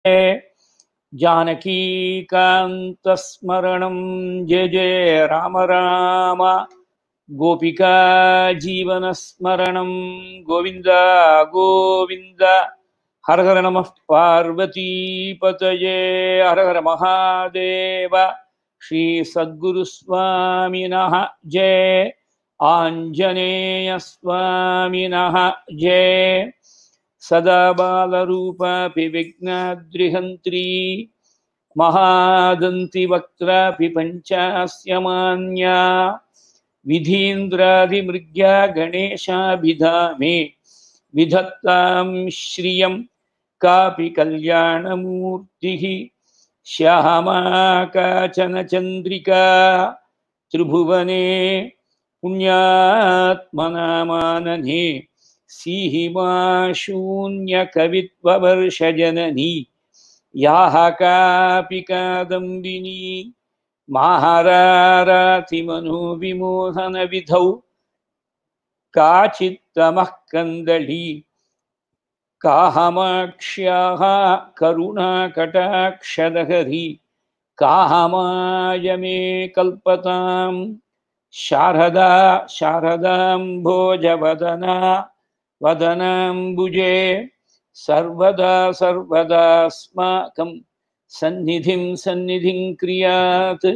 जानकीकान्तस्मरणं जय जय राम राम गोपिका जीवनस्मरणं गोविन्द गोविन्द हर हर नमः पार्वतीपतये हर हर महादेव श्रीसद्गुरुस्वामिनः जय आञ्जनेयस्वामिनः जय सदा बालरूपापि विघ्नाद्रिहन्त्री महादन्तिवक्त्रापि पञ्चास्य मान्या विधीन्द्रादिमृग्या गणेशाभिधामे विधत्तां श्रियं कापि कल्याणमूर्तिः श्यामा काचन चन्द्रिका त्रिभुवने पुण्यात्मनामानने सीहिमा शून्यकवित्ववर्षजननी याः कापि कादम्बिनी माहारारातिमनोविमोहनविधौ काचित्तमः कन्दली काहमाक्ष्याः करुणाकटाक्षदहरी काहमाय मे कल्पतां शारदा शारदाम्भोजवदना वदनाम्बुजे सर्वदा सर्वदास्माकं सन्निधिं सन्निधिं क्रियात्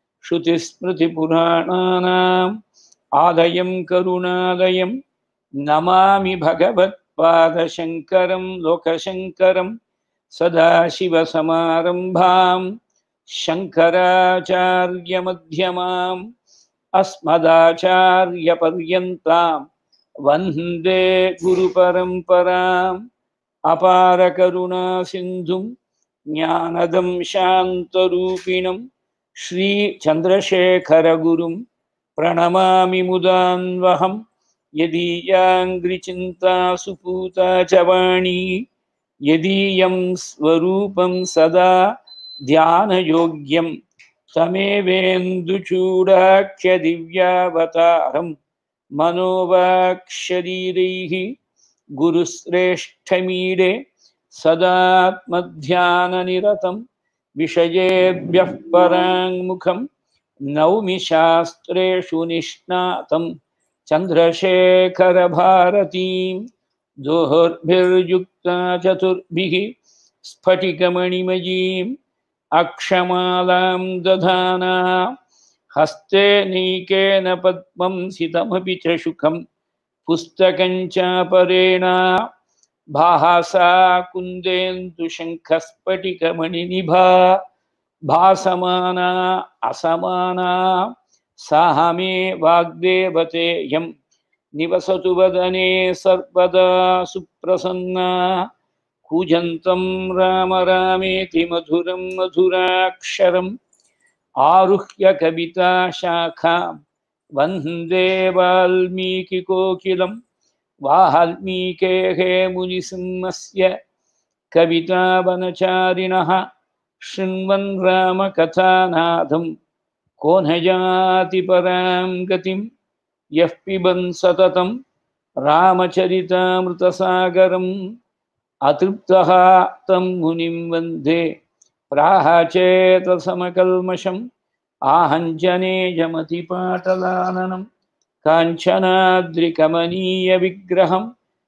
श्रुतिस्मृतिपुराणानाम् आलयं करुणालयं नमामि भगवत्पादशङ्करं लोकशङ्करं सदाशिवसमारम्भां शङ्कराचार्यमध्यमाम् अस्मदाचार्यपर्यन्तां वन्दे गुरुपरम्पराम् अपारकरुणासिन्धुं ज्ञानदं शान्तरूपिणं श्रीचन्द्रशेखरगुरुं प्रणमामि मुदान्वहं यदीयाङ्घ्रिचिन्ता सुपूता च वाणी यदीयं स्वरूपं सदा ध्यानयोग्यं तमेवेन्दुचूडाख्यदिव्यावतारं मनोवाक्शरीरैः गुरुश्रेष्ठमीडे सदात्मध्याननिरतं विषयेभ्यः पराङ्मुखं नौमि शास्त्रेषु निष्णातं चन्द्रशेखरभारतीं दोहोर्भिर्युक्ता चतुर्भिः स्फटिकमणिमयीम् अक्षमालां दधाना हस्ते नीकेन पद्मं सितमपि च सुखं पुस्तकं चापरेण भासा कुन्देन्दुशङ्खस्फटिकमणिनिभा भासमाना असमाना साह मे वाग्देवतेयं निवसतु वदने सर्वदा सुप्रसन्ना कूजन्तं राम रामेति मधुरं मधुराक्षरम् आरुह्य कविताशाखां वन्दे वाल्मीकिकोकिलं वाल्मीकेः मुनिसिंहस्य कवितावनचारिणः शृण्वन् रामकथानादं को न याति परां गतिं यः पिबन् सततं रामचरितामृतसागरम् अतृप्तः तं मुनिं वन्दे प्राहचेतसमकल्मषम् आहञ्जनेयमतिपाटलाननं काञ्चनाद्रिकमनीयविग्रहं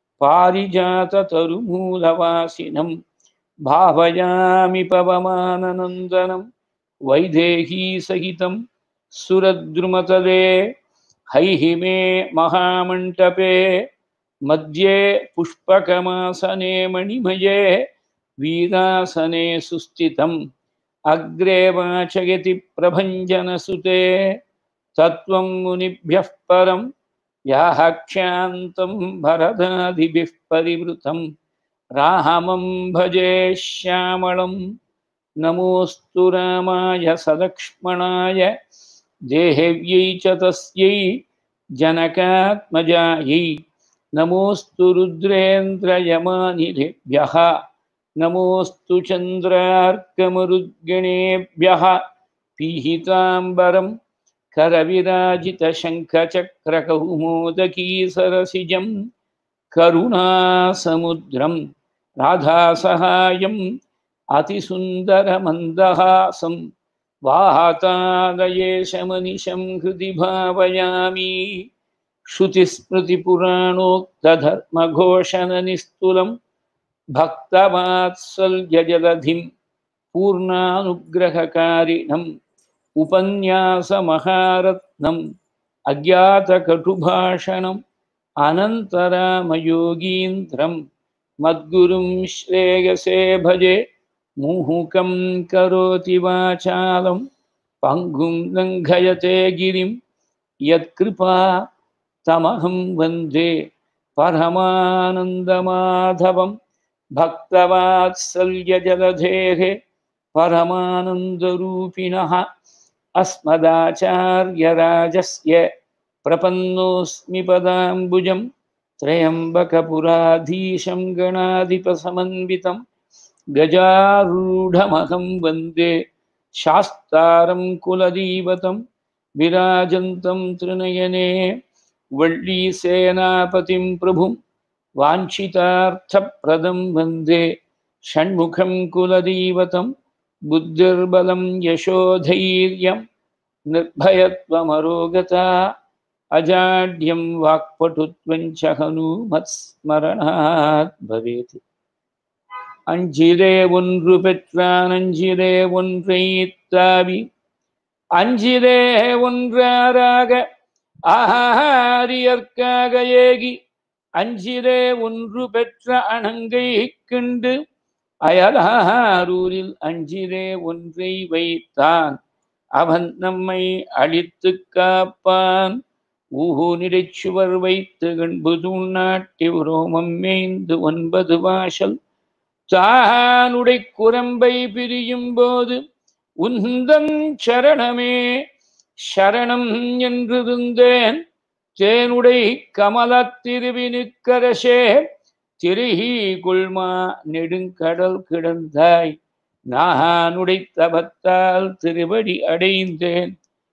पारिजाततरुमूलवासिनं भावयामि पवमाननन्दनं वैदेहीसहितं सुरद्रुमतले हैहिमे महामण्टपे मध्ये पुष्पकमासने मणिमये वीरासने सुस्थितम् अग्रे वाचयति प्रभञ्जनसुते तत्त्वं मुनिभ्यः परं याहक्षान्तं भरदादिभिः परिवृतं रामं भजे श्यामलं नमोऽस्तु रामाय सलक्ष्मणाय देहेव्यै च तस्यै जनकात्मजायै नमोऽस्तु रुद्रेन्द्रयमानिलेभ्यः नमोऽस्तु चन्द्रार्कमरुद्गणेभ्यः पीहिताम्बरं करविराजितशङ्खचक्रकौमोदकीसरसिजं करुणासमुद्रं राधासहायं अतिसुन्दरमन्दहासं वातादयेशमनिशं हृदि भावयामि श्रुतिस्मृतिपुराणोक्तधर्मघोषणनिस्तुलं भक्तवात्सल्यजलधिं पूर्णानुग्रहकारिणम् उपन्यासमहारत्नम् अज्ञातकटुभाषणम् अनन्तरामयोगीन्द्रं मद्गुरुं श्रेयसे भजे मुहुकं करोति वाचालं पङ्गुं लङ्घयते गिरिं यत्कृपा तमहं वन्दे परमानन्दमाधवं भक्तवात्सल्यजलधेः परमानन्दरूपिणः अस्मदाचार्यराजस्य प्रपन्नोऽस्मि पदाम्बुजं त्र्यम्बकपुराधीशं गणाधिपसमन्वितं गजारूढमहं वन्दे शास्तारं कुलदीवतं विराजन्तं त्रिनयने वल्लीसेनापतिं प्रभुं वाञ्छितार्थप्रदं वन्दे षण्मुखं कुलदीवतं बुद्धिर्बलं यशोधैर्यं निर्भयत्वमरोगता अजाड्यं वाक्पटुत्वं च हनूमत्स्मरणात् भवेत् அஞ்சிலே ஒன்று பெற்றான் அஞ்சிலே ஒன்றை தாவி அஞ்சிலே ஒன்றாராக ஆரியற்காக ஏகி அஞ்சிலே ஒன்று பெற்ற அணங்கை கண்டு அயலாரூரில் அஞ்சிலே ஒன்றை வைத்தான் அவன் நம்மை அழித்து காப்பான் ஊனிடைச் சுவர் வைத்து கண்புது நாட்டி ரோமம் மேய்ந்து ஒன்பது வாசல் தானுடை குரம்பை பிரியும் போது உந்தன் சரணமே சரணம் என்றிருந்தேன் தேனுடை கமல திருவினுக்கரசே திருஹி குல்மா நெடுங்கடல் கிடந்தாய் நானுடை தபத்தால் திருவடி அடைந்தேன்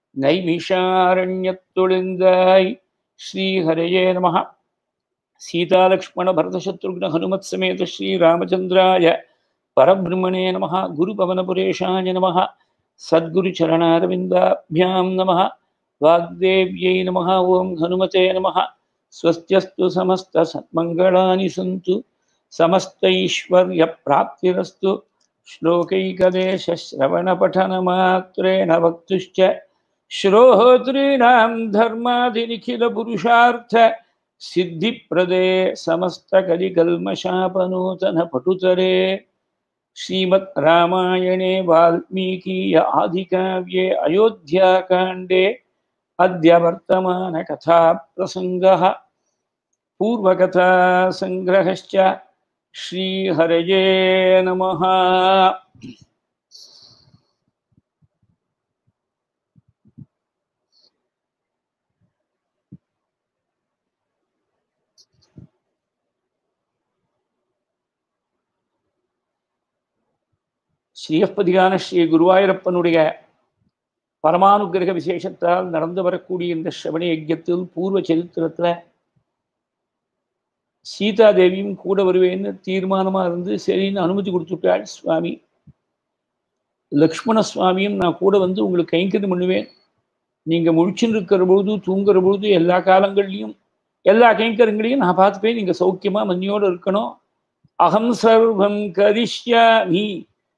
நைமிஷாரண்யத்தொழுந்தாய் ஸ்ரீஹரையே நம சீதாலக்ஷ்மண பரதசத்ருக்ன ஹனுமத் சமேத ஸ்ரீராமச்சந்திராய பரபிரம்மணே நம குருபவனபுரேஷாய நம சத்குருச்சரணாரவிந்தாभ्यां नमः वाग्देव्यै नमः ॐ हनुमते नमः स्वस्त्यस्तु समस्तसन्मङ्गलानि सन्तु समस्तैश्वर्यप्राप्तिरस्तु श्लोकैकदेशश्रवणपठनमात्रेण वक्तुश्च श्रोतॄणां धर्मादिनिखिलपुरुषार्थ सिद्धिप्रदे समस्तकलिकल्मषापनूतनपटुतरे श्रीमद् रामायणे वाल्मीकीय आदिकाव्ये अयोध्याकाण्डे अद्य वर्तमानकथाप्रसङ्गः पूर्वकथासङ्ग्रहश्च श्रीहरये नमः ஸ்ரீயப்பதிகான ஸ்ரீ குருவாயூரப்பனுடைய பரமானுகிரக விசேஷத்தால் நடந்து வரக்கூடிய இந்த ஸ்ரவண யஜ்யத்தில் பூர்வ சரித்திரத்துல சீதா தேவியும் கூட வருவேன்னு தீர்மானமா இருந்து சரின்னு அனுமதி கொடுத்துட்டாள் சுவாமி லக்ஷ்மண சுவாமியும் நான் கூட வந்து உங்களுக்கு கைங்கரியம் பண்ணுவேன் நீங்க முழிச்சுன்னு இருக்கிற பொழுது தூங்குற பொழுது எல்லா காலங்கள்லையும் எல்லா கைங்கரங்களையும் நான் பார்த்துப்பேன் நீங்க சௌக்கியமா மன்னியோடு இருக்கணும் அகம் சர்வம் கரிஷ்யாமி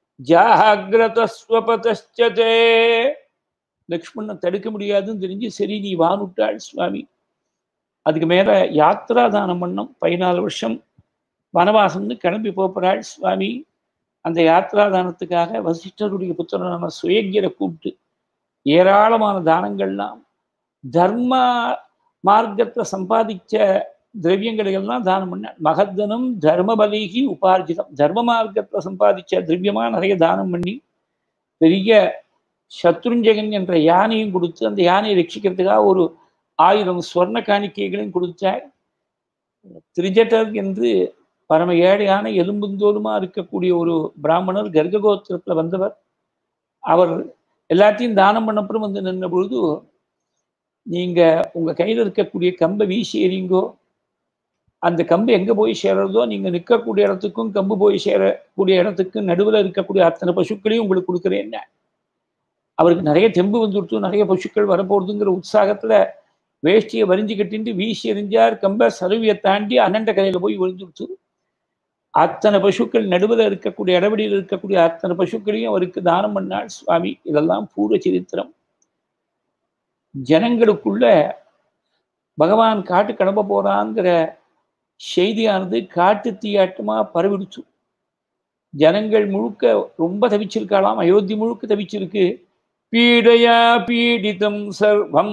ஜாகிரதஸ்வபதே லக்ஷ்மணனை தடுக்க முடியாதுன்னு தெரிஞ்சு சரி நீ வானுட்டாள் சுவாமி அதுக்கு மேல யாத்ரா தானம் பண்ணோம் பதினாலு வருஷம் வனவாசம்னு கிளம்பி போகிறாள் சுவாமி அந்த யாத்ரா தானத்துக்காக வசிஷ்டருடைய புத்திரனான சுயங்கியரை கூப்பிட்டு ஏராளமான தானங்கள்லாம் தர்ம மார்க்கத்தை சம்பாதிச்ச திரவியங்களை எல்லாம் தானம் பண்ண மகத்தனம் தர்மபலிகி உபார்ஜிதம் தர்ம மார்க்கத்தை சம்பாதிச்ச திரவியமா நிறைய தானம் பண்ணி பெரிய சத்ருஞ்சகன் என்ற யானையும் கொடுத்து அந்த யானையை ரட்சிக்கிறதுக்காக ஒரு ஆயிரம் ஸ்வர்ண காணிக்கைகளையும் கொடுத்தார் திரிஜட்டர் என்று பரம ஏழையான எலும்புந்தோலுமா இருக்கக்கூடிய ஒரு பிராமணர் கர்ககோத்திரத்துல வந்தவர் அவர் எல்லாத்தையும் தானம் பண்ணப்புறம் வந்து நின்ற பொழுது நீங்க உங்க கையில இருக்கக்கூடிய கம்பை வீசி எறிங்கோ அந்த கம்பு எங்க போய் சேர்றதோ நீங்க நிற்கக்கூடிய இடத்துக்கும் கம்பு போய் சேரக்கூடிய இடத்துக்கும் நடுவில் இருக்கக்கூடிய அத்தனை பசுக்களையும் உங்களுக்கு கொடுக்குறேன் அவருக்கு நிறைய தெம்பு வந்துடுத்து நிறைய பசுக்கள் வரப்போகுதுங்கிற உற்சாகத்துல வேஷ்டியை வரிஞ்சு கட்டிட்டு வீசி எறிஞ்சார் கம்ப சருவியை தாண்டி அனண்ட கரையில போய் விழுந்துடுச்சு அத்தனை பசுக்கள் நடுவில் இருக்கக்கூடிய இடவெளியில் இருக்கக்கூடிய அத்தனை பசுக்களையும் அவருக்கு தானம் பண்ணாள் சுவாமி இதெல்லாம் பூர்வ சரித்திரம் ஜனங்களுக்குள்ள பகவான் காட்டு கிளம்ப போறாங்கிற செய்தியானது காட்டு தீயாட்டமா பரவிடுச்சு ஜனங்கள் முழுக்க ரொம்ப தவிச்சிருக்காளாம் அயோத்தி முழுக்க தவிச்சிருக்கு பீடையா பீடிதம் சர்வம்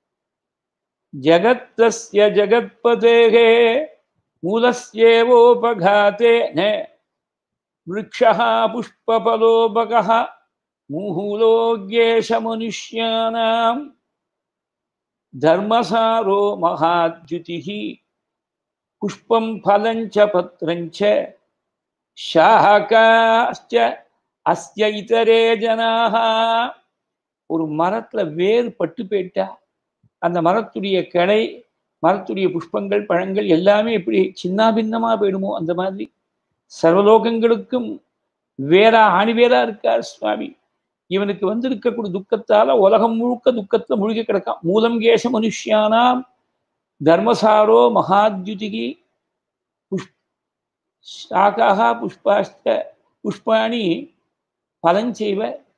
ஜகத்தஸ்ய ஜகத்பதேகே மூலஸ்யேவோபகாத்தேன விரக்ஷः புஷ்பபலோபகः மூஹூலோக்யேஷ மனுஷ்யானாம் தர்மசாரோ மகாத்யுதிः புஷ்பம் பலஞ்ச பத்ரஞ்ச ஷாகாஸ்ச அஸ்ய இதரே ஜனாக ஒரு மரத்துல வேர் பட்டு போயிட்டா அந்த மரத்துடைய கிளை மரத்துடைய புஷ்பங்கள் பழங்கள் எல்லாமே எப்படி சின்னாபின்னமா போயிடுமோ அந்த மாதிரி சர்வலோகங்களுக்கும் வேறா ஆணிவேரா இருக்கார் சுவாமி இவனுக்கு வந்திருக்கக்கூடிய துக்கத்தால உலகம் முழுக்க துக்கத்துல முழுகி கிடக்கான் மூலம் கேச மனுஷியானாம் தர்மசாரோ மகாத்யுதிகி புஷ் சாக்காக புஷ்பாஷ்ட புஷ்பாணி பலஞ்செய்வ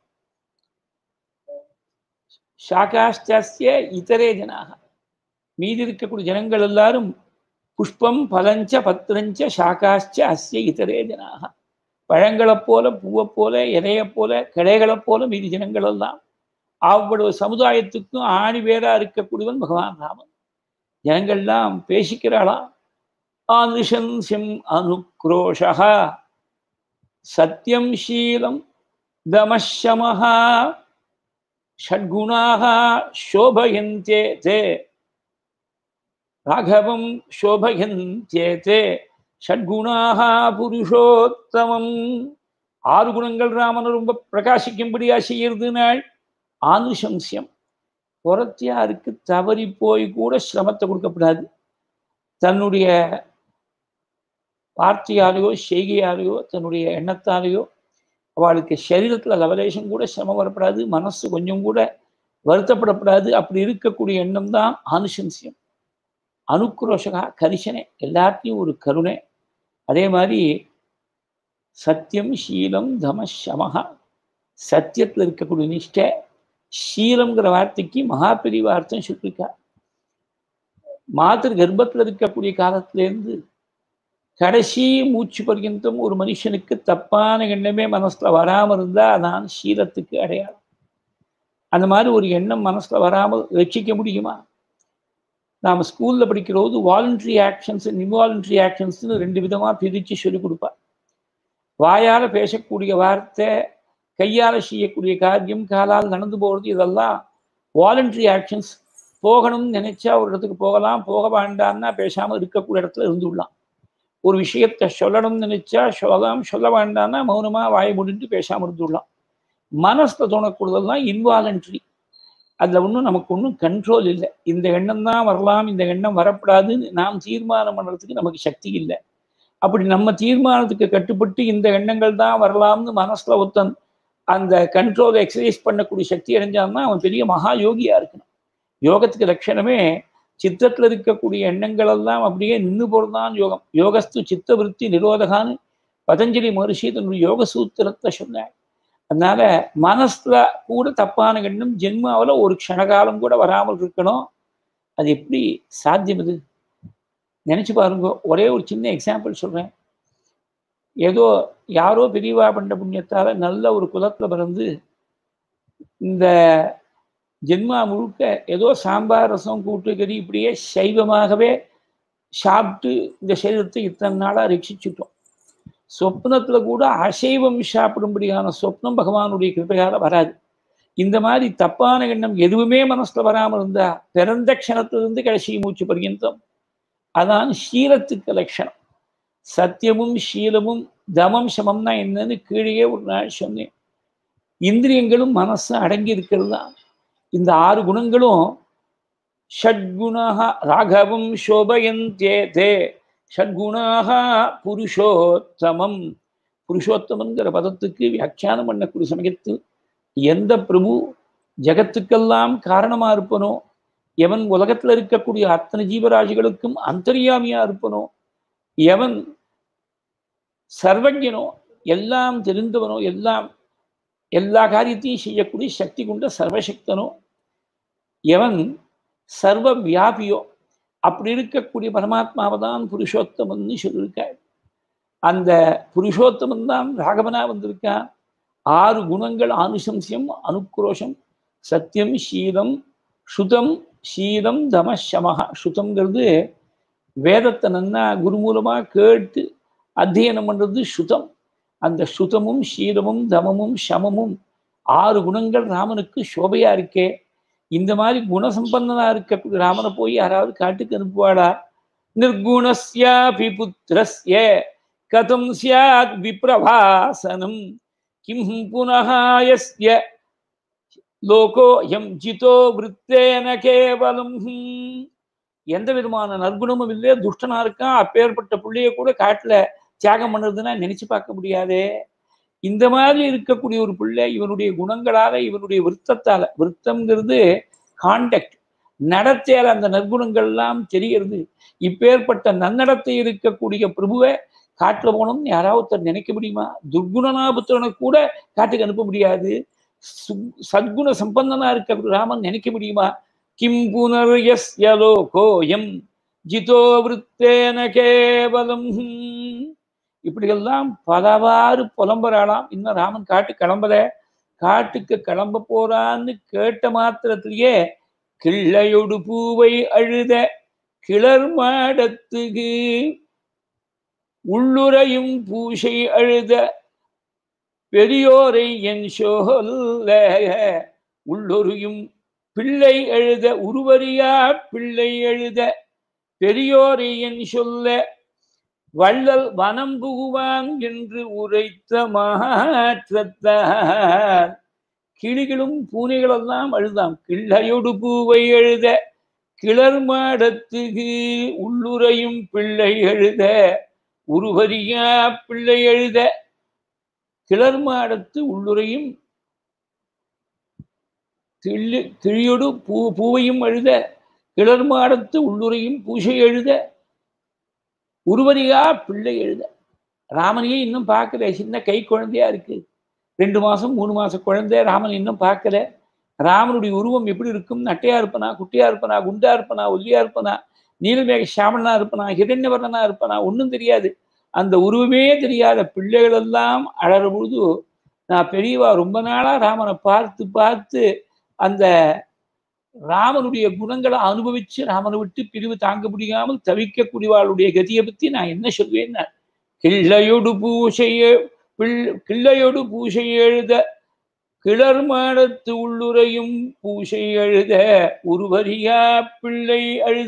சாக்காஷ்டஸ்ய இதரே ஜனாக மீதி இருக்கக்கூடிய ஜனங்கள் எல்லாரும் புஷ்பம் பலஞ்ச பத்திரஞ்ச சாக்காஷ்ட அஸ்ய இதரே ஜனாக பழங்களைப் போல பூவைப் போல இலையைப் போல கிளைகளைப் போல மீதி ஜனங்கள் எல்லாம் அவ்வளவு சமுதாயத்துக்கும் ஆணி வேரா இருக்கக்கூடியவன் பகவான் ராமன் ஜனங்கள்லாம் பேசிக்கிறாளா ஆனுஷன்சிம் அனுக்ரோஷா சத்தியம் ஷீலம் தமஷமஹா ஷட்குணாக சோபயந்தே தே ராகவம் சோபயந்தே தே ஷட்குணாக புருஷோத்தமம் ஆறு குணங்கள் ராமனை ரொம்ப பிரகாசிக்கும்படியா செய்யறது நாள் ஆனுசம்சியம் புறத்தியாருக்கு தவறி போய் கூட சிரமத்தை கொடுக்கப்படாது தன்னுடைய வார்த்தையாலேயோ செய்கையாலேயோ தன்னுடைய எண்ணத்தாலேயோ அவளுக்கு சரீரத்தில் லவலேஷம் கூட சிரமம் வரப்படாது மனசு கொஞ்சம் கூட வருத்தப்படப்படாது அப்படி இருக்கக்கூடிய எண்ணம் தான் ஆனுசம்சியம் அனுக்ரோஷகா கரிசனை எல்லாத்தையும் ஒரு கருணை அதே மாதிரி சத்தியம் சீலம் தம சமகா சத்தியத்தில் இருக்கக்கூடிய நிஷ்டை சீலம்ங்கிற வார்த்தைக்கு மகாபெரிவ அர்த்தம் சொல்லியிருக்கா மாத்திரு கர்ப்பத்தில் இருக்கக்கூடிய காலத்திலேருந்து கடைசி மூச்சு பர்யந்தம் ஒரு மனுஷனுக்கு தப்பான எண்ணமே மனசுல வராமல் இருந்தா அதான் சீலத்துக்கு அடையாளம் அந்த மாதிரி ஒரு எண்ணம் மனசுல வராமல் ரட்சிக்க முடியுமா நாம் ஸ்கூல்ல படிக்கிறபோது வாலண்டரி ஆக்ஷன்ஸ் இன்வாலண்டரி ஆக்ஷன்ஸ்னு ரெண்டு விதமா பிரித்து சொல்லிக் கொடுப்பா வாயால பேசக்கூடிய வார்த்தை கையால் செய்யக்கூடிய காரியம் காலால் நடந்து போகிறது இதெல்லாம் வாலண்டரி ஆக்ஷன்ஸ் போகணும்னு நினைச்சா ஒரு இடத்துக்கு போகலாம் போக வேண்டாம்னா பேசாமல் இருக்கக்கூடிய இடத்துல இருந்துடலாம் ஒரு விஷயத்தை சொல்லணும்னு நினைச்சா சொல்லலாம் சொல்ல வேண்டாம்னா மௌனமாக வாயை முடிட்டு பேசாமல் இருந்துடலாம் மனசில் தோணக்கூடியதெல்லாம் இன்வாலண்ட்ரி அதில் ஒன்றும் நமக்கு ஒன்றும் கண்ட்ரோல் இல்லை இந்த எண்ணம் தான் வரலாம் இந்த எண்ணம் வரப்படாதுன்னு நாம் தீர்மானம் பண்ணுறதுக்கு நமக்கு சக்தி இல்லை அப்படி நம்ம தீர்மானத்துக்கு கட்டுப்பட்டு இந்த எண்ணங்கள் தான் வரலாம்னு மனசில் ஒருத்தன் அந்த கண்ட்ரோலை எக்ஸசைஸ் பண்ணக்கூடிய சக்தி அடைஞ்சான்னா அவன் பெரிய மகா யோகியா இருக்கணும் யோகத்துக்கு லட்சணமே சித்தத்தில் இருக்கக்கூடிய எண்ணங்கள் எல்லாம் அப்படியே நின்று போறதுதான் யோகம் யோகஸ்து சித்த விருத்தி நிரோதகான்னு பதஞ்சலி மகர்ஷி தன்னுடைய யோக சூத்திரத்தை சொன்னார் அதனால மனசுல கூட தப்பான எண்ணம் ஜென்மாவில் ஒரு க்ஷணகாலம் கூட வராமல் இருக்கணும் அது எப்படி சாத்தியம் இது நினைச்சு பாருங்க ஒரே ஒரு சின்ன எக்ஸாம்பிள் சொல்றேன் ஏதோ யாரோ பெரியவா பண்ண புண்ணியத்தால நல்ல ஒரு குலத்துல பிறந்து இந்த ஜென்மா முழுக்க ஏதோ சாம்பார் ரசம் கூட்டு கறி இப்படியே சைவமாகவே சாப்பிட்டு இந்த சரீரத்தை இத்தனை நாளாக ரட்சிச்சுட்டோம் சொப்னத்துல கூட அசைவம் சாப்பிடும்படியான சொப்னம் பகவானுடைய கிருப்பையால வராது இந்த மாதிரி தப்பான எண்ணம் எதுவுமே மனசுல வராமல் இருந்தா பிறந்த க்ஷணத்திலிருந்து கடைசி மூச்சு பர்யந்தம் அதான் சீலத்துக்கு லட்சணம் சத்தியமும் சீலமும் தமம் சமம்னா என்னன்னு கீழே ஒரு நாள் சொன்னேன் இந்திரியங்களும் மனசும் அடங்கி இருக்கிறது தான் இந்த ஆறு குணங்களும் ஷட்குணா ராகவம் சோபயந்தே தே ஷட்குணாக புருஷோத்தமம் புருஷோத்தமங்கிற பதத்துக்கு வியாக்கியானம் பண்ணக்கூடிய சமயத்தில் எந்த பிரபு ஜகத்துக்கெல்லாம் காரணமா இருப்பனோ எவன் உலகத்துல இருக்கக்கூடிய அத்தனை ஜீவராசிகளுக்கும் அந்தரியாமியா இருப்பனோ எவன் சர்வஜனோ எல்லாம் தெரிந்தவனோ எல்லாம் எல்லா காரியத்தையும் செய்யக்கூடிய சக்தி கொண்ட சர்வசக்தனோ எவன் சர்வ வியாபியோ அப்படி இருக்கக்கூடிய பரமாத்மாவை தான் புருஷோத்தமன்னு சொல்லியிருக்காள் அந்த புருஷோத்தமன் தான் ராகவனா வந்திருக்கான் ஆறு குணங்கள் ஆனுசம்சியம் அனுக்ரோஷம் சத்தியம் சீதம் சுதம் சீதம் தம சமஹா சுதம்ங்கிறது வேதத்தை நன்னா குரு மூலமா கேட்டு அத்தியனம் பண்றது சுதம் அந்த சுதமும் சீதமும் தமமும் சமமும் ஆறு குணங்கள் ராமனுக்கு சோபையா இருக்கே இந்த மாதிரி குணசம்பந்தனா இருக்கக்கூடிய ராமனை போய் யாராவது காட்டுக்கு அனுப்புவாடா நிர்குணஸ்யாபி புத்திரஸ்ய கதம் சியாத் விப்ரபாசனம் கிம் புனகாயஸ்ய லோகோ எம் ஜிதோ விருத்தேன கேவலம் எந்த விதமான நற்குணமும் இல்லை துஷ்டனா இருக்கான் அப்பேற்பட்ட பிள்ளைய கூட காட்டுல தியாகம் பண்ணுறதுன்னா நினைச்சு பார்க்க முடியாதே இந்த மாதிரி இருக்கக்கூடிய ஒரு பிள்ளை இவனுடைய குணங்களால இவனுடைய விருத்தத்தால விருத்தம்ங்கிறது காண்டக்ட் நடத்தையால அந்த நற்குணங்கள்லாம் தெரிகிறது இப்பேற்பட்ட நன்னடத்தை இருக்கக்கூடிய பிரபுவை காட்டுல போனோம்னு யாராவது ஒருத்தர் நினைக்க முடியுமா துர்குணனாபுத்திரனை கூட காட்டுக்கு அனுப்ப முடியாது சத்குண சம்பந்தனா இருக்க ராமன் நினைக்க முடியுமா கிம் புனர்யஸ்ய லோகோயம் ஜிதோ விருத்தேன கேவலம் இப்படியெல்லாம் பலவாறு புலம்புறாளாம் இன்னும் ராமன் காட்டு கிளம்பல காட்டுக்கு கிளம்ப போறான்னு கேட்ட மாத்திரத்திலேயே கிள்ளையொடு பூவை அழுத கிளர் மாடத்துக்கு உள்ளுரையும் பூசை அழுத பெரியோரை என் சொல்ல உள்ளொருயும் பிள்ளை எழுத உருவரியா பிள்ளை எழுத பெரியோரை என் சொல்ல வள்ளல் வனம் புகுவான் என்று உரைத்த மாற்றத்தார் கிளிகளும் பூனைகளெல்லாம் அழுதாம் கிள்ளையொடு பூவை எழுத கிளர் மாடத்துக்கு உள்ளுரையும் பிள்ளை எழுத உருவரியா பிள்ளை எழுத கிளர் மாடத்து உள்ளுரையும் கிள்ளி கிழியொடு பூ பூவையும் எழுத கிளர் மாடத்து உள்ளுரையும் பூசை எழுத உருவரியா பிள்ளை எழுத ராமனையே இன்னும் பார்க்கல சின்ன கை குழந்தையா இருக்கு ரெண்டு மாசம் மூணு மாசம் குழந்தை ராமன் இன்னும் பார்க்கல ராமனுடைய உருவம் எப்படி இருக்கும் நட்டையா இருப்பனா குட்டியா இருப்பனா குண்டா இருப்பனா ஒல்லியா இருப்பனா நீலமேக சாமலனா இருப்பனா ஹிரண்யவர்ணனா இருப்பனா ஒன்றும் தெரியாது அந்த உருவமே தெரியாத பிள்ளைகள் எல்லாம் அழற பொழுது நான் பெரியவா ரொம்ப நாளா ராமனை பார்த்து பார்த்து அந்த ராமனுடைய குணங்களை அனுபவிச்சு ராமனை விட்டு பிரிவு தாங்க முடியாமல் தவிக்கக்கூடியவாளுடைய கதியை பத்தி நான் என்ன சொல்வேன் கிள்ளையொடு பூசைய பிள் கிள்ளையொடு பூசை எழுத கிளர் மாடத்து உள்ளுரையும் பூசை எழுத உருவரியா பிள்ளை அழுத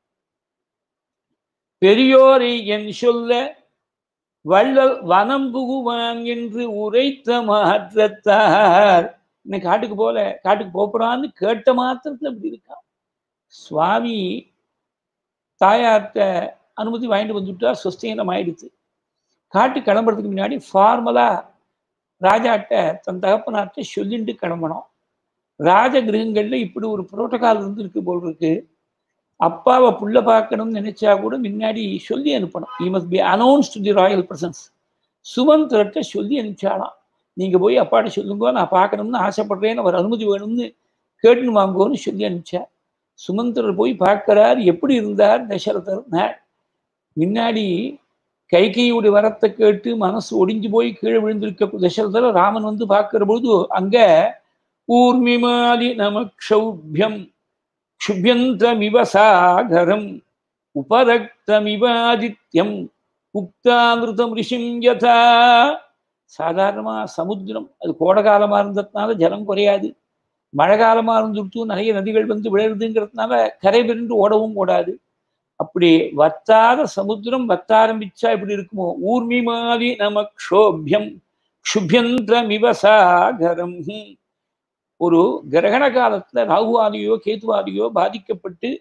பெரியோரை என் சொல்ல வள்ளல் வனம் புகுவான் என்று உரைத்த மாற்றத்தார் இன்னைக்கு காட்டுக்கு போல காட்டுக்கு போறான்னு கேட்ட மாத்திரத்துல இப்படி இருக்கான் சுவாமி தாயார்கிட்ட அனுமதி வாங்கிட்டு வந்துட்டா சுஸ்தீனம் ஆயிடுச்சு காட்டு கிளம்புறதுக்கு முன்னாடி ஃபார்மலா ராஜாட்ட தன் தகப்பனார்ட்ட சொல்லிட்டு கிளம்பணும் ராஜ கிரகங்கள்ல இப்படி ஒரு புரோட்டோகால் இருந்து இருக்கு போல் இருக்கு அப்பாவை புள்ள பார்க்கணும்னு நினைச்சா கூட முன்னாடி சொல்லி அனுப்பணும் you must be announce to the royal presence சுமந்திரட்ட சொல்லி அனுப்பிச்சாலாம் நீங்க போய் அப்பாட்ட சொல்லுங்க நான் பார்க்கணும்னு ஆசைப்படுறேன்னு அவர் அனுமதி வேணும்னு கேட்டுன்னு வாங்குவோன்னு சொல்லி அனுப்பிச்சா சுமந்திரர் போய் பார்க்கிறார் எப்படி இருந்தார் தசரதர் முன்னாடி கைகையுடைய வரத்தை கேட்டு மனசு ஒடிஞ்சு போய் கீழே விழுந்திருக்க தசரதர் ராமன் வந்து பார்க்கிற பொழுது அங்க ஊர்மிமாலி நமக்ஷௌபியம் க்ஷுபியந்தமிவ சாகரம் உபரக்தமிவாதித்யம் உக்தாமிருதம் ரிஷிம் யதா சாதாரணமாக சமுத்திரம் அது கோடை காலமாக இருந்ததுனால ஜலம் குறையாது மழை காலமாக இருந்துட்டு நிறைய நதிகள் வந்து விளையுதுங்கிறதுனால கரை விருந்து ஓடவும் ஓடாது அப்படி வத்தாத சமுத்திரம் வத்த ஆரம்பிச்சா எப்படி இருக்குமோ ஊர்மி மாறி நம க்ஷோபியம் க்ஷுபியந்திரமிவ சாகரம் ஒரு கிரகண காலத்துல ராகுவாதியோ கேதுவாதியோ பாதிக்கப்பட்டு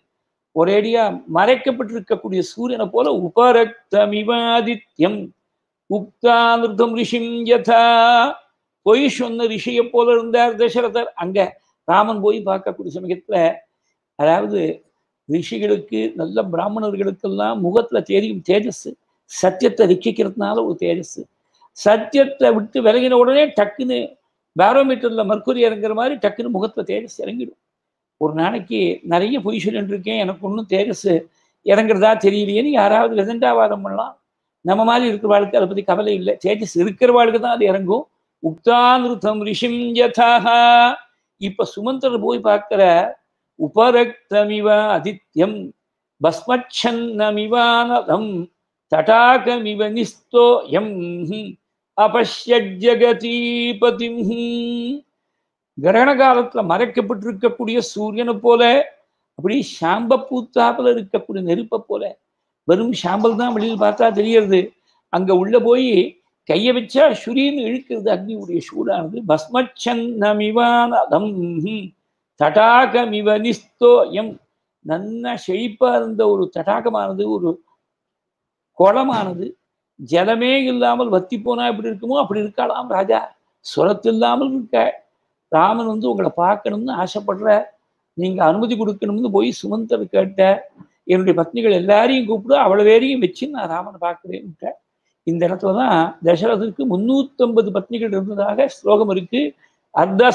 ஒரேடியா மறைக்கப்பட்டிருக்கக்கூடிய சூரியனை போல உபரக்தமிவாதித்யம் உக்தாமிருதம் ரிஷிம் யதா பொய் சொன்ன ரிஷியை போல இருந்தார் தசரதர் அங்க ராமன் போய் பார்க்கக்கூடிய சமயத்துல அதாவது ரிஷிகளுக்கு நல்ல பிராமணர்களுக்கெல்லாம் முகத்துல தெரியும் தேஜஸ் சத்தியத்தை ரிச்சிக்கிறதுனால ஒரு தேஜஸ் சத்தியத்தை விட்டு விலகின உடனே டக்குன்னு பேரோமீட்டர்ல மர்க்குரி இறங்குற மாதிரி டக்குன்னு முகத்துல தேஜஸ் இறங்கிடும் ஒரு நாளைக்கு நிறைய பொய் சொல்லிட்டு இருக்கேன் எனக்கு ஒன்றும் தேஜஸ் இறங்குறதா தெரியலையேன்னு யாராவது விதண்டாவாதம் பண்ணலாம் நம்ம மாதிரி இருக்கிறவாளுக்கு அதை பத்தி கவலை இல்லை தேஜஸ் இருக்கிறவாளுக்கு தான் அது இறங்கும் உக்தானிருத்தம் ரிஷிம் யதாக இப்ப சுமந்தர் போய் பார்க்கிற உபரக்தமிவ அதித்யம் பஸ்மச்சன்னமிவானதம் தடாகமிவ நிஸ்தோயம் அபஷ்யஜகதீபதிம் கிரகண காலத்துல மறைக்கப்பட்டிருக்கக்கூடிய சூரியனை போல அப்படி சாம்ப பூத்தாப்புல இருக்கக்கூடிய நெருப்பை போல வெறும் சாம்பல் தான் வெளியில் பார்த்தா தெரியறது அங்க உள்ள போய் கையை வச்சா சுரின்னு இழுக்கிறது அக்னியுடைய சூடானது பஸ்மச்சன்னமிவானதம் தடாகமிவ நிஸ்தோயம் நல்ல செழிப்பா இருந்த ஒரு தடாகமானது ஒரு குளமானது ஜலமே இல்லாமல் வத்தி போனா எப்படி இருக்குமோ அப்படி இருக்கலாம் ராஜா சுரத்து இல்லாமல் இருக்க ராமன் வந்து உங்களை பார்க்கணும்னு ஆசைப்படுற நீங்க அனுமதி கொடுக்கணும்னு போய் சுமந்தர் கேட்ட என்னுடைய பத்னிகள் எல்லாரையும் கூப்பிடு அவ்வளோ பேரையும் வச்சு நான் ராமனை பார்க்குறேன்ட்ட இந்த இடத்துல தான் தசரதற்கு முன்னூத்தம்பது பத்னிகள் இருந்ததாக ஸ்லோகம் இருக்கு அர்த்த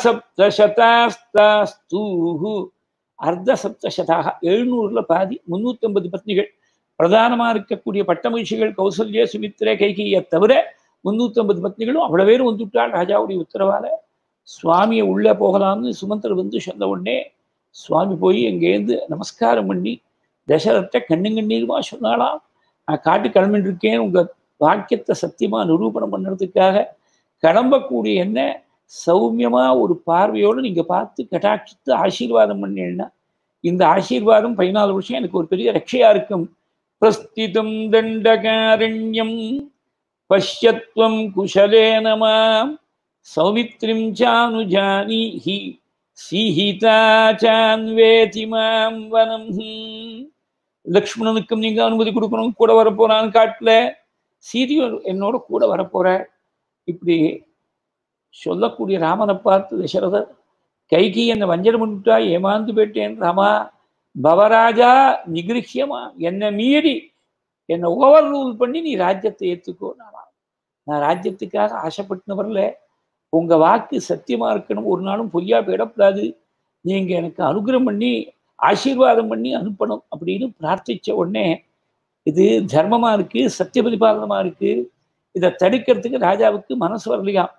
சப்தசதாஸ்தூஹு அர்த்த சப்தசதாக எழுநூறுல பாதி முன்னூத்தம்பது பத்னிகள் பிரதானமா இருக்கக்கூடிய பட்டமகிழ்ச்சிகள் கௌசல்ய சுமித்திர கைகையை தவிர முன்னூத்தம்பது பத்னிகளும் அவ்வளவு பேரும் வந்துவிட்டாள் ராஜாவுடைய உத்தரவால சுவாமியை உள்ள போகலாம்னு சுமந்தர் வந்து சொன்ன உடனே சுவாமி போய் எங்கேருந்து நமஸ்காரம் பண்ணி தசரத்தை கண்ணுங்கண்ணீருமா சொன்னாலாம் நான் காட்டு கிளம்பிட்டு இருக்கேன் உங்க வாக்கியத்தை சத்தியமா நிரூபணம் பண்ணுறதுக்காக கிளம்பக்கூடிய என்ன சௌமியமா ஒரு பார்வையோடு நீங்க பார்த்து கட்டாட்சித்து ஆசீர்வாதம் பண்ணீங்கன்னா இந்த ஆசீர்வாதம் பதினாலு வருஷம் எனக்கு ஒரு பெரிய ரட்சையா இருக்கும் பிரஸ்திதம் தண்டகாரண்யம் பஷ்யத்வம் குஷலேன மாம் சௌமித்ரிம் சானுஜானீஹி சீஹிதா சான்வேதி மாம் வனம் லக்ஷ்மணனுக்கும் நீங்க அனுமதி கொடுக்கணும் கூட வரப்போறான்னு காட்டுல சீதையும் என்னோட கூட வரப்போற இப்படி சொல்லக்கூடிய ராமனை பார்த்து தசரதர் கைகி என்னை வஞ்சனம் பண்ணிட்டா ஏமாந்து போயிட்டேன் ராமா பவராஜா நிகிருஹியமா என்னை மீறி என்னை ஓவர் ரூல் பண்ணி நீ ராஜ்யத்தை ஏத்துக்கோ நானா நான் ராஜ்யத்துக்காக ஆசைப்பட்டு வரல உங்க வாக்கு சத்தியமா இருக்கணும் ஒரு நாளும் பொய்யா போயிடக்கூடாது நீங்க எனக்கு அனுகிரகம் பண்ணி ஆசீர்வாதம் பண்ணி அனுப்பணும் அப்படின்னு பிரார்த்திச்ச உடனே இது தர்மமா இருக்கு சத்திய பரிபாலனமா இருக்கு இதை தடுக்கிறதுக்கு ராஜாவுக்கு மனசு வரலையாம்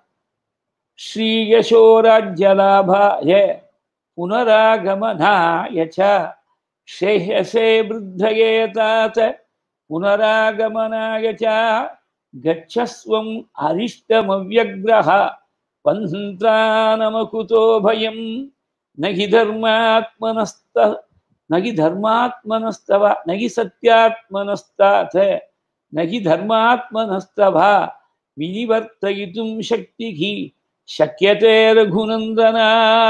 ஸ்ரீயசோராஜ்யலாபாய புனராகமனாய ச ஸ்ரேயசே விருத்தயே தாத்த புனராகமனாய ச கச்சஸ்வம் அரிஷ்டமவ்யக்ரஹ பந்தானமகுதோ பயம் நகி தர்மாத்மனஸ்த நகி தர்மாத்மனஸ்தவ நகி சத்யாத்மனஸ்தாத் நகி தர்மாத்மனஸ்தவா வினிவர்த்தயித்தும் சக்திகி சக்கியதே ரகுநந்தனா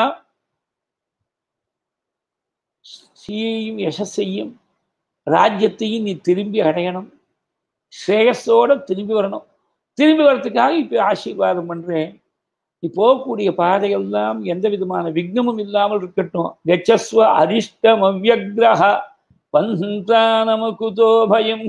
சீயையும் யசஸையும் ராஜ்யத்தையும் நீ திரும்பி அடையணும் ஸ்ரேயஸோட திரும்பி வரணும் திரும்பி வர்றதுக்காக இப்போ ஆசீர்வாதம் பண்றேன் நீ போகக்கூடிய பாதையெல்லாம் எந்த விதமான விக்னமும் இல்லாமல் இருக்கட்டும் கச்சஸ்வ அரிஷ்டம் அவ்யக்ரஹ பந்தானமகுதோ பயம்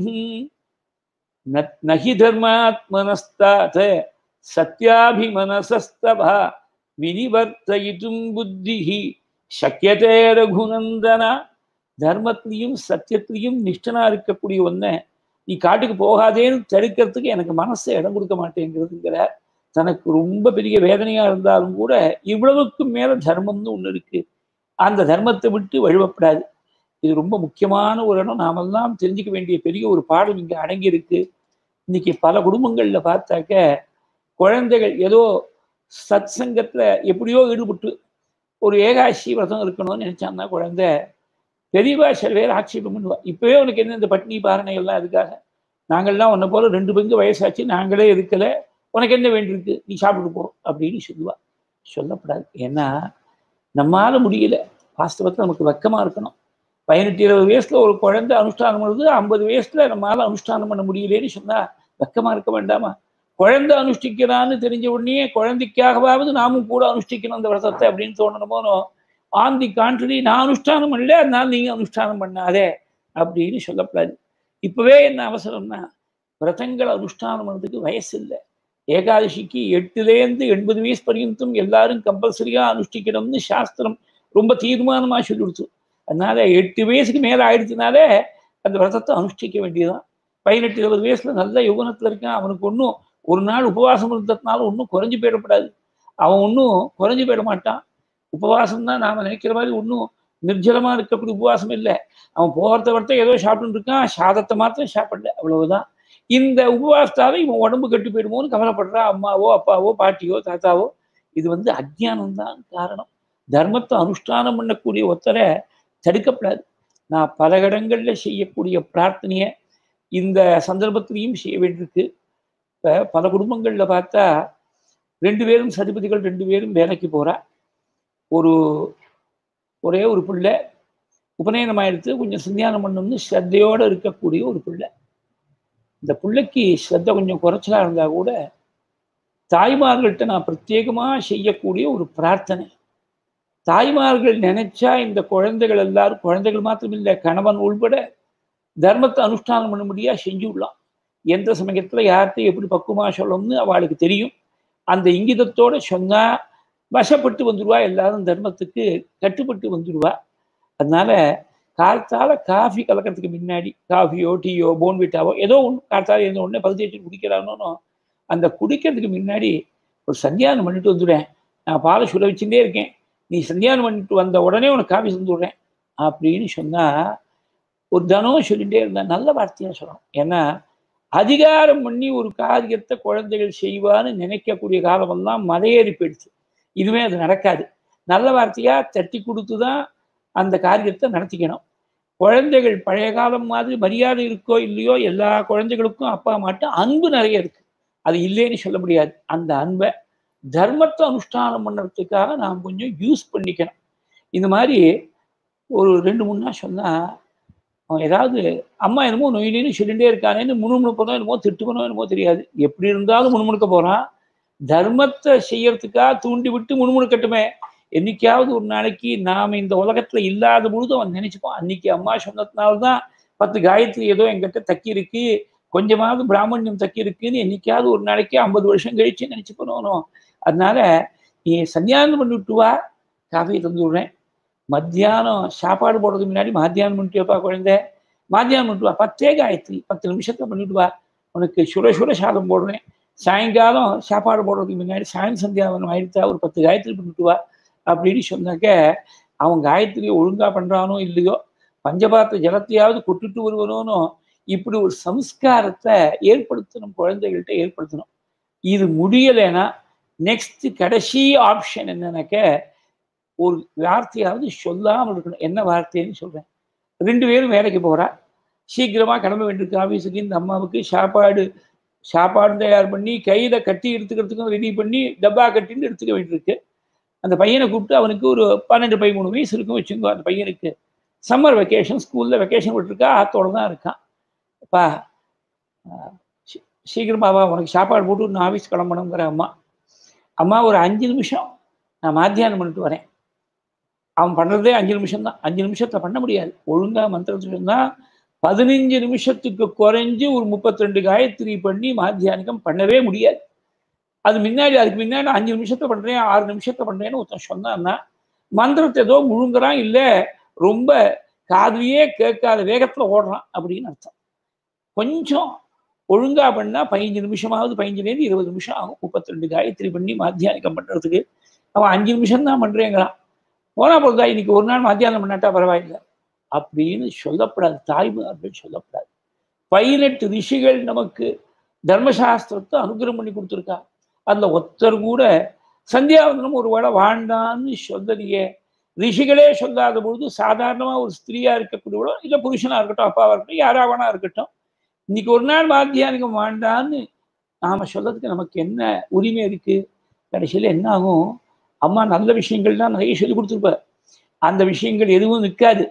நகி தர்மாத்மனஸ்தாத் சத்யாபிமனசஸ்தபா வினிவர்த்தயித்தும் புத்திஹி சக்கியதே ரகுநந்தனா தர்மத்திலையும் சத்தியத்திலையும் நிஷ்டனா இருக்கக்கூடிய ஒன்ன நீ காட்டுக்கு போகாதேன்னு தடுக்கிறதுக்கு எனக்கு மனசை இடம் கொடுக்க மாட்டேங்கிறதுங்கிற தனக்கு ரொம்ப பெரிய வேதனையா இருந்தாலும் கூட இவ்வளவுக்கு மேல தர்மம்னு ஒண்ணு இருக்கு அந்த தர்மத்தை விட்டு வழுவப்படாது இது ரொம்ப முக்கியமான ஒரு இடம் நாமெல்லாம் தெரிஞ்சுக்க வேண்டிய பெரிய ஒரு பாடம் இங்க அடங்கி இருக்கு இன்னைக்கு பல குடும்பங்கள்ல பார்த்தாக்க குழந்தைகள் ஏதோ சத் சங்கத்துல எப்படியோ ஈடுபட்டு ஒரு ஏகாசி விரதம் இருக்கணும்னு நினைச்சான்னா குழந்தை பெரியவா சில பேர் ஆட்சேபம் பண்ணுவா இப்பவே உனக்கு என்ன இந்த பட்னி பாரணைகள்லாம் அதுக்காக நாங்கள்லாம் உன்னை போல ரெண்டு பங்கு வயசாச்சு நாங்களே இருக்கல உனக்கு என்ன வேண்டியிருக்கு நீ சாப்பிட்டு போ அப்படின்னு சொல்லுவா சொல்லப்படாது ஏன்னா நம்மால முடியல வாஸ்தவத்தில் நமக்கு வெக்கமா இருக்கணும் பதினெட்டு இருபது வயசுல ஒரு குழந்தை அனுஷ்டானம் பண்ணுறது ஐம்பது வயசுல நம்மளால அனுஷ்டானம் பண்ண முடியலேன்னு சொன்னா வெக்கமா இருக்க வேண்டாமா குழந்தை அனுஷ்டிக்கிறான்னு தெரிஞ்ச உடனே குழந்தைக்காகவாவது நாமும் கூட அனுஷ்டிக்கணும் அந்த விரதத்தை அப்படின்னு தோணணுமோனோ ஆன் தி கான்ட்ரரி நான் அனுஷ்டானம் பண்ணல அதனால நீங்க அனுஷ்டானம் பண்ணாதே அப்படின்னு சொல்லப்படாது இப்பவே என்ன அவசரம்னா விரதங்கள் அனுஷ்டானம் பண்ணுறதுக்கு வயசு இல்லை ஏகாதசிக்கு எட்டுலேருந்து எண்பது வயசு பர்யந்தம் எல்லாரும் கம்பல்சரியா அனுஷ்டிக்கணும்னு சாஸ்திரம் ரொம்ப தீர்மானமா சொல்லி கொடுத்து அதனால எட்டு வயசுக்கு மேல ஆயிடுச்சுனாலே அந்த விரதத்தை அனுஷ்டிக்க வேண்டியதுதான் பதினெட்டு இருபது வயசுல நல்ல யுவனத்துல இருக்கான் அவனுக்கு ஒன்றும் ஒரு நாள் உபவாசம் இருந்ததுனால ஒன்றும் குறைஞ்சு போயிடப்படாது அவன் ஒன்றும் குறைஞ்சு போயிட மாட்டான் உபவாசம் தான் நாம நினைக்கிற மாதிரி ஒன்றும் நிர்ஜலமா இருக்கக்கூடிய உபவாசம் இல்லை அவன் போகிறத வரத்த ஏதோ சாப்பிட்டு இருக்கான் சாதத்தை மாத்திரம் சாப்பிடல அவ்வளவுதான் இந்த உபவாசத்தால இவன் உடம்பு கெட்டு போயிடுமோன்னு கவலைப்படுறா அம்மாவோ அப்பாவோ பாட்டியோ தாத்தாவோ இது வந்து அஜ்ஞானம் தான் காரணம் தர்மத்தை அனுஷ்டானம் பண்ணக்கூடிய ஒத்தரை தடுக்கப்படாது நான் பல இடங்கள்ல செய்யக்கூடிய பிரார்த்தனையை இந்த சந்தர்ப்பத்திலையும் செய்ய வேண்டியிருக்கு இப்போ பல குடும்பங்களில் பார்த்தா ரெண்டு பேரும் சதிபதிகள் ரெண்டு பேரும் வேலைக்கு போகிறா ஒரு ஒரே ஒரு பிள்ளை உபநயனம் ஆயிடுத்து கொஞ்சம் சந்தியானம் பண்ணணும்னு ஸ்ரத்தையோடு இருக்கக்கூடிய ஒரு பிள்ளை இந்த பிள்ளைக்கு ஸ்ரத்தை கொஞ்சம் குறைச்சலா இருந்தால் கூட தாய்மார்கள்ட்ட நான் பிரத்யேகமாக செய்யக்கூடிய ஒரு பிரார்த்தனை தாய்மார்கள் நினைச்சா இந்த குழந்தைகள் எல்லாரும் குழந்தைகள் மாத்திரம் இல்லை கணவன் உள்பட தர்மத்தை அனுஷ்டானம் பண்ண முடியா செஞ்சு விடலாம் எந்த சமயத்துல யார்கிட்ட எப்படி பக்குவமா சொல்லணும்னு அவளுக்கு தெரியும் அந்த இங்கிதத்தோட சொன்னா வசப்பட்டு வந்துடுவா எல்லாரும் தர்மத்துக்கு கட்டுப்பட்டு வந்துடுவா அதனால காலத்தால காஃபி கலக்கிறதுக்கு முன்னாடி காஃபியோ டீயோ போன்விட்டாவோ ஏதோ ஒன்று காலத்தால இருந்த உடனே பகுதி வச்சு குடிக்கிறானோ அந்த குடிக்கிறதுக்கு முன்னாடி ஒரு சந்தியானம் பண்ணிட்டு வந்துடுறேன் நான் பாலை சுட வச்சுட்டே இருக்கேன் நீ சந்தியானம் பண்ணிட்டு வந்த உடனே உனக்கு காஃபி தந்துடுறேன் அப்படின்னு சொன்னா ஒரு தனம் சொல்லிட்டே இருந்தேன் நல்ல வார்த்தையா சொல்லணும் ஏன்னா அதிகாரம் பண்ணி ஒரு காரியத்தை குழந்தைகள் செய்வான்னு நினைக்கக்கூடிய காலமெல்லாம் மலையேறி போயிடுச்சு இதுவே அது நடக்காது நல்ல வார்த்தையா தட்டி கொடுத்து தான் அந்த காரியத்தை நடத்திக்கணும் குழந்தைகள் பழைய காலம் மாதிரி மரியாதை இருக்கோ இல்லையோ எல்லா குழந்தைகளுக்கும் அப்பா அம்மாட்ட அன்பு நிறைய இருக்கு அது இல்லைன்னு சொல்ல முடியாது அந்த அன்பை தர்மத்தை அனுஷ்டானம் பண்ணுறதுக்காக நாம் கொஞ்சம் யூஸ் பண்ணிக்கணும் இந்த மாதிரி ஒரு ரெண்டு மூணு நாள் சொன்னா அவன் ஏதாவது அம்மா என்னமோ நொயிலின்னு சொல்லிட்டே இருக்கானேன்னு முணுமுணுப்பனோ என்னமோ திட்டுப்பனோ என்னமோ தெரியாது எப்படி இருந்தாலும் முணுமுணுக்க போறான் தர்மத்தை செய்யறதுக்காக தூண்டி விட்டு முணுமுணுக்கட்டுமே என்னைக்காவது ஒரு நாளைக்கு நாம இந்த உலகத்துல இல்லாத பொழுது அவன் நினைச்சுப்பான் அன்னைக்கு அம்மா சொன்னதுனால்தான் பத்து காயத்ரி ஏதோ எங்கிட்ட தக்கி இருக்கு கொஞ்சமாவது பிராமணியம் தக்கி இருக்குன்னு என்னைக்காவது ஒரு நாளைக்கு ஐம்பது வருஷம் கழிச்சு நினைச்சு பண்ணணும் அதனால நீ சன்னியானம் பண்ணி விட்டு வா காஃபி தந்து விடுறேன் மத்தியானம் சாப்பாடு போடுறதுக்கு முன்னாடி மத்தியானம் பண்ணிட்டு வைப்பா குழந்தை மத்தியானம் பண்ணிட்டு வா பத்தே காயத்ரி பத்து நிமிஷத்துல பண்ணிட்டு வா உனக்கு சுட சுட சாதம் போடுறேன் சாயங்காலம் சாப்பாடு போடுறதுக்கு முன்னாடி சாயம் சந்தியாவனம் ஆயிடுத்தா ஒரு பத்து காயத்ரி பண்ணிட்டு வா அப்படின்னு சொன்னாக்க அவன் காயத்ரியை ஒழுங்கா பண்றானோ இல்லையோ பஞ்சபாத்த ஜலத்தையாவது கொட்டுட்டு வருவனோனோ இப்படி ஒரு சம்ஸ்காரத்தை ஏற்படுத்தணும் குழந்தைகள்கிட்ட ஏற்படுத்தணும் இது முடியலைன்னா நெக்ஸ்ட் கடைசி ஆப்ஷன் என்னன்னாக்க ஒரு வார்த்தையாவது சொல்லாமல் இருக்கணும் என்ன வார்த்தைன்னு சொல்றேன் ரெண்டு பேரும் வேலைக்கு போறா சீக்கிரமா கிளம்ப வேண்டியிருக்கு ஆஃபீஸுக்கு இந்த அம்மாவுக்கு சாப்பாடு சாப்பாடு தயார் பண்ணி கையில கட்டி எடுத்துக்கிறதுக்கும் ரெடி பண்ணி டப்பா கட்டின்னு எடுத்துக்க வேண்டியிருக்கு அந்த பையனை கூப்பிட்டு அவனுக்கு ஒரு பன்னெண்டு பதிமூணு வயசு இருக்கும் வச்சுக்கோ அந்த பையனுக்கு சம்மர் வெக்கேஷன் ஸ்கூல்ல வெக்கேஷன் விட்டுருக்கா ஆத்தோட தான் இருக்கான் அப்பா சீக்கிரமாவா உனக்கு சாப்பாடு போட்டு நான் ஆஃபீஸ் கிளம்பணுங்கிற அம்மா அம்மா ஒரு அஞ்சு நிமிஷம் நான் மாத்தியானம் பண்ணிட்டு வரேன் அவன் பண்ணுறதே அஞ்சு நிமிஷம் தான் அஞ்சு நிமிஷத்தை பண்ண முடியாது ஒழுங்காக மந்திரத்தை சொன்னால் பதினஞ்சு நிமிஷத்துக்கு குறைஞ்சு ஒரு முப்பத்தி ரெண்டு காயத்ரி பண்ணி மாத்தியானிக்கம் பண்ணவே முடியாது அது முன்னாடி அதுக்கு முன்னாடி அஞ்சு நிமிஷத்தை பண்ணுறேன் ஆறு நிமிஷத்தை பண்ணுறேன்னு ஒருத்தன் சொன்னான்னா மந்திரத்தை ஏதோ முழுங்குறான் இல்லை ரொம்ப காதுலயே கேட்காத வேகத்தில் ஓடுறான் அப்படின்னு அர்த்தம் கொஞ்சம் ஒழுங்கா பண்ணா பதினஞ்சு நிமிஷமாவது பதினஞ்சுலேருந்து இருபது நிமிஷம் ஆகும் முப்பத்தி ரெண்டு காயத்ரி பண்ணி மாத்தியானிக்கம் பண்ணுறதுக்கு அவன் அஞ்சு நிமிஷம் தான் பண்ணுறேங்கிறான் போனா போதா இன்னைக்கு ஒரு நாள் மத்தியானம் பண்ணாட்டா பரவாயில்லை அப்படின்னு சொல்லப்படாது தாய்மார்கள் சொல்லப்படாது பதினெட்டு ரிஷிகள் நமக்கு தர்மசாஸ்திரத்தை அனுகிரகம் பண்ணி கொடுத்துருக்கா அதில் ஒருத்தர் கூட சந்தியாவந்தனம் ஒரு வேளை வாண்டான்னு சொல்லலையே ரிஷிகளே சொல்லாத பொழுது சாதாரணமாக ஒரு ஸ்திரீயா இருக்கக்கூடியவளோ இல்லை புருஷனா இருக்கட்டும் அப்பாவா இருக்கட்டும் யாராவனா இருக்கட்டும் இன்னைக்கு ஒரு நாள் மாத்தியானிகம் வாண்டான்னு நாம சொல்றதுக்கு நமக்கு என்ன உரிமை இருக்கு கடைசியில் என்ன ஆகும் அம்மா நல்ல விஷயங்கள் தான் நிறைய சொல்லி கொடுத்துருப்ப அந்த விஷயங்கள் எதுவும் நிற்காது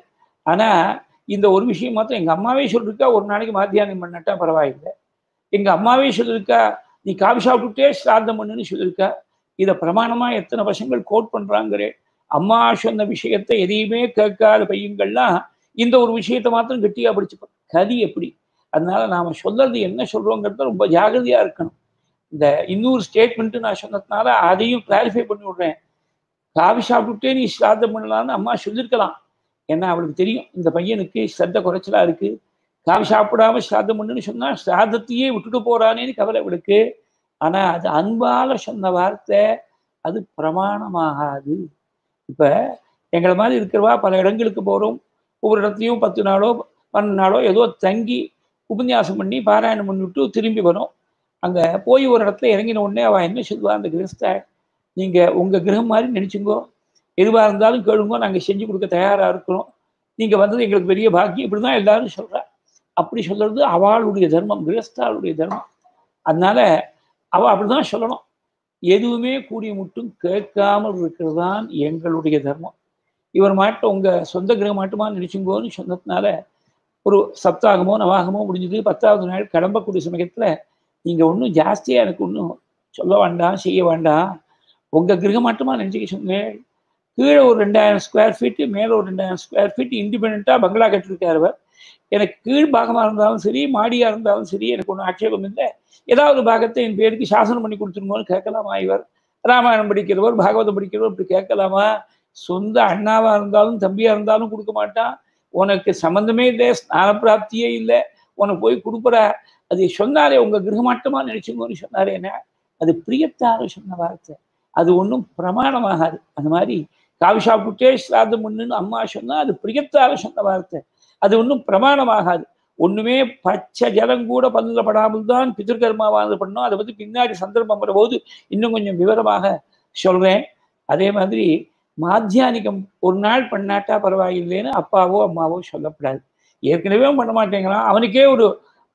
ஆனா இந்த ஒரு விஷயம் மாத்திரம் எங்க அம்மாவே சொல்லிருக்கா ஒரு நாளைக்கு மாத்தியானம் பண்ணட்டா பரவாயில்லை எங்க அம்மாவே சொல்லியிருக்கா நீ காபி சாப்பிட்டுட்டே சிராதம் பண்ணுன்னு சொல்லியிருக்கா இதை பிரமாணமா எத்தனை பசங்கள் கோட் பண்றாங்கிறே அம்மா சொன்ன விஷயத்தை எதையுமே கேட்காத பையங்கள்லாம் இந்த ஒரு விஷயத்தை மாத்திரம் கெட்டியா படிச்சுப்போம் கதி எப்படி அதனால நாம சொல்றது என்ன சொல்றோங்கிறத ரொம்ப ஜாகிரதையா இருக்கணும் இந்த இன்னொரு ஸ்டேட்மெண்ட் நான் சொன்னதுனால அதையும் கிளாரிஃபை பண்ணி விடுறேன் காவி சாப்பிட்டுட்டே நீ சிராதம் பண்ணலான்னு அம்மா சொல்லியிருக்கலாம் ஏன்னா அவளுக்கு தெரியும் இந்த பையனுக்கு ஸ்ரத்த குறைச்சலா இருக்கு காவி சாப்பிடாம சிராதம் பண்ணுன்னு சொன்னா சிராதத்தையே விட்டுட்டு போறானேன்னு கவலை அவளுக்கு ஆனா அது அன்பால சொன்ன வார்த்தை அது பிரமாணமாகாது இப்ப எங்களை மாதிரி இருக்கிறவா பல இடங்களுக்கு போறோம் ஒவ்வொரு இடத்துலையும் பத்து நாளோ பன்னெண்டு நாளோ ஏதோ தங்கி உபன்யாசம் பண்ணி பாராயணம் பண்ணிவிட்டு திரும்பி வரும் அங்க போய் ஒரு இடத்துல இறங்கின உடனே அவ என்ன சொல்லுவா அந்த கிரஸ்த நீங்க உங்க கிரகம் மாதிரி நினைச்சுங்கோ எதுவா இருந்தாலும் கேளுங்கோ நாங்க செஞ்சு கொடுக்க தயாரா இருக்கிறோம் நீங்க வந்தது எங்களுக்கு பெரிய பாக்கியம் இப்படிதான் எல்லாரும் சொல்றா அப்படி சொல்றது அவளுடைய தர்மம் கிரஸ்தாளுடைய தர்மம் அதனால அவ அப்படிதான் சொல்லணும் எதுவுமே கூடிய மட்டும் கேட்காமல் இருக்கிறது தான் எங்களுடைய தர்மம் இவர் மாட்டும் உங்க சொந்த கிரகம் மாட்டுமா நினைச்சுங்கோன்னு சொன்னதுனால ஒரு சப்தாகமோ நவாகமோ முடிஞ்சது பத்தாவது நாள் கிளம்பக்கூடிய சமயத்துல நீங்க ஒன்றும் ஜாஸ்தியா எனக்கு ஒன்றும் சொல்ல வேண்டாம் செய்ய வேண்டாம் உங்க கிரகம் மட்டுமா நினைச்சுக்க சொன்னேன் கீழே ஒரு ரெண்டாயிரம் ஸ்கொயர் ஃபீட்டு மேலே ஒரு ரெண்டாயிரம் ஸ்கொயர் ஃபீட் இண்டிபெண்ட்டாக பங்களா கட்டிருக்காரு அவர் எனக்கு கீழ் பாகமாக இருந்தாலும் சரி மாடியாக இருந்தாலும் சரி எனக்கு ஒன்றும் ஆட்சேபம் இல்லை ஏதாவது பாகத்தை என் பேருக்கு சாசனம் பண்ணி கொடுத்துருங்கோன்னு கேட்கலாமா இவர் ராமாயணம் படிக்கிறவர் பாகவதம் படிக்கிறவர் இப்படி கேட்கலாமா சொந்த அண்ணாவா இருந்தாலும் தம்பியா இருந்தாலும் கொடுக்க மாட்டான் உனக்கு சம்மந்தமே இல்லை ஸ்நான பிராப்தியே இல்லை உனக்கு போய் கொடுக்குற அது சொன்னாரே உங்க கிரகமாட்டமா நினைச்சுங்கன்னு சொன்னாரே என்ன அது பிரியத்தார சொன்ன வார்த்தை அது ஒன்றும் பிரமாணமாகாது அந்த மாதிரி காவி சாப்பிட்டே சிராதம் பண்ணுன்னு அம்மா சொன்னா அது பிரியத்தார சொன்ன வார்த்தை அது ஒன்றும் பிரமாணமாகாது ஒண்ணுமே பச்சை ஜலம் கூட பல்ல படாமல் தான் பிதிர்கர்மாவானது பண்ணோம் அதை பத்தி பின்னாடி சந்தர்ப்பம் வரும்போது இன்னும் கொஞ்சம் விவரமாக சொல்றேன் அதே மாதிரி மாத்தியானிகம் ஒரு நாள் பண்ணாட்டா பரவாயில்லைன்னு அப்பாவோ அம்மாவோ சொல்லப்படாது ஏற்கனவே பண்ண மாட்டேங்கிறான் அவனுக்கே ஒரு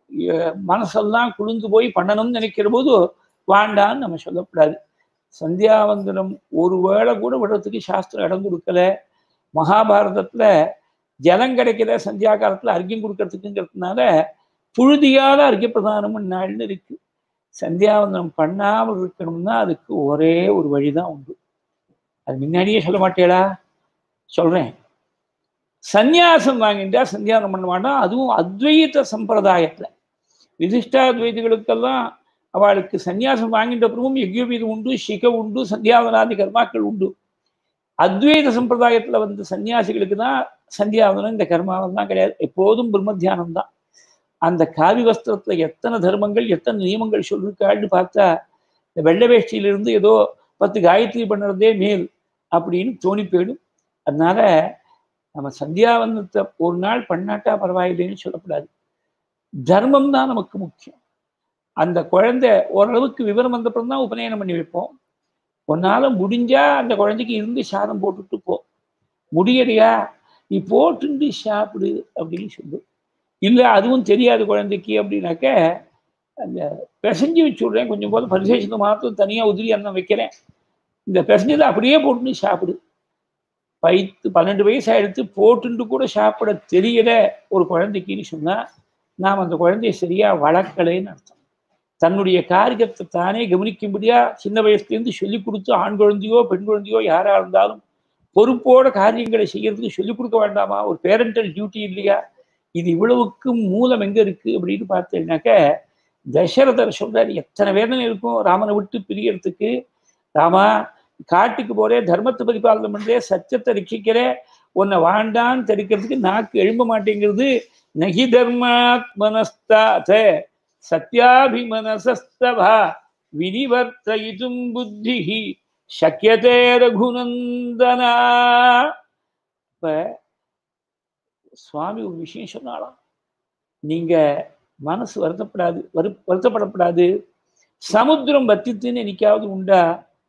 மனசெல்லாம் குளிர்ந்து போய் பண்ணணும்னு நினைக்கிற போது வாண்டான்னு நம்ம சொல்லக்கூடாது சந்தியாவந்தனம் ஒரு வேளை கூட விடுறதுக்கு சாஸ்திரம் இடம் கொடுக்கல மகாபாரதத்துல ஜலம் கிடைக்கிற சந்தியா காலத்துல அர்க்கியம் கொடுக்கறதுக்குங்கிறதுனால புழுதியால அர்க்கிய பிரதானம் நாள்னு இருக்கு சந்தியாவந்தனம் பண்ணாமல் இருக்கணும்னா அதுக்கு ஒரே ஒரு வழிதான் உண்டு அது முன்னாடியே சொல்ல மாட்டேடா சொல்றேன் சந்நியாசம் வாங்கிட்டா சந்தியானம் பண்ண மாட்டான் அதுவும் அத்வைத சம்பிரதாயத்துல விசிஷ்டாத்வைதிகளுக்கெல்லாம் அவளுக்கு சந்நியாசம் வாங்கின்ற அப்புறமும் யஜ்யோபீதம் உண்டு சிக உண்டு சந்தியாவனாதி கர்மாக்கள் உண்டு அத்வைத சம்பிரதாயத்துல வந்த சன்னியாசிகளுக்கு தான் சந்தியாவனம் இந்த கர்மாவனம் தான் கிடையாது எப்போதும் பிரம்ம தியானம் தான் அந்த காவி வஸ்திரத்துல எத்தனை தர்மங்கள் எத்தனை நியமங்கள் சொல்லிருக்காள்னு பார்த்தா இந்த வெள்ளை வேஷ்டியிலிருந்து ஏதோ பத்து காயத்ரி பண்ணுறதே மேல் அப்படின்னு தோணி போயிடும் அதனால நம்ம சந்தியாவந்தத்தை ஒரு நாள் பண்ணாட்டா பரவாயில்லைன்னு சொல்லக்கூடாது தர்மம் தான் நமக்கு முக்கியம் அந்த குழந்தை ஓரளவுக்கு விவரம் வந்தப்புறம் தான் உபநயனம் பண்ணி வைப்போம் உன்னால முடிஞ்சா அந்த குழந்தைக்கு இருந்து சாதம் போட்டுட்டு போ முடியலையா நீ போட்டுண்டு சாப்பிடு அப்படின்னு சொல்லு இல்லை அதுவும் தெரியாது குழந்தைக்கு அப்படின்னாக்க அந்த பிசைஞ்சு வச்சு விட்றேன் கொஞ்சம் போது பரிசேஷத்தை மாத்திரம் தனியாக உதிரி அன்னம் வைக்கிறேன் இந்த பிசைஞ்சதை அப்படியே போட்டுன்னு சாப்பிடு பைத்து பன்னெண்டு வயசு ஆயிடுத்து போட்டுண்டு கூட சாப்பிட தெரியல ஒரு குழந்தைக்குன்னு சொன்னால் நாம் அந்த குழந்தைய சரியாக வளர்க்கலைன்னு அர்த்தம் தன்னுடைய காரியத்தை தானே கவனிக்கும்படியா சின்ன வயசுலேருந்து சொல்லி கொடுத்து ஆண் குழந்தையோ பெண் குழந்தையோ யாரா இருந்தாலும் பொறுப்போட காரியங்களை செய்யறதுக்கு சொல்லிக் கொடுக்க வேண்டாமா ஒரு பேரண்டல் டியூட்டி இல்லையா இது இவ்வளவுக்கும் மூலம் எங்க இருக்கு அப்படின்னு பார்த்தீங்கன்னாக்க தசரதர் சொல்றாரு எத்தனை வேதனை இருக்கும் ராமனை விட்டு பிரியறதுக்கு ராமா காட்டுக்கு போறே தர்மத்தை பரிபாலனம் பண்றே சத்தியத்தை ரட்சிக்கிறே உன்னை வாண்டான்னு தெரிக்கிறதுக்கு நாக்கு எழும்ப மாட்டேங்கிறது நகி தர்மாத்மனஸ்தாத சத்யாபிமனசஸ்தவா வினிவர்த்தயிதும் புத்தி சக்கியதே ரகுநந்தனா இப்ப சுவாமி ஒரு விஷயம் சொன்னாலாம் நீங்க மனசு வருத்தப்படாது வரு வருத்தப்படப்படாது சமுத்திரம் வத்தித்துன்னு என்னைக்காவது உண்டா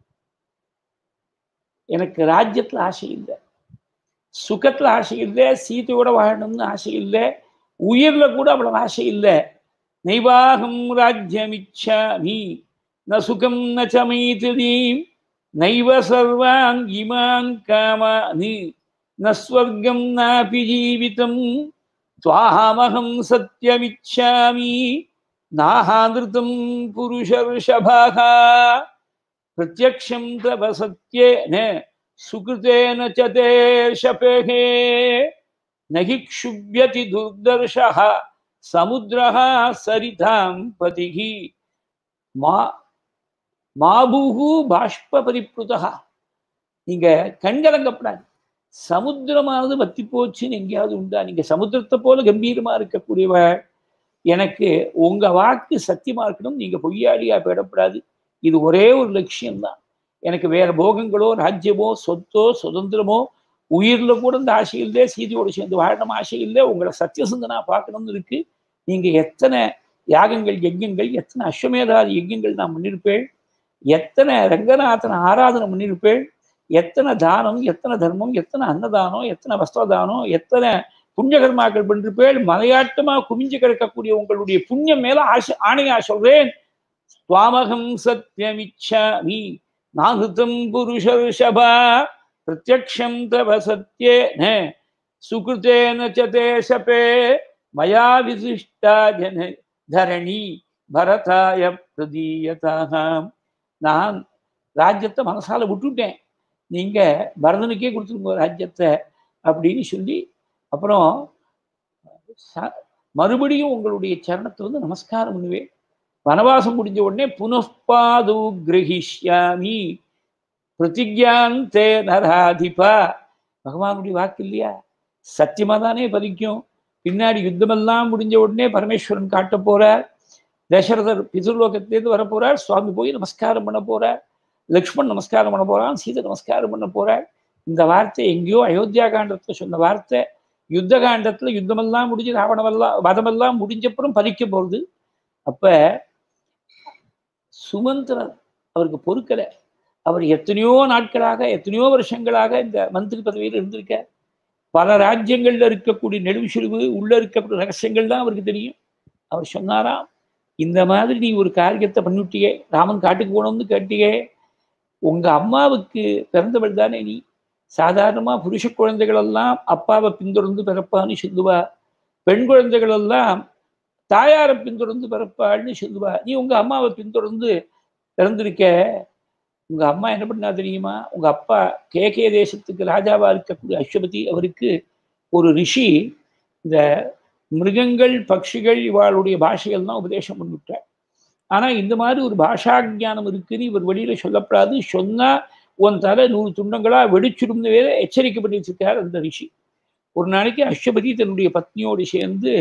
எனக்கு ராஜ்யத்துல ஆசை இல்லை சுகத்துல ஆசை இல்லை சீத்தையோட வாழணும்னு ஆசை இல்லை உயிர்ல கூட அவ்வளவு ஆசை இல்லை நைவாகம் ராஜ்யமிச்சாமி ந சுகம் ந சமைத்திரீம் நைவ சர்வான் இமான் காமானி ந ஸ்வர்க்கம் நாபி ஜீவிதம் त्वाहमहं सत्यमिच्छामि नाहानृतं पुरुषर्षभाः प्रत्यक्षं तव सत्येन सुकृतेन च ते शपेः न हि क्षुभ्यति दुर्दर्शः समुद्रः सरितां पतिः மா மாபூஹு பாஷ்பபரிப்ளுதா நீங்க கண்கலங்கப்படாது சமுத்திரமானது வத்தி போச்சுன்னு எங்கேயாவது உண்டா நீங்க சமுத்திரத்தை போல கம்பீரமா இருக்கக்கூடியவ எனக்கு உங்க வாக்கு சத்தியமா இருக்கணும் நீங்க பொய்யாளியா போயிடப்படாது இது ஒரே ஒரு லட்சியம்தான் எனக்கு வேற போகங்களோ ராஜ்யமோ சொத்தோ சுதந்திரமோ உயிர்ல கூட இந்த ஆசை இல்லை சீதையோடு சேர்ந்து வாழணும் ஆசை இல்லை உங்களை சத்தியசந்தனா பார்க்கணும்னு இருக்கு நீங்க எத்தனை யாகங்கள் யஜ்யங்கள் எத்தனை அஸ்வமேதாதி யஜ்யங்கள் நான் பண்ணியிருப்பேன் எத்தனை ரங்கநாதனை ஆராதனை பண்ணியிருப்பேன் எத்தனை தானம் எத்தனை தர்மம் எத்தனை அன்னதானம் எத்தனை வஸ்திரதானம் எத்தனை புண்ணியகர்மாக்கள் பண்ணிருப்பேன் மலையாட்டமா குமிஞ்சு கிடக்கக்கூடிய உங்களுடைய புண்ணியம் மேல ஆசை ஆணையா சொல்றேன் துவாமகம் சத்தியமிச்சாமி நாகுதம் புருஷர்ஷபா பிரத்யக்ஷம் தவ சத்யேன சுகிருத்தேன சதே சபே மயா விசிஷ்டா ஜன தரணி பரதாய பிரதீயதாம் நான் ராஜ்யத்தை மனசால விட்டுட்டேன் நீங்க பரதனுக்கே கொடுத்துருங்க ராஜ்யத்தை அப்படின்னு சொல்லி அப்புறம் மறுபடியும் உங்களுடைய சரணத்தை வந்து நமஸ்காரம் பண்ணுவேன் வனவாசம் முடிஞ்ச உடனே புனப்பாது கிரகிஷ்யாமி பிரதிஜாந்தே நராதிபா பகவானுடைய வாக்கு இல்லையா சத்தியமா தானே பதிக்கும் பின்னாடி யுத்தமெல்லாம் முடிஞ்ச உடனே பரமேஸ்வரன் காட்ட போறார் தசரதர் பிதுர்லோகத்திலேருந்து வர போறார் சுவாமி போய் நமஸ்காரம் பண்ண போறார் லக்ஷ்மண் நமஸ்காரம் பண்ண போறான் சீதை நமஸ்காரம் பண்ண போறார் இந்த வார்த்தை எங்கேயோ அயோத்தியா காண்டத்துல சொன்ன வார்த்தை யுத்த காண்டத்துல யுத்தமெல்லாம் முடிஞ்சு ராவணமெல்லாம் வதமெல்லாம் முடிஞ்சப்புறம் பறிக்க போறது அப்ப சுமந்திரர் அவருக்கு பொறுக்கலை அவர் எத்தனையோ நாட்களாக எத்தனையோ வருஷங்களாக இந்த மந்திரி பதவியில் இருந்திருக்க பல ராஜ்யங்கள்ல இருக்கக்கூடிய நெடுவிசுழிவு உள்ள இருக்கக்கூடிய ரகசியங்கள் தான் அவருக்கு தெரியும் அவர் சொன்னாராம் இந்த மாதிரி நீ ஒரு காரியத்தை பண்ணிவிட்டியே ராமன் காட்டுக்கு போனோம்னு கேட்டியே உங்க அம்மாவுக்கு பிறந்தவள் தானே நீ சாதாரணமா புருஷ குழந்தைகள் எல்லாம் அப்பாவை பின்தொடர்ந்து பிறப்பான்னு சொல்லுவா பெண் குழந்தைகள் எல்லாம் தாயாரை பின்தொடர்ந்து பிறப்பாள்னு சொல்லுவா நீ உங்க அம்மாவை பின்தொடர்ந்து பிறந்திருக்க உங்க அம்மா என்ன பண்ணா தெரியுமா உங்க அப்பா கே கே தேசத்துக்கு ராஜாவா இருக்கக்கூடிய அஸ்வபதி அவருக்கு ஒரு ரிஷி இந்த மிருகங்கள் பட்சிகள் இவாளுடைய பாஷைகள் தான் உபதேசம் பண்ணிவிட்டார் ஆனா இந்த மாதிரி ஒரு பாஷா ஜானம் இருக்குன்னு இவர் வெளியில சொல்லப்படாது சொன்னா உன் தலை நூறு துண்டங்களா வெடிச்சிடும்னு வேற எச்சரிக்கை பண்ணி வச்சிருக்காரு அந்த ரிஷி ஒரு நாளைக்கு அஸ்வபதி தன்னுடைய பத்னியோடு சேர்ந்து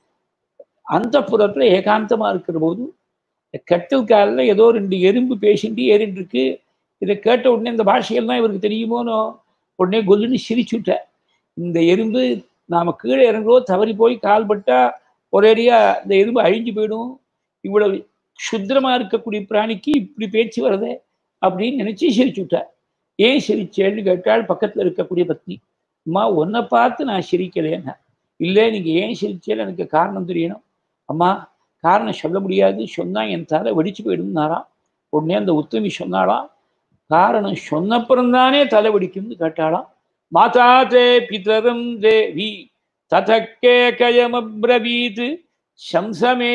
அந்த புறத்துல ஏகாந்தமா இருக்கிற போது கட்டில் காலில் ஏதோ ரெண்டு எறும்பு பேசிட்டு ஏறிட்டு இருக்கு இதை கேட்ட உடனே இந்த பாஷையெல்லாம் இவருக்கு தெரியுமோனோ உடனே கொல்லுன்னு சிரிச்சுட்டார் இந்த எறும்பு நாம கீழே இறங்குறோ தவறி போய் கால் பட்டா ஒரேடியா இந்த எறும்பு அழிஞ்சு போயிடும் இவ்வளவு சுத்திரமா இருக்கக்கூடிய பிராணிக்கு இப்படி பேச்சு வருதே அப்படின்னு நினைச்சு சிரிச்சு விட்டார் ஏன் சிரிச்சேன்னு கேட்டால் பக்கத்துல இருக்கக்கூடிய பத்னி அம்மா உன்னை பார்த்து நான் சிரிக்கலேன்னா இல்லை நீங்க ஏன் சிரிச்சேன்னு எனக்கு காரணம் தெரியணும் அம்மா காரணம் சொல்ல முடியாது சொன்னா என் தலை வெடிச்சு போயிடும்னாராம் உடனே அந்த உத்தமி சொன்னாலாம் காரணம் சொன்னப்புறம்தானே தலை வெடிக்கும்னு கேட்டாலாம் மாதா தே பிதரம் தேவி ததக்கே கயமப்ரவீத் சம்சமே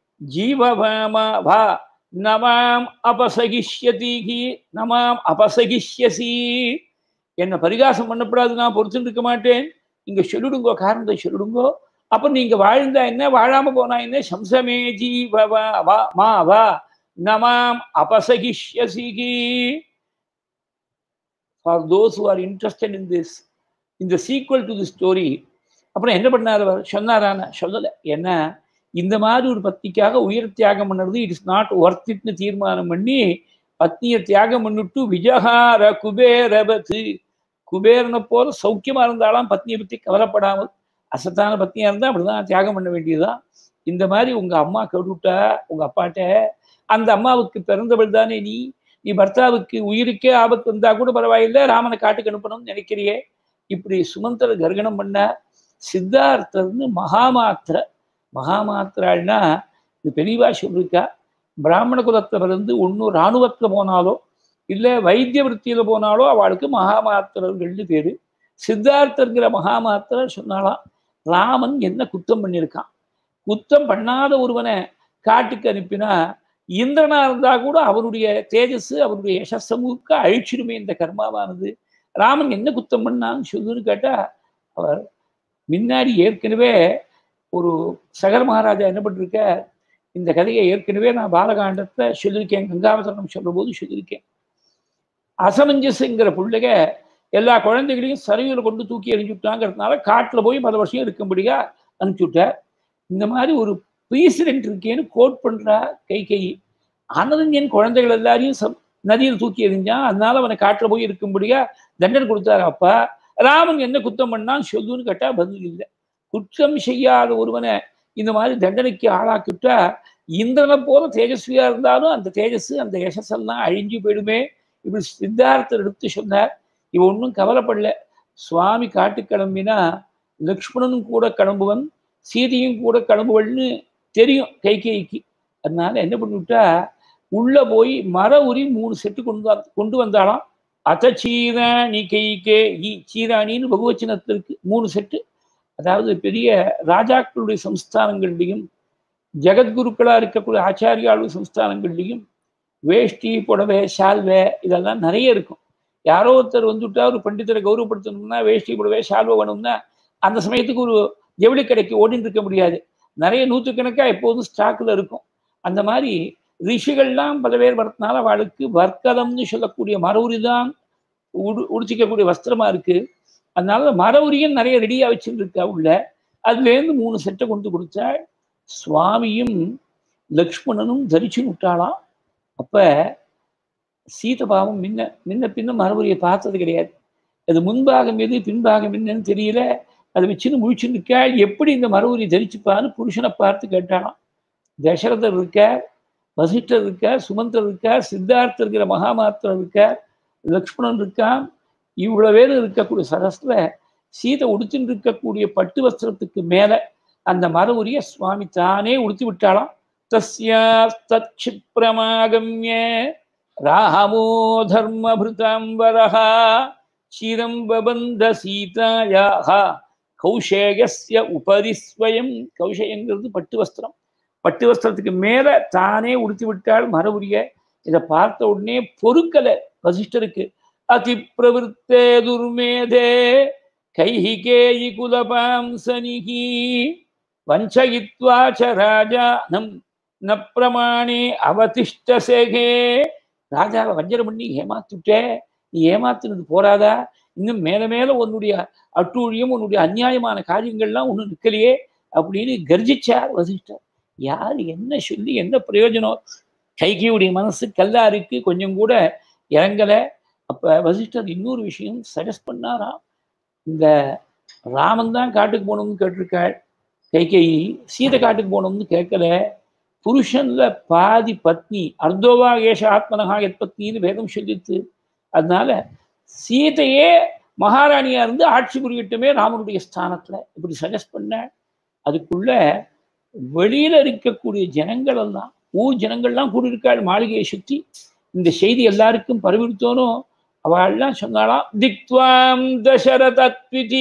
ஜீவவாமா வா நமாம் அபசகிஷ்யதி நமாம் அபசகிஷ்யசி என்னை பரிகாசம் பண்ணப்படாது நான் பொறுத்துட்டு இருக்க மாட்டேன் இங்க சொல்லிடுங்கோ காரணத்தை சொல்லிடுங்கோ அப்ப நீங்க வாழ்ந்தா என்ன வாழாம போனா என்ன சம்சமே ஜீவவா வா மா வா நமாம் அபசகிஷ்யசிகி for those who are interested in this இந்த சீக்வல் டு தி ஸ்டோரி அப்புறம் என்ன பண்ணார் அவர் சொன்னாரான சொல்லலை ஏன்னா இந்த மாதிரி ஒரு பத்திக்காக உயிர் தியாகம் பண்ணுறது இட் இஸ் நாட் ஒர்த் இட்னு தீர்மானம் பண்ணி பத்னியை தியாகம் பண்ணிட்டு விஜகார குபேரபத்து குபேரனை போல சௌக்கியமா இருந்தாலும் பத்னியை பத்தி கவலைப்படாமல் அசத்தான பத்னியா இருந்தா அப்படிதான் தியாகம் பண்ண வேண்டியதுதான் இந்த மாதிரி உங்க அம்மா கேட்டுவிட்டா உங்க அப்பாட்ட அந்த அம்மாவுக்கு பிறந்தவள் தானே நீ நீ பர்த்தாவுக்கு உயிருக்கே ஆபத்து வந்தா கூட பரவாயில்லை ராமனை காட்டுக்கு அனுப்பணும்னு நினைக்கிறியே இப்படி சுமந்திர கர்கணம் பண்ண சித்தார்த்தர்னு மகாமாத்திர மகாமாத்திராள்னா இது பெரியவா சொல்லிருக்கா பிராமண குலத்துல பிறந்து ஒன்றும் இராணுவத்துல போனாலோ இல்லை வைத்திய விற்த்தியில போனாலோ அவளுக்கு மகாமாத்திரர்கள்னு பேரு சித்தார்த்தங்கிற மகாமாத்திர சொன்னாலாம் ராமன் என்ன குத்தம் பண்ணியிருக்கான் குத்தம் பண்ணாத ஒருவனை காட்டுக்கு அனுப்பினா இந்திரனா இருந்தா கூட அவருடைய தேஜஸ் அவருடைய யசஸமுக்க அழிச்சிடுமே இந்த கர்மாவானது ராமன் என்ன குத்தம் பண்ணான்னு சொல்லுன்னு கேட்டா அவர் முன்னாடி ஏற்கனவே ஒரு சகர மகாராஜா என்ன பண்ணிருக்க இந்த கதையை ஏற்கனவே நான் பாலகாண்டத்தை சொல்லியிருக்கேன் கங்காவதரணம் சொல்ற போது சொல்லியிருக்கேன் அசமஞ்சஸ்ங்கிற பிள்ளைக எல்லா குழந்தைகளையும் சரிவில் கொண்டு தூக்கி எறிஞ்சுட்டாங்கிறதுனால காட்டில் போய் பல வருஷம் இருக்கும்படியா அனுப்பிச்சு விட்டார் இந்த மாதிரி ஒரு ப்ரீசிடென்ட் இருக்கேன்னு கோட் பண்றா கை கை அனதஞ்சன் குழந்தைகள் எல்லாரையும் சம் நதியில் தூக்கி எறிஞ்சான் அதனால அவனை காட்டில் போய் இருக்கும்படியா தண்டனை கொடுத்தாரு அப்பா ராமன் என்ன குத்தம் பண்ணான்னு சொல்லுன்னு கேட்டா பதில் இல்லை குற்றம் செய்யாத ஒருவனை இந்த மாதிரி தண்டனைக்கு ஆளாக்கிவிட்டா இந்திரனை போல தேஜஸ்வியா இருந்தாலும் அந்த தேஜஸ் அந்த யசஸ் எல்லாம் அழிஞ்சு போயிடுமே இப்படி சித்தார்த்தர் எடுத்து சொன்னார் இவ ஒன்றும் கவலைப்படல சுவாமி காட்டு கிளம்பினா லக்ஷ்மணனும் கூட கிளம்புவன் சீதையும் கூட கிளம்புவள்னு தெரியும் கைகேயிக்கு அதனால என்ன பண்ணிவிட்டா உள்ள போய் மர உரி மூணு செட்டு கொண்டு வா கொண்டு வந்தாலாம் அத சீராணி கைகே ஈ சீராணின்னு பகுவச்சனத்திற்கு மூணு செட்டு அதாவது பெரிய ராஜாக்களுடைய சம்ஸ்தானங்கள்லையும் ஜெகத்குருக்களா இருக்கக்கூடிய ஆச்சாரியாளுடைய சம்ஸ்தானங்கள்லையும் வேஷ்டி புடவை சால்வை இதெல்லாம் நிறைய இருக்கும் யாரோ ஒருத்தர் வந்துவிட்டா ஒரு பண்டிதரை கௌரவப்படுத்தணும்னா வேஷ்டி புடவை சால்வை வேணும்னா அந்த சமயத்துக்கு ஒரு ஜவுளி கடைக்கு ஓடின்னு இருக்க முடியாது நிறைய நூற்றுக்கணக்காக எப்போதும் ஸ்டாக்கில் இருக்கும் அந்த மாதிரி ரிஷிகள்லாம் பல பேர் வரதுனால அவளுக்கு வர்க்கதம்னு சொல்லக்கூடிய மரவுரி தான் உடு உடிச்சிக்கக்கூடிய வஸ்திரமா இருக்கு அதனால மரவுரியும் நிறைய ரெடியாக வச்சுட்டு இருக்கா உள்ள அதுலேருந்து மூணு செட்டை கொண்டு கொடுத்தாள் சுவாமியும் லக்ஷ்மணனும் தரிச்சு விட்டாளாம் அப்ப சீதபாவம் முன்ன முன்ன பின்ன மரபுரியை பார்த்தது கிடையாது அது முன்பாகம் எது பின்பாகம் என்னன்னு தெரியல அதை வச்சுன்னு முழிச்சுன்னு இருக்கா எப்படி இந்த மரபுரி தரிச்சுப்பான்னு புருஷனை பார்த்து கேட்டாலாம் தசரதர் இருக்கார் வசிஷ்டர் இருக்கார் சுமந்தர் இருக்கார் சித்தார்த்தர் இருக்கிற மகாமாத்திரர் இருக்கார் லக்ஷ்மணன் இருக்கான் இவ்வளவு பேர் இருக்கக்கூடிய சரஸ்ல சீதை உடுத்தின்னு இருக்கக்கூடிய பட்டு வஸ்திரத்துக்கு மேல அந்த மரபுரிய சுவாமி தானே உடுத்தி விட்டாளாம் தஸ்யாஸ்திப்ரமாகமிய ராமோ தர்மபிருதாம்பரः சிரம் பபந்த சீதாயாக கௌஷேயஸ்ய உபரி ஸ்வயம் கௌஷயங்கிறது பட்டு வஸ்திரம் பட்டு வஸ்திரத்துக்கு மேல தானே உடுத்தி விட்டாள் மரபுரிய இதை பார்த்த உடனே பொறுக்கல வசிஷ்டருக்கு அதி பிரவருத்தே துர்மேதே கைஹிகேயி குலபாம்சனிகி வஞ்சயித்வா ச ராஜானம் ந பிரமாணே அவதிஷ்டசேகே ராஜாவை வஞ்சனம் பண்ணி ஏமாத்துட்டே நீ ஏமாத்துனது போராதா இன்னும் மேல மேல உன்னுடைய அட்டூழியம் உன்னுடைய அநியாயமான காரியங்கள்லாம் ஒன்றும் நிற்கலையே அப்படின்னு கர்ஜிச்சார் வசிஷ்டர் யார் என்ன சொல்லி என்ன பிரயோஜனம் கைகியுடைய மனசு கல்லா இருக்கு கொஞ்சம் கூட இறங்கலை அப்ப வசிஷ்டர் இன்னொரு விஷயம் சஜஸ்ட் பண்ணாராம் இந்த ராமன் தான் காட்டுக்கு போகணும்னு கேட்டிருக்காள் கைகேயி சீதை காட்டுக்கு போகணும்னு கேட்கல புருஷன்ல பாதி பத்னி அர்த்தோவா ஏஷ ஆத்மனகா எத் பத்னின்னு வேதம் சொல்லித்து அதனால சீதையே மகாராணியா இருந்து ஆட்சி புரியட்டுமே ராமனுடைய ஸ்தானத்துல இப்படி சஜஸ்ட் பண்ண அதுக்குள்ள வெளியில இருக்கக்கூடிய ஜனங்கள் எல்லாம் ஊர் ஜனங்கள்லாம் கூடியிருக்காள் மாளிகையை சுற்றி இந்த செய்தி எல்லாருக்கும் பரவிடுத்தோனும் அவள்லாம் சொன்னாலாம் திக்வாம் தசரதத்விதி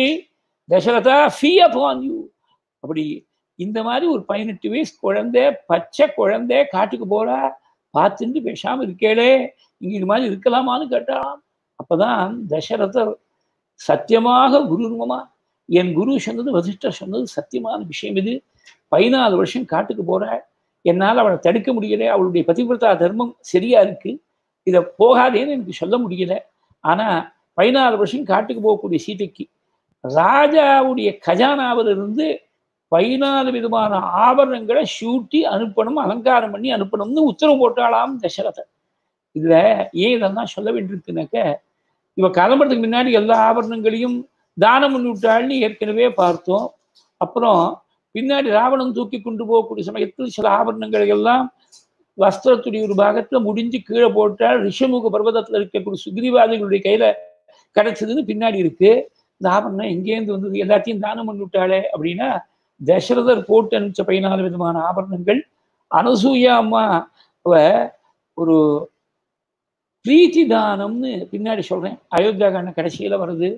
தசரதா ஃபீ அப்பான் யூ அப்படி இந்த மாதிரி ஒரு பதினெட்டு வயசு குழந்தை பச்சை குழந்தை காட்டுக்கு போறா பார்த்துட்டு பேசாம இருக்கேளே இங்க இது மாதிரி இருக்கலாமான்னு கேட்டாலாம் அப்பதான் தசரதர் சத்தியமாக குருருமமா என் குரு சொன்னது வசிஷ்டர் சொன்னது சத்தியமான விஷயம் இது பதினாலு வருஷம் காட்டுக்கு போறாள் என்னால் அவளை தடுக்க முடியல அவளுடைய பதிவிரதா தர்மம் சரியா இருக்கு இதை போகாதேன்னு எனக்கு சொல்ல முடியல ஆனா பதினாலு வருஷம் காட்டுக்கு போகக்கூடிய சீதைக்கு ராஜாவுடைய கஜானாவில் இருந்து பதினாலு விதமான ஆபரணங்களை ஷூட்டி அனுப்பணும் அலங்காரம் பண்ணி அனுப்பணும்னு உத்தரவு போட்டாலாம் தசரதர் இதுல ஏன் இதெல்லாம் சொல்ல வேண்டியிருக்குனாக்க இவ கிளம்புறதுக்கு முன்னாடி எல்லா ஆபரணங்களையும் தானம் பண்ணி விட்டாள்னு ஏற்கனவே பார்த்தோம் அப்புறம் பின்னாடி ராவணன் தூக்கி கொண்டு போகக்கூடிய சமயத்தில் சில ஆபரணங்களை எல்லாம் வஸ்திரத்துடைய ஒரு பாகத்துல முடிஞ்சு கீழே போட்டால் ரிஷமுக பர்வதத்துல இருக்கக்கூடிய சுக்ரீவாதிகளுடைய கையில கிடைச்சதுன்னு பின்னாடி இருக்கு இந்த ஆபரணம் எங்கேருந்து வந்தது எல்லாத்தையும் தானம் பண்ணி விட்டாளே அப்படின்னா தசரதர் போட்டு அனுப்பிச்ச பதினாலு விதமான ஆபரணங்கள் அனசூயா அம்மா அவ ஒரு பிரீத்தி தானம்னு பின்னாடி சொல்றேன் அயோத்தியா காண்ட கடைசியில வருது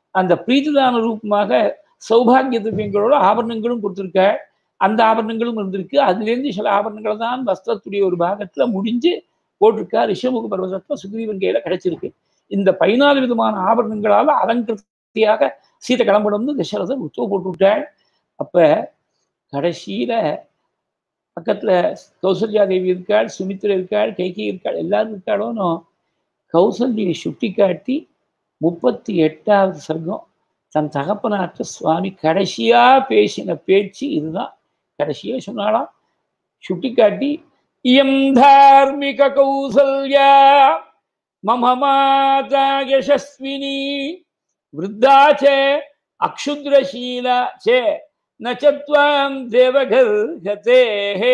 அந்த பிரீதிதான ரூபமாக சௌபாகிய திரவியங்களோட ஆபரணங்களும் கொடுத்துருக்க அந்த ஆபரணங்களும் இருந்திருக்கு அதுலேருந்து சில ஆபரணங்கள் தான் வஸ்திரத்துடைய ஒரு பாகத்துல முடிஞ்சு போட்டிருக்கா ரிஷமுக பர்வதத்துல சுக்ரீவன் கையில கிடைச்சிருக்கு இந்த பதினாலு விதமான ஆபரணங்களால அலங்கிருத்தியாக சீதை கிளம்பணும்னு தசரதன் உத்தரவு போட்டு விட்டாள் அப்ப கடைசியில பக்கத்துல கௌசல்யா தேவி இருக்காள் சுமித்ரா இருக்காள் கைகி இருக்காள் எல்லாரும் இருக்காளோன்னு கௌசல்யை சுட்டி காட்டி முப்பத்தி எட்டாவது சர்க்கம் தன் தகப்பனாற்ற சுவாமி கடைசியா பேசின பேச்சு இதுதான் கடைசியா சொன்னாலாம் சுட்டி காட்டி இயம் தார்மிக கௌசல்யா மம மாதா யசஸ்வினி விருத்தா சே அக்ஷுத்ரசீலா சே நச்சத்வாம் தேவகர் கதேஹே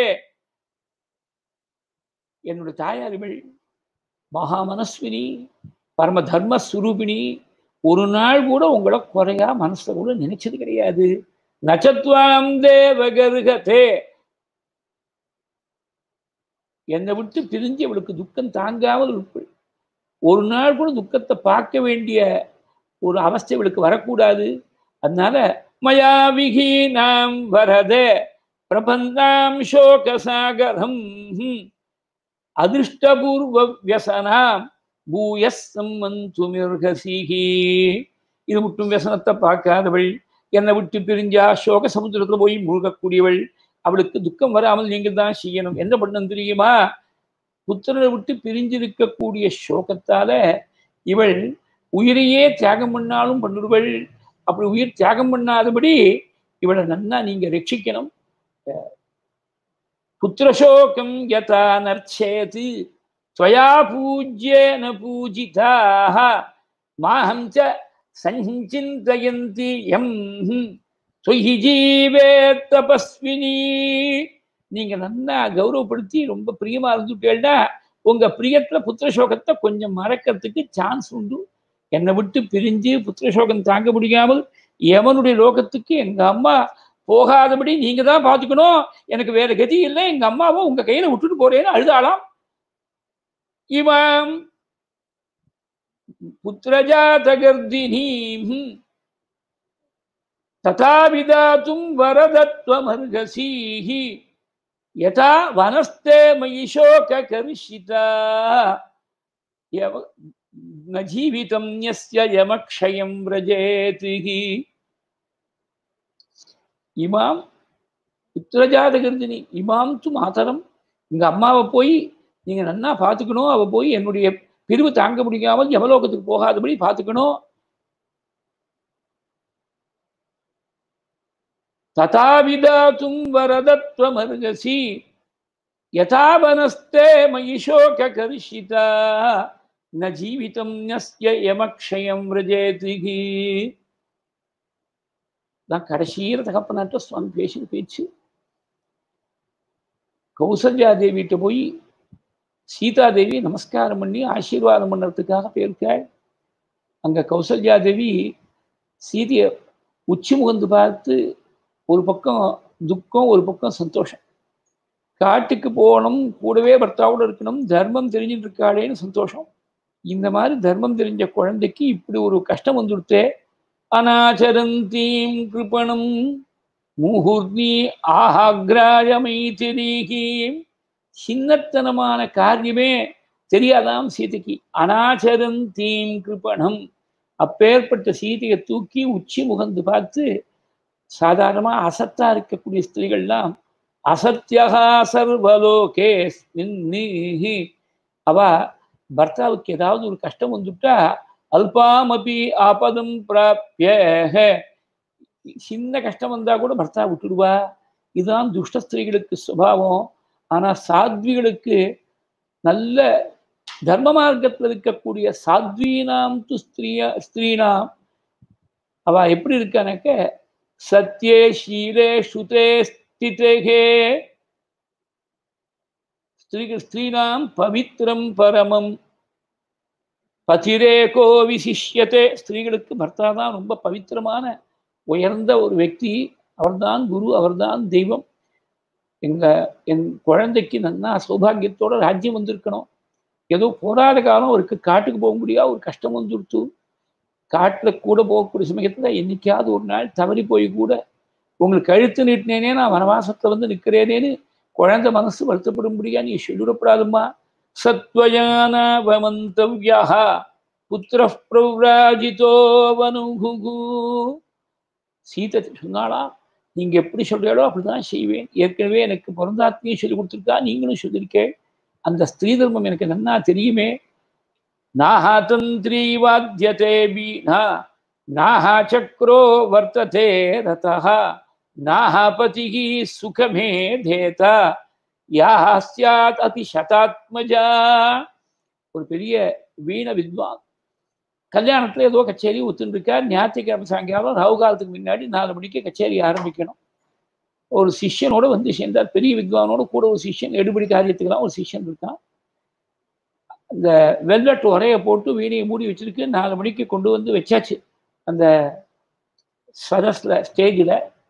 என்னுடைய தாயாரிகள் மகா மனஸ்வினி பரம தர்மஸ்வரூபிணி ஒரு நாள் கூட உங்களை குறையா மனசுல கூட நினைச்சது கிடையாது நச்சத்வாம் தேவகர்கதே என்னை விட்டு பிரிஞ்சு அவளுக்கு துக்கம் தாங்காமல் இருப்பள் ஒரு நாள் கூட துக்கத்தை பார்க்க வேண்டிய ஒரு அவஸ்தை இவளுக்கு வரக்கூடாது அதனால மயா விஹீனாம் வரதே பிரபந்தாம் சோகசாகரம் அதிருஷ்டபூர்வ வியசனாம் பூயஸ் சம்மந்துமிர்கசிகி இது மட்டும் வியசனத்தை பார்க்காதவள் என்னை விட்டு பிரிஞ்சா சோக சமுத்திரத்துல போய் மூழ்கக்கூடியவள் அவளுக்கு துக்கம் வராமல் நீங்கள் தான் செய்யணும் என்ன பண்ணணும் தெரியுமா புத்திரனை விட்டு பிரிஞ்சிருக்கக்கூடிய சோகத்தால இவள் உயிரையே தியாகம் பண்ணாலும் பண்ணுவள் அப்படி உயிர் தியாகம் பண்ணாதபடி இவளை நன்னா நீங்க ரட்சிக்கணும் புத்திரசோகம் யதா நர்ச்சேது त्वया பூஜ்யேன பூஜிதாக மாஹம் ச சஞ்சிந்தயந்தி எம் தொயி ஜீவே தபஸ்வினி நீங்க நல்லா கௌரவப்படுத்தி ரொம்ப பிரியமா இருந்துட்டேன்னா உங்க பிரியத்துல புத்திரசோகத்தை கொஞ்சம் மறக்கிறதுக்கு சான்ஸ் உண்டு என்னை விட்டு பிரிஞ்சு புத்திரசோகம் தாங்க முடியாமல் எவனுடைய லோகத்துக்கு எங்க அம்மா போகாதபடி நீங்க தான் பார்த்துக்கணும் எனக்கு வேற கதி இல்லை எங்க அம்மாவை உங்க கையில விட்டுட்டு போறேன்னு அழுதாளாம் இமாம் புத்திரஜாதகர்தினீம் ததா விதாத்தும் வரதத்வமர்கசீஹி யதா வனஸ்தே மயி சோககர்ஷிதா ந ஜீவிதம் யஸ்ய யமக்ஷயம் விரஜேதிஹி இமாம் புத்திரஜாதகர்தினி இமாம் து மாதரம் எங்க அம்மாவை போய் நீங்க நன்னா பார்த்துக்கணும் அவ போய் என்னுடைய பிரிவு தாங்க முடியாமல் எவலோகத்துக்கு போகாதபடி பார்த்துக்கணும் ததாவிதாத்தும் வரதத்வமர்கசி யதாவனஸ்தே மயி சோக கரிஷிதா ந ஜீவிதம் நஸ்ய யமக்ஷயம் விரஜேதிகி தான் கடைசியில தகப்பனாட்ட சுவாமி பேசின பேச்சு கௌசல்யா தேவிகிட்ட போய் சீதாதேவி நமஸ்காரம் பண்ணி ஆசீர்வாதம் பண்ணுறதுக்காக போயிருக்காள் அங்க கௌசல்யா தேவி சீதையை உச்சி முகந்து பார்த்து ஒரு பக்கம் துக்கம் ஒரு பக்கம் சந்தோஷம் காட்டுக்கு போகணும் கூடவே பர்த்தாவோட இருக்கணும் தர்மம் தெரிஞ்சுட்டு இருக்காளேன்னு சந்தோஷம் இந்த மாதிரி தர்மம் தெரிஞ்ச குழந்தைக்கு இப்படி ஒரு கஷ்டம் வந்துடுத்தே அநாச்சரந்தீம் கிருபணம் முகூர்த்தி ஆஹாகிராய மைத்திரீகீம் சின்னத்தனமான காரியமே தெரியாதாம் சீதைக்கு அனாச்சரந்தீம் கிருபணம் அப்பேற்பட்ட சீதையை தூக்கி உச்சி முகந்து பார்த்து சாதாரணமா அசத்தா இருக்கக்கூடிய ஸ்திரீகள்லாம் அசத்தியகா சர்வலோகே அவ பர்த்தாவுக்கு ஏதாவது ஒரு கஷ்டம் வந்துட்டா அல்பாமபி ஆபதம் பிராப்பிய சின்ன கஷ்டம் வந்தா கூட பர்த்தா விட்டுடுவா இதுதான் துஷ்ட ஸ்திரீகளுக்கு சுபாவம் ஆனா சாத்விகளுக்கு நல்ல தர்ம மார்க்கத்தில் இருக்கக்கூடிய சாத்வீனாம் து ஸ்திரீயா ஸ்திரீனாம் அவ எப்படி இருக்கானாக்க சத்யே ஷீலே ஸ்ருதே ஸ்திதே ஸ்திரீ ஸ்திரீனாம் பவித்ரம் பரமம் பதிரேகோ விசிஷ்யத்தே ஸ்திரீகளுக்கு பர்த்தா தான் ரொம்ப பவித்திரமான உயர்ந்த ஒரு వ్యక్తి அவர்தான் குரு அவர்தான் தெய்வம் எங்க என் குழந்தைக்கு நன்னா சௌபாகியத்தோட ராஜ்யம் வந்திருக்கணும் ஏதோ போராத காலம் அவருக்கு காட்டுக்கு போக முடியாது ஒரு கஷ்டம் வந்துடுத்து காட்டுல கூட போகக்கூடிய சமயத்துல என்னைக்காவது ஒரு நாள் தவறி போய் கூட உங்களுக்கு கழுத்து நீட்டினேனே நான் வனவாசத்துல வந்து நிற்கிறேனேன்னு குழந்தை மனசு வருத்தப்படும்படியா நீ சொல்லிடப்படாதும்மா சத்வயானவமந்தவ்யா புத்திர பிரவ்ராஜிதோ வனுகு சீதை சொன்னாளா நீங்க எப்படி சொல்றீங்களோ அப்படிதான் செய்வேன் ஏற்கனவே எனக்கு பிறந்தாத்மியும் சொல்லி கொடுத்துருக்கா நீங்களும் சொல்லியிருக்கேன் அந்த ஸ்திரீ தர்மம் எனக்கு நன்னா தெரியுமே நாஹா தந்திரி வாத்தியதே பீனா நாஹா சக்ரோ வர்த்ததே ரதா நாஹா பதிகி சுகமே தேதா யாஹா ஸ்யாத் அதி சதாத்மஜா ஒரு பெரிய வீண வித்வான் கல்யாணத்துல ஏதோ கச்சேரி ஒத்துருக்கார் ஞாயிற்றுக்கிழமை சாயங்காலம் ராகு காலத்துக்கு முன்னாடி நாலு மணிக்கு கச்சேரி ஆரம்பிக்கணும் ஒரு சிஷ்யனோட வந்து சேர்ந்தார் பெரிய வித்வானோட கூட ஒரு சிஷ்யன் எடுபடி காரியத்துக்கெல்லாம் ஒரு சிஷ்யன் இருக்கான் அந்த வெல்வெட் உரையை போட்டு வீணையை மூடி வச்சிருக்கு நாலு மணிக்கு கொண்டு வந்து வச்சாச்சு அந்த சரஸ்ல ஸ்டேஜில்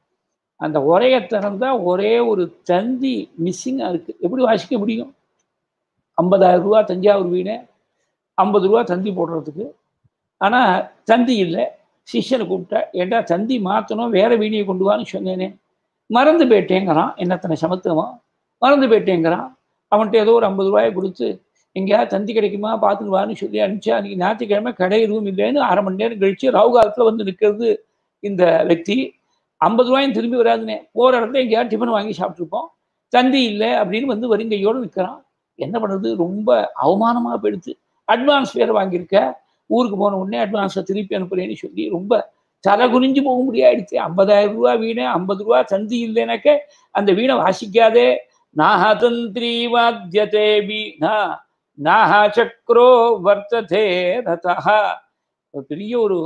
அந்த உரையை திறந்தா ஒரே ஒரு தந்தி மிஸ்ஸிங்காக இருக்கு எப்படி வாசிக்க முடியும் ஐம்பதாயிரம் ரூபா தஞ்சாவூர் வீணை ஐம்பது ரூபா தந்தி போடுறதுக்கு ஆனால் தந்தி இல்லை சிஷ்யனை கூப்பிட்டா ஏண்டா தந்தி மாற்றணும் வேற வீணியை கொண்டு வான்னு சொன்னேனே மறந்து போயிட்டேங்கிறான் என்னத்தனை சமத்துவம் மறந்து போயிட்டேங்கிறான் அவன்கிட்ட ஏதோ ஒரு ஐம்பது ரூபாயை கொடுத்து எங்கேயாவது தந்தி கிடைக்குமா பார்த்துன்னு வான்னு சொல்லி அனுப்பிச்சா அன்றைக்கி ஞாயிற்றுக்கிழமை கடை எதுவும் இல்லைன்னு அரை மணி நேரம் கழிச்சு ராகு காலத்தில் வந்து நிற்கிறது இந்த వ్యక్తి ஐம்பது ரூபாயும் திரும்பி வராதுனே போகிற இடத்துல எங்கேயாவது டிஃபன் வாங்கி சாப்பிட்ருப்போம் தந்தி இல்லை அப்படின்னு வந்து வருங்கையோடு நிற்கிறான் என்ன பண்ணுறது ரொம்ப அவமானமாக போயிடுது அட்வான்ஸ் வேறு வாங்கியிருக்க ஊருக்கு போன உடனே அட்வான்ஸை திருப்பி அனுப்புறேன்னு சொல்லி ரொம்ப தலை குனிஞ்சு போக முடியாயிடுச்சு ஐம்பதாயிரம் ரூபா வீணை ஐம்பது ரூபா தந்தி இல்லைனாக்க அந்த வீணை வாசிக்காதே நாஹ தந்திரி வாத்தியதே வீணா நாஹ சக்ரோ வர்த்ததே ரதா பெரிய ஒரு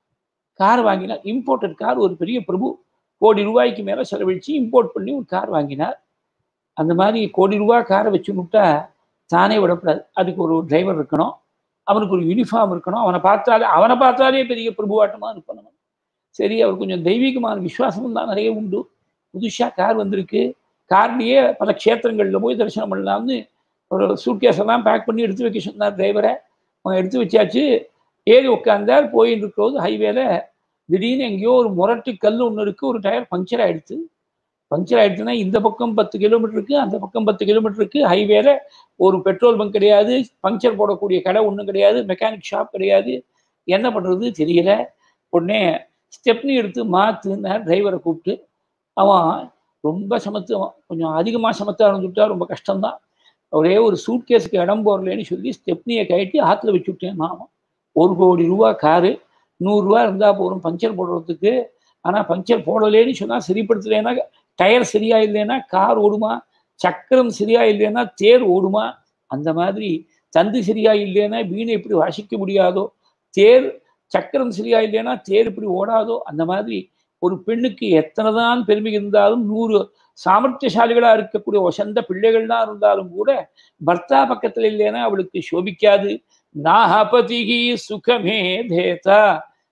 கார் வாங்கினார் இம்போர்ட்டட் கார் ஒரு பெரிய பிரபு கோடி ரூபாய்க்கு மேலே செலவழித்து இம்போர்ட் பண்ணி ஒரு கார் வாங்கினார் அந்த மாதிரி கோடி ரூபாய் காரை வச்சு விட்டா தானே விடக்கூடாது அதுக்கு ஒரு டிரைவர் இருக்கணும் அவனுக்கு ஒரு யூனிஃபார்ம் இருக்கணும் அவனை பார்த்தாலே அவனை பார்த்தாலே பெரிய பிரபுவாட்டமாக இருக்கணும் சரி அவர் கொஞ்சம் தெய்வீகமான விசுவாசமும் தான் நிறைய உண்டு புதுசாக கார் வந்திருக்கு கார்லேயே பல க்ஷேத்திரங்களில் போய் தரிசனம் பண்ணலாம்னு ஒரு சூட்கேஸ் எல்லாம் பேக் பண்ணி எடுத்து வைக்க சொன்னார் டிரைவரை அவன் எடுத்து வச்சாச்சு ஏறி உட்காந்தார் போயின்னு இருக்கிறது ஹைவேல திடீர்னு எங்கேயோ ஒரு முரட்டு கல் ஒன்று இருக்குது ஒரு டயர் பஞ்சர் ஆகிடுச்சு பஞ்சர் ஆகிடுச்சுன்னா இந்த பக்கம் பத்து கிலோமீட்டருக்கு அந்த பக்கம் பத்து கிலோமீட்டருக்கு ஹைவேல ஒரு பெட்ரோல் பங்க் கிடையாது பஞ்சர் போடக்கூடிய கடை ஒன்றும் கிடையாது மெக்கானிக் ஷாப் கிடையாது என்ன பண்ணுறது தெரியல உடனே ஸ்டெப்னி எடுத்து மாற்றுன்னு டிரைவரை கூப்பிட்டு அவன் ரொம்ப சமத்து அவன் கொஞ்சம் அதிகமாக சமத்தாக இருந்துவிட்டா ரொம்ப கஷ்டம்தான் ஒரே ஒரு சூட் கேஸுக்கு இடம் போடலன்னு சொல்லி ஸ்டெப்னியை கட்டி ஆற்றுல வச்சு விட்டேன் நான் ஒரு கோடி ரூபா காரு நூறுரூவா இருந்தால் போதும் பஞ்சர் போடுறதுக்கு ஆனால் பஞ்சர் போடலேன்னு சொன்னால் சரிப்படுத்தலைன்னா டயர் சரியா இல்லைன்னா கார் ஓடுமா சக்கரம் சரியா இல்லைன்னா தேர் ஓடுமா அந்த மாதிரி தந்து சரியா இல்லைன்னா வீணை எப்படி வாசிக்க முடியாதோ தேர் சக்கரம் சரியா இல்லைன்னா தேர் இப்படி ஓடாதோ அந்த மாதிரி ஒரு பெண்ணுக்கு எத்தனை தான் பெருமை இருந்தாலும் நூறு சாமர்த்தியசாலிகளாக இருக்கக்கூடிய வசந்த பிள்ளைகள்லாம் இருந்தாலும் கூட பர்த்தா பக்கத்தில் இல்லைன்னா அவளுக்கு சோபிக்காது நாஹபதிகி சுகமே தேதா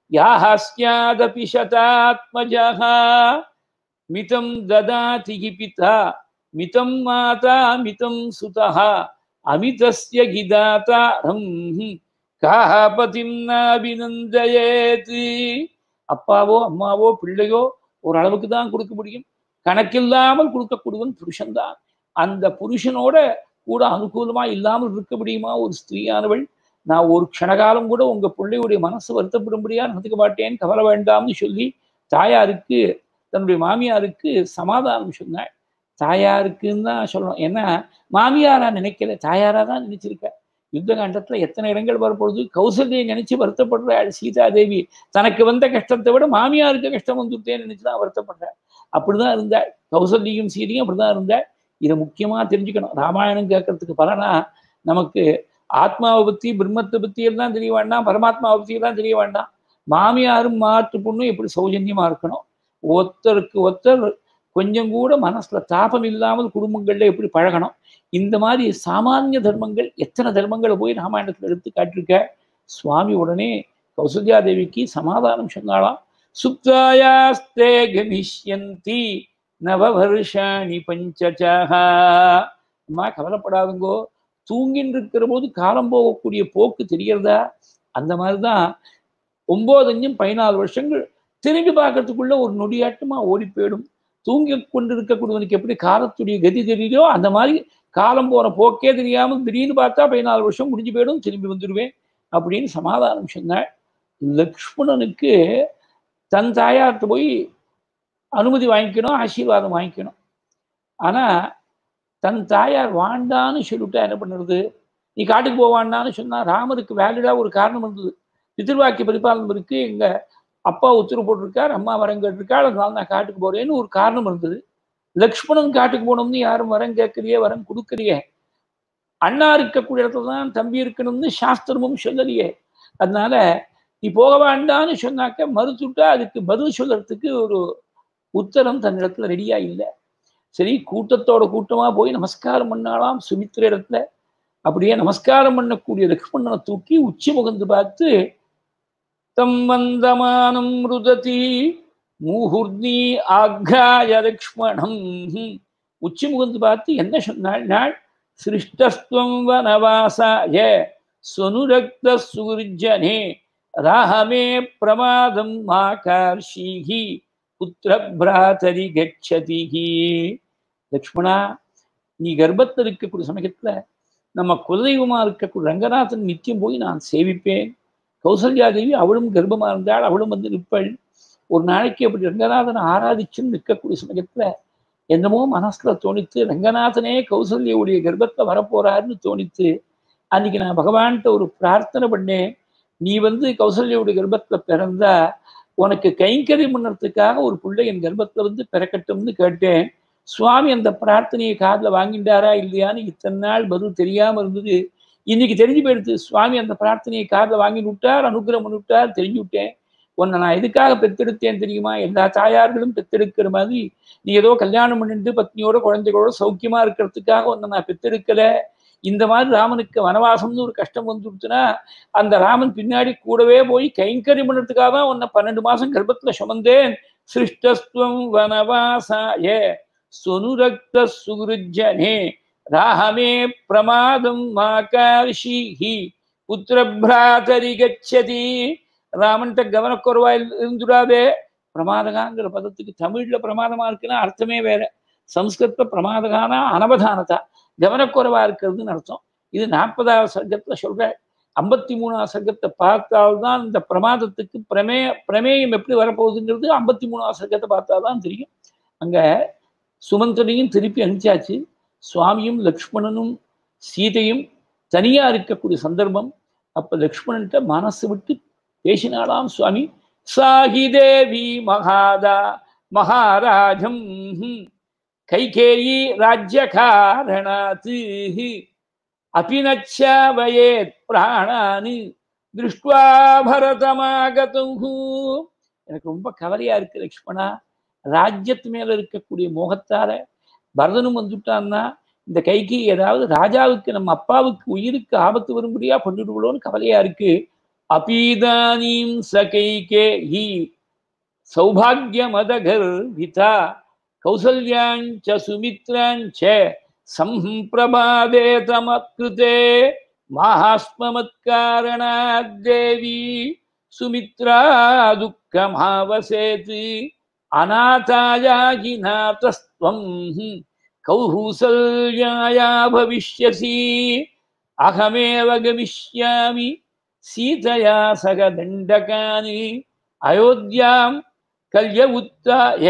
யாஹஸ்யாதபி சதாத்மஜः மிதம் ததாதி பிதா மிதம் மாதா மிதம் சுதः அமிதஸ்ய கிதாதாரம் காபதிம் நாபினந்தயேத் அப்பாவோ அம்மாவோ பிள்ளையோ ஒரு அளவுக்கு தான் கொடுக்க முடியும் கணக்கில்லாமல் கொடுக்கக்கூடியவன் புருஷன்தான் அந்த புருஷனோட கூட அனுகூலமா இல்லாமல் இருக்க முடியுமா ஒரு ஸ்திரீயானவள் நான் ஒரு க்ஷணகாலம் கூட உங்க பிள்ளையுடைய மனசு வருத்தப்படும்படியா நடந்துக்க மாட்டேன் கவலை வேண்டாம்னு சொல்லி தாயாருக்கு தன்னுடைய மாமியாருக்கு சமாதானம் சொன்னாள் தாயாருக்குன்னு தான் சொல்லணும் ஏன்னா மாமியாரா நினைக்கல தாயாரா தான் நினைச்சிருக்க யுத்த காண்டத்துல எத்தனை இடங்கள் வரப்பொழுது கௌசல்யை நினைச்சு வருத்தப்படுறாள் சீதாதேவி தனக்கு வந்த கஷ்டத்தை விட மாமியாருக்கு கஷ்டம் வந்துட்டேன்னு நினைச்சுதான் வருத்தப்படுறாள் அப்படிதான் இருந்தாள் கௌசல்யும் சீதையும் அப்படிதான் இருந்தாள் இதை முக்கியமா தெரிஞ்சுக்கணும் ராமாயணம் கேட்கறதுக்கு பலனா நமக்கு ஆத்மாவை பத்தி பிரம்மத்தை பத்தி எல்லாம் தெரிய வேண்டாம் பரமாத்மாவை பத்தி எல்லாம் தெரிய வேண்டாம் மாமியாரும் மாற்று பொண்ணும் எப்படி சௌஜன்யமா இருக்கணும் ஒருத்தருக்கு ஒருத்தர் கொஞ்சம் கூட மனசுல தாபம் இல்லாமல் குடும்பங்கள்ல எப்படி பழகணும் இந்த மாதிரி சாமானிய தர்மங்கள் எத்தனை தர்மங்களை போய் ராமாயணத்துல எடுத்து காட்டிருக்க சுவாமி உடனே கௌசல்யா தேவிக்கு சமாதானம் சொன்னாலாம் சுப்தாயாஸ்தே கமிஷ்யந்தி நவவருஷாணி பஞ்சச்சாக அம்மா கவலைப்படாதுங்கோ தூங்கின்னு இருக்கிற போது காலம் போகக்கூடிய போக்கு தெரியறதா அந்த மாதிரிதான் ஒன்பது அஞ்சும் பதினாலு வருஷங்கள் திரும்பி பார்க்கறதுக்குள்ள ஒரு நொடியாட்டமா ஓடி போயிடும் தூங்கி கொண்டு இருக்கக்கூடியவனுக்கு எப்படி காலத்துடைய கதி தெரியுதோ அந்த மாதிரி காலம் போற போக்கே தெரியாமல் திடீர்னு பார்த்தா பதினாலு வருஷம் முடிஞ்சு போயிடும் திரும்பி வந்துடுவேன் அப்படின்னு சமாதானம் சொன்னாள் லக்ஷ்மணனுக்கு தன் தாயார்கிட்ட போய் அனுமதி வாங்கிக்கணும் ஆசீர்வாதம் வாங்கிக்கணும் ஆனா தன் தாயார் வாண்டான்னு சொல்லிவிட்டா என்ன பண்ணுறது நீ காட்டுக்கு போவான்னான்னு சொன்னா ராமருக்கு வேலிடா ஒரு காரணம் இருந்தது பிதிர்வாக்கிய பரிபாலனம் இருக்கு எங்க அப்பா உத்தரவு போட்டிருக்கார் அம்மா வரம் கேட்டிருக்காள் அதனால நான் காட்டுக்கு போறேன்னு ஒரு காரணம் இருந்தது லக்ஷ்மணன் காட்டுக்கு போகணும்னு யாரும் வரம் கேட்கலையே வரம் கொடுக்கலையே அண்ணா இருக்கக்கூடிய இடத்துல தான் தம்பி இருக்கணும்னு சாஸ்திரமும் சொல்லலையே அதனால நீ போக வேண்டாம்னு சொன்னாக்க மறுத்துட்டா அதுக்கு பதில் சொல்றதுக்கு ஒரு உத்தரம் தன்னிடத்துல ரெடியா இல்லை சரி கூட்டத்தோட கூட்டமா போய் நமஸ்காரம் பண்ணாலாம் சுமித்திர இடத்துல அப்படியே நமஸ்காரம் பண்ணக்கூடிய லக்ஷ்மணனை தூக்கி உச்சி முகந்து பார்த்து தம் வந்தமானம் ருததி மூஹுர்னி ஆக்ராய லக்ஷ்மணம் உச்சி முகந்து பார்த்து என்ன சொன்னாள் நாள் சிருஷ்டஸ்துவம் வனவாசாய ஸ்வனுரக்த சுகுர்ஜனே ராகமே பிரமாதம் மாகார்ஷீகி புத்திர பிராதரி கச்சதிகி லக்ஷ்மணா நீ கர்ப்பத்தில் இருக்கக்கூடிய சமயத்துல நம்ம குலதெய்வமா இருக்கக்கூடிய ரங்கநாதன் நித்தியம் போய் நான் சேவிப்பேன் கௌசல்யா தேவி அவளும் கர்ப்பமா இருந்தாள் அவளும் வந்து நிற்பாள் ஒரு நாளைக்கு அப்படி ரங்கநாதனை ஆராதிச்சுன்னு நிற்கக்கூடிய சமயத்துல என்னமோ மனசுல தோணித்து ரங்கநாதனே கௌசல்யாவுடைய கர்ப்பத்தை வரப்போறாருன்னு தோணித்து அன்னைக்கு நான் பகவான்கிட்ட ஒரு பிரார்த்தனை பண்ணேன் நீ வந்து கௌசல்யாவுடைய கர்ப்பத்துல பிறந்தா உனக்கு கைங்கரியம் பண்ணுறதுக்காக ஒரு பிள்ளை என் கர்ப்பத்துல வந்து பிறக்கட்டும்னு கேட்டேன் சுவாமி அந்த பிரார்த்தனையை காதில் வாங்கிட்டாரா இல்லையான்னு இத்தனை நாள் பதில் தெரியாம இருந்தது இன்னைக்கு தெரிஞ்சு போயிடுது சுவாமி அந்த பிரார்த்தனையை காதில் வாங்கி விட்டார் அனுகிரகம் பண்ணி விட்டார் தெரிஞ்சு விட்டேன் உன்னை நான் எதுக்காக பெத்தெடுத்தேன் தெரியுமா எல்லா தாயார்களும் பெத்தெடுக்கிற மாதிரி நீ ஏதோ கல்யாணம் பண்ணிட்டு பத்னியோட குழந்தைகளோட சௌக்கியமா இருக்கிறதுக்காக உன்னை நான் பெத்தெடுக்கல இந்த மாதிரி ராமனுக்கு வனவாசம்னு ஒரு கஷ்டம் வந்துடுச்சுன்னா அந்த ராமன் பின்னாடி கூடவே போய் கைங்கரியம் பண்ணுறதுக்காக தான் உன்னை பன்னெண்டு மாசம் கர்ப்பத்துல சுமந்தேன் சிருஷ்டஸ்துவம் வனவாசாய சொனுரக்த சுகுருஜனே ராகமே பிரமாதம் மாகாஷிஹி புத்திர பிராதரி கச்சதி ராமன்கிட்ட கவனக்குறவா இருந்துடாதே பிரமாதகாங்கிற பதத்துக்கு தமிழ்ல பிரமாதமா இருக்குன்னா அர்த்தமே வேற சம்ஸ்கிருத பிரமாதகானா அனவதானதா கவனக்குறைவா இருக்கிறதுன்னு அர்த்தம் இது நாற்பதாவது சர்க்கத்துல சொல்ற ஐம்பத்தி மூணாவது சர்க்கத்தை பார்த்தால்தான் இந்த பிரமாதத்துக்கு பிரமே பிரமேயம் எப்படி வரப்போகுதுங்கிறது ஐம்பத்தி மூணாவது சர்க்கத்தை பார்த்தாதான் தெரியும் அங்க சுமந்தனையும் திருப்பி அனுப்பிச்சாச்சு சுவாமியும் லக்ஷ்மணனும் சீதையும் தனியா இருக்கக்கூடிய சந்தர்ப்பம் அப்ப லக்ஷ்மணன்கிட்ட மனசு விட்டு பேசினாலாம் சுவாமி சாகி தேவி மகாதா மகாராஜம் கைகேயி ராஜ்யகாரணாத் அபிநச்சாவயேத் பிராணானு திருஷ்டுவா பரதமாகதும் எனக்கு ரொம்ப கவலையா இருக்கு லக்ஷ்மணா ராஜ்யத்து மேல இருக்கக்கூடிய மோகத்தால பரதனும் வந்துட்டான்னா இந்த கைக்கு ஏதாவது ராஜாவுக்கு நம்ம அப்பாவுக்கு உயிருக்கு ஆபத்து வரும்படியா பண்ணிடுவோம்னு கவலையா இருக்கு அபீதானீம் சகைகே ஹி சௌபாகியமதகர்விதா கௌசல்யாஞ்ச சுமித்ராஞ்ச சம்பிரபாதே தமத்கிருதே மாஸ்மமத்காரணாத் தேவி சுமித்ரா துக்கமாவசேத் அநாதாயாகி நாதஸ்துவம் கௌசல்யாயா பவிஷ்யசி அகமேவ கமிஷ்யாமி சீதையா சக தண்டகானி அயோத்தியாம் கல்ய உத்தாய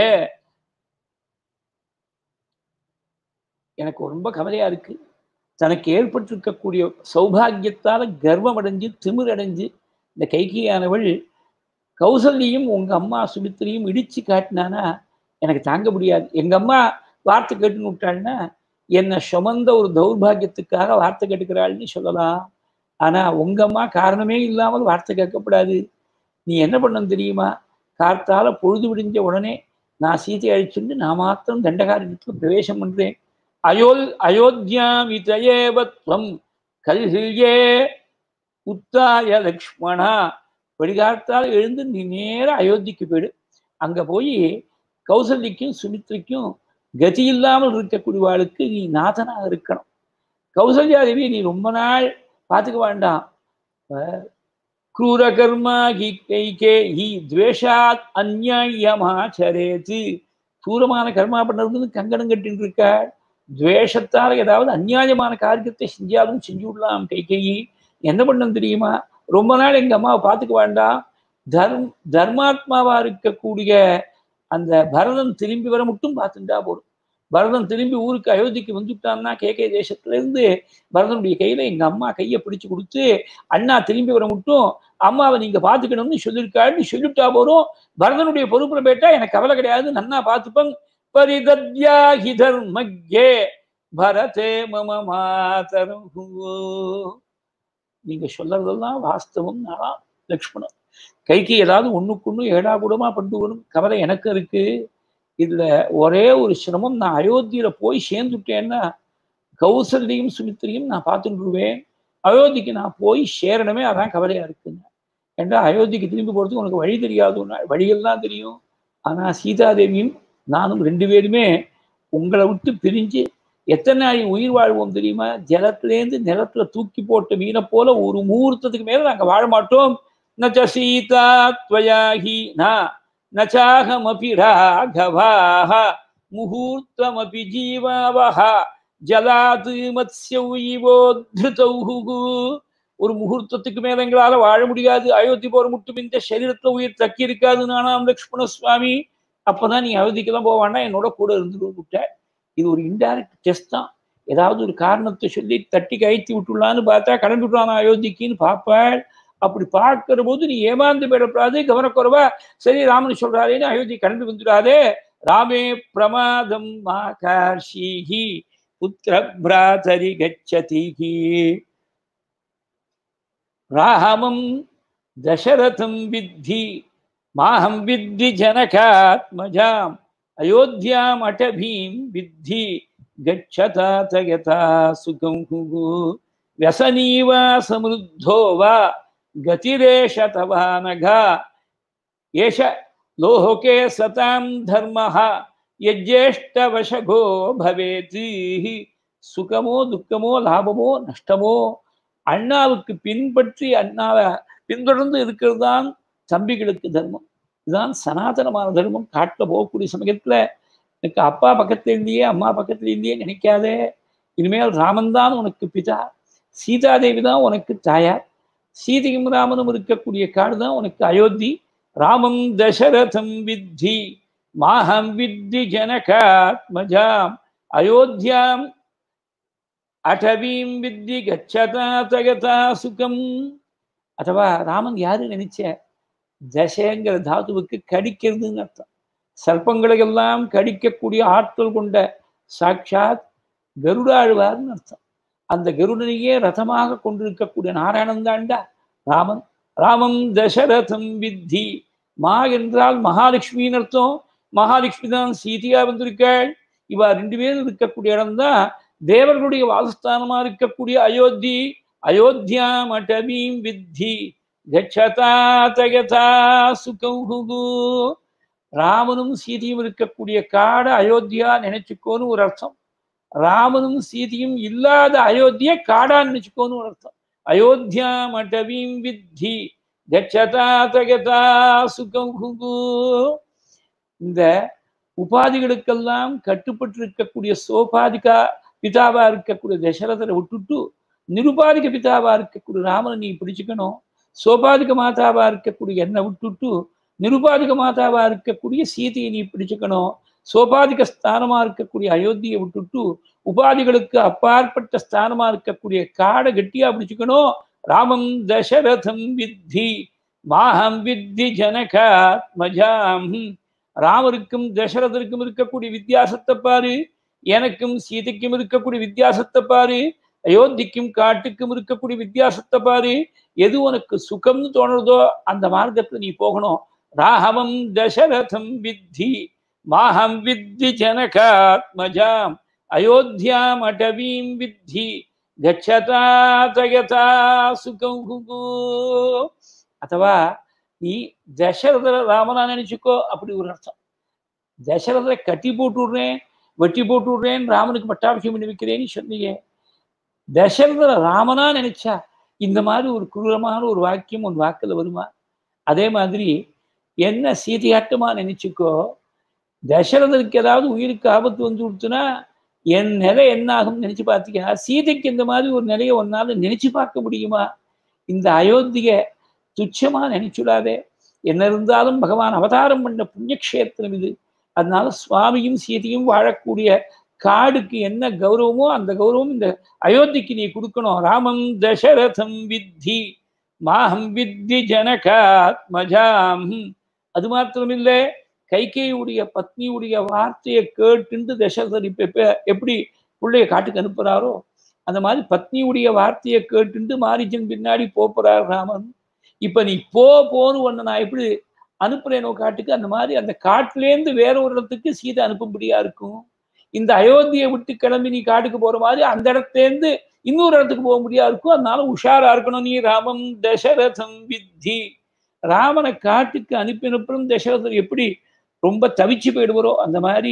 எனக்கு ரொம்ப கவலையா இருக்கு தனக்கு ஏற்பட்டிருக்கக்கூடிய சௌபாகியத்தால கர்வம் அடைஞ்சு திமிர் அடைஞ்சு இந்த கைகியானவள் கௌசல்யும் உங்க அம்மா சுமித்திரையும் இடிச்சு காட்டினானா எனக்கு தாங்க முடியாது எங்க அம்மா வார்த்தை கேட்டுன்னு விட்டாள்னா என்னை சுமந்த ஒரு தௌர்பாகியத்துக்காக வார்த்தை கேட்டுக்கிறாள்னு சொல்லலாம் ஆனா உங்க அம்மா காரணமே இல்லாமல் வார்த்தை கேட்கப்படாது நீ என்ன பண்ணணும் தெரியுமா கார்த்தால பொழுது விடிஞ்ச உடனே நான் சீதை அழிச்சுட்டு நான் மாத்திரம் தண்டகாரண்யத்துல பிரவேசம் பண்றேன் அயோல் அயோத்தியாமிதயேவத்வம் கல்கில்யே உத்தாய லக்ஷ்மணா வெளிகாலத்தால் எழுந்து நீ நேர அயோத்திக்கு போயிடு அங்க போய் கௌசல்யக்கும் சுமித்ரிக்கும் கதி இல்லாமல் இருக்கக்கூடியவாளுக்கு நீ நாதனாக இருக்கணும் கௌசல்யா தேவி நீ ரொம்ப நாள் பார்த்துக்க வேண்டாம் क्रूरकर्मा हि கைகே ஹி துவேஷாத் அந்நியாயமாச்சரேத்து தூரமான கர்மா பண்ணுறது கங்கணம் கட்டின்னு இருக்காள் துவேஷத்தால் ஏதாவது அநியாயமான காரியத்தை செஞ்சாலும் செஞ்சு விடலாம் கைகேயி என்ன பண்ணணும் தெரியுமா ரொம்ப நாள் எங்க அம்மாவை பார்த்துக்க வேண்டாம் தர்ம் தர்மாத்மாவா இருக்கக்கூடிய அந்த பரதன் திரும்பி வர மட்டும் பார்த்துட்டா போதும் பரதன் திரும்பி ஊருக்கு அயோத்திக்கு வந்துட்டான்னா கேகே தேசத்துல இருந்து பரதனுடைய கையில எங்க அம்மா கையை பிடிச்சு கொடுத்து அண்ணா திரும்பி வர மட்டும் அம்மாவை நீங்க பாத்துக்கணும்னு சொல்லியிருக்காருன்னு சொல்லிவிட்டா போறோம் பரதனுடைய பொறுப்புல போயிட்டா எனக்கு கவலை கிடையாது நன்னா பார்த்துப்பேன் பரிதத்யாஹி தர்மக்யே பரதே மம மாதரம் நீங்க சொல்றதெல்லாம் வாஸ்தவம் நானா லக்ஷ்மணன் கைக்கு ஏதாவது ஒண்ணுக்குன்னு ஏடா கூடமா பண்ணுவனும் கவலை எனக்கு இருக்கு இதுல ஒரே ஒரு சிரமம் நான் அயோத்தியில போய் சேர்ந்துட்டேன்னா கௌசல்யையும் சுமித்திரையும் நான் பார்த்துட்டுருவேன் அயோத்திக்கு நான் போய் சேரணுமே அதான் கவலையா இருக்குங்க ஏண்டா அயோத்திக்கு திரும்பி போறதுக்கு உனக்கு வழி தெரியாது வழியெல்லாம் தெரியும் ஆனா சீதாதேவியும் நானும் ரெண்டு பேருமே உங்களை விட்டு பிரிஞ்சு எத்தனை நாள் உயிர் வாழ்வோம் தெரியுமா ஜலத்திலேருந்து நிலத்துல தூக்கி போட்ட மீனை போல ஒரு முகூர்த்தத்துக்கு மேல நாங்க வாழ மாட்டோம் நச்ச சீதா துவயாகி நா நச்சாகமபி ராகவாக முகூர்த்தமபி ஜீவாவஹ ஜலாது மத்ஸ்யௌ இவோத்ருதௌ ஒரு முகூர்த்தத்துக்கு மேல எங்களால வாழ முடியாது அயோத்தி போற மட்டும் இந்த சரீரத்துல உயிர் தக்கி இருக்காது நானாம் லக்ஷ்மண சுவாமி அப்பதான் நீ அயோத்திக்கெல்லாம் போவான்னா என்னோட கூட இருந்து விட்ட இது ஒரு இன்டைரக்ட் டெஸ்ட் தான் ஏதாவது ஒரு காரணத்தை சொல்லி தட்டி கழித்து விட்டுலான்னு பார்த்தா கிளம்பி விட்டுறான் அயோத்திக்குன்னு பார்ப்பாள் அப்படி பார்க்கிற போது நீ ஏமாந்து போயிடக்கூடாது கவனக்குறவா சரி ராமன் சொல்றாரேன்னு அயோத்தி கிளம்பி வந்துடாதே ராமே பிரமாதம் மாகார்ஷீஹி புத்திர பிராதரி கச்சதிஹி ராமம் தசரதம் வித்தி மாஹம் வித்தி ஜனகாத்மஜாம் அயோத்தியாம் அடபீம் வித்தி கச்சதா தகதா சுகம் व्यसनीवा समृद्धो वा गतिरेष तवानघा एष लोके सतां धर्मः यज्येष्टवशगो भवेत् சுகமோ துக்கமோ லாபமோ நஷ்டமோ அண்ணாவுக்கு பின்பற்றி அண்ணாவை பின்தொடர்ந்து இருக்கிறது தான் தம்பிகளுக்கு தர்மம் இதுதான் சனாதனமான தர்மம் காட்டில் போகக்கூடிய சமயத்துல எனக்கு அப்பா பக்கத்துல இருந்தியே அம்மா பக்கத்துல இருந்தியே நினைக்காதே இனிமேல் ராமன் தான் உனக்கு பிதா சீதாதேவி தான் உனக்கு தாயார் சீதையும் ராமனும் இருக்கக்கூடிய காடு தான் உனக்கு அயோத்தி ராமம் தசரதம் வித்தி மாஹம் வித்தி ஜனகாத்மஜாம் அயோத்தியாம் அடவீம் வித்தி கச்சதா தகதா சுகம் அதுவா ராமன் யாரு நினைச்ச தசைங்கிற தாதுவுக்கு கடிக்கிறதுன்னு அர்த்தம் சர்ப்பங்களை எல்லாம் கடிக்கக்கூடிய ஆற்றல் கொண்ட சாட்சாத் கருடாழ்வார்னு அர்த்தம் அந்த கருடனையே ரதமாக கொண்டிருக்கக்கூடிய நாராயணன் தாண்டா ராமன் ராமம் தசரதம் வித்தி மா என்றால் மகாலட்சுமின்னு அர்த்தம் மகாலட்சுமி தான் சீதையா வந்திருக்காள் இவா ரெண்டு பேரும் இருக்கக்கூடிய இடம்தான் தேவர்களுடைய வாசஸ்தானமா இருக்கக்கூடிய அயோத்தி அயோத்தியாம் அடவீம் வித்தி கச்சதா தகதா சுகௌஹு ராமனும் சீதையும் இருக்கக்கூடிய காடு அயோத்தியா நினைச்சுக்கோன்னு ஒரு அர்த்தம் ராமனும் சீதையும் இல்லாத அயோத்திய காடான்னு நினைச்சுக்கோன்னு ஒரு அர்த்தம் அயோத்தியா மட்டவீம் வித்தி கச்சதா தகதா சுகம் இந்த உபாதிகளுக்கெல்லாம் கட்டுப்பட்டு இருக்கக்கூடிய சோபாதிகா பிதாவா இருக்கக்கூடிய தசரதரை விட்டுட்டு நிருபாதிக பிதாவா இருக்கக்கூடிய ராமனை நீ பிடிச்சுக்கணும் சோபாதிக மாதாவா இருக்கக்கூடிய என்னை விட்டுட்டு நிருபாதிக மாதாவா இருக்கக்கூடிய சீதையை நீ பிடிச்சுக்கணும் சோபாதிக ஸ்தானமா இருக்கக்கூடிய அயோத்தியை விட்டுட்டு உபாதிகளுக்கு அப்பாற்பட்ட ஸ்தானமா இருக்கக்கூடிய காடை கட்டியா பிடிச்சுக்கணும் ராமம் தசரதம் வித்தி மாஹம் வித்தி ஜனகாத்மஜாம் ராமருக்கும் தசரதருக்கும் இருக்கக்கூடிய வித்தியாசத்தை பாரு எனக்கும் சீதைக்கும் இருக்கக்கூடிய வித்தியாசத்தை பாரு அயோத்திக்கும் காட்டுக்கும் இருக்கக்கூடிய வித்தியாசத்தை பாரு எது உனக்கு சுகம்னு தோணுறதோ அந்த மார்க்கத்துல நீ போகணும் ராகவம் தசரதம் வித்தி மாஹம் வித்தி ஜனகாத்மஜாம் அயோத்தியாம் அடவீம் வித்தி கச்சதா தயதா சுகம் ಅಥವಾ நீ தசரதர ராமனா நினைச்சுக்கோ அப்படி ஒரு அர்த்தம் தசரதரை கட்டி போட்டு விடுறேன் வெட்டி போட்டு விடுறேன் ராமனுக்கு பட்டாபிஷேகம் பண்ணி வைக்கிறேன்னு சொன்னீங்க தசரதர ராமனா நினைச்சா இந்த மாதிரி ஒரு குரூரமான ஒரு வாக்கியம் உன் வாக்கில் வருமா அதே மாதிரி என்ன சீதையாட்டமா நினைச்சுக்கோ தசரதனுக்கு ஏதாவது உயிருக்கு ஆபத்து வந்து கொடுத்துனா என் நிலை என்ன ஆகும் நினைச்சு பார்த்தியா சீதைக்கு இந்த மாதிரி ஒரு நிலையை ஒன்னால நினைச்சு பார்க்க முடியுமா இந்த அயோத்திய துச்சமா நினைச்சுடாதே என்ன இருந்தாலும் பகவான் அவதாரம் பண்ண புண்ணியக்ஷேத்திரம் இது அதனால சுவாமியும் சீதையும் வாழக்கூடிய காடுக்கு என்ன கௌரவமோ அந்த கௌரவம் இந்த அயோத்திக்கு நீ கொடுக்கணும் ராமம் தசரதம் வித்தி மாஹம் வித்தி ஜனகாத்மஜாம் அது மாத்திரமில்லை கைகேயுடைய பத்னியுடைய வார்த்தையை கேட்டுண்டு தசரதர் இப்ப இப்ப எப்படி பிள்ளைய காட்டுக்கு அனுப்புறாரோ அந்த மாதிரி பத்னியுடைய வார்த்தையை கேட்டுண்டு மாரிஜன் பின்னாடி போறார் ராமன் இப்ப நீ போ போன்னு ஒண்ணு நான் எப்படி அனுப்புறேனோ காட்டுக்கு அந்த மாதிரி அந்த காட்டுலேருந்து வேற ஒரு இடத்துக்கு சீதை அனுப்பும்படியா இருக்கும் இந்த அயோத்தியை விட்டு கிளம்பி நீ காட்டுக்கு போற மாதிரி அந்த இடத்துலேருந்து இன்னொரு இடத்துக்கு போக முடியா இருக்கும் அதனால உஷாரா இருக்கணும் நீ ராமம் தசரதம் வித்தி ராமனை காட்டுக்கு அனுப்பினப்புறம் தசரதர் எப்படி ரொம்ப தவிச்சு போயிடுவாரோ அந்த மாதிரி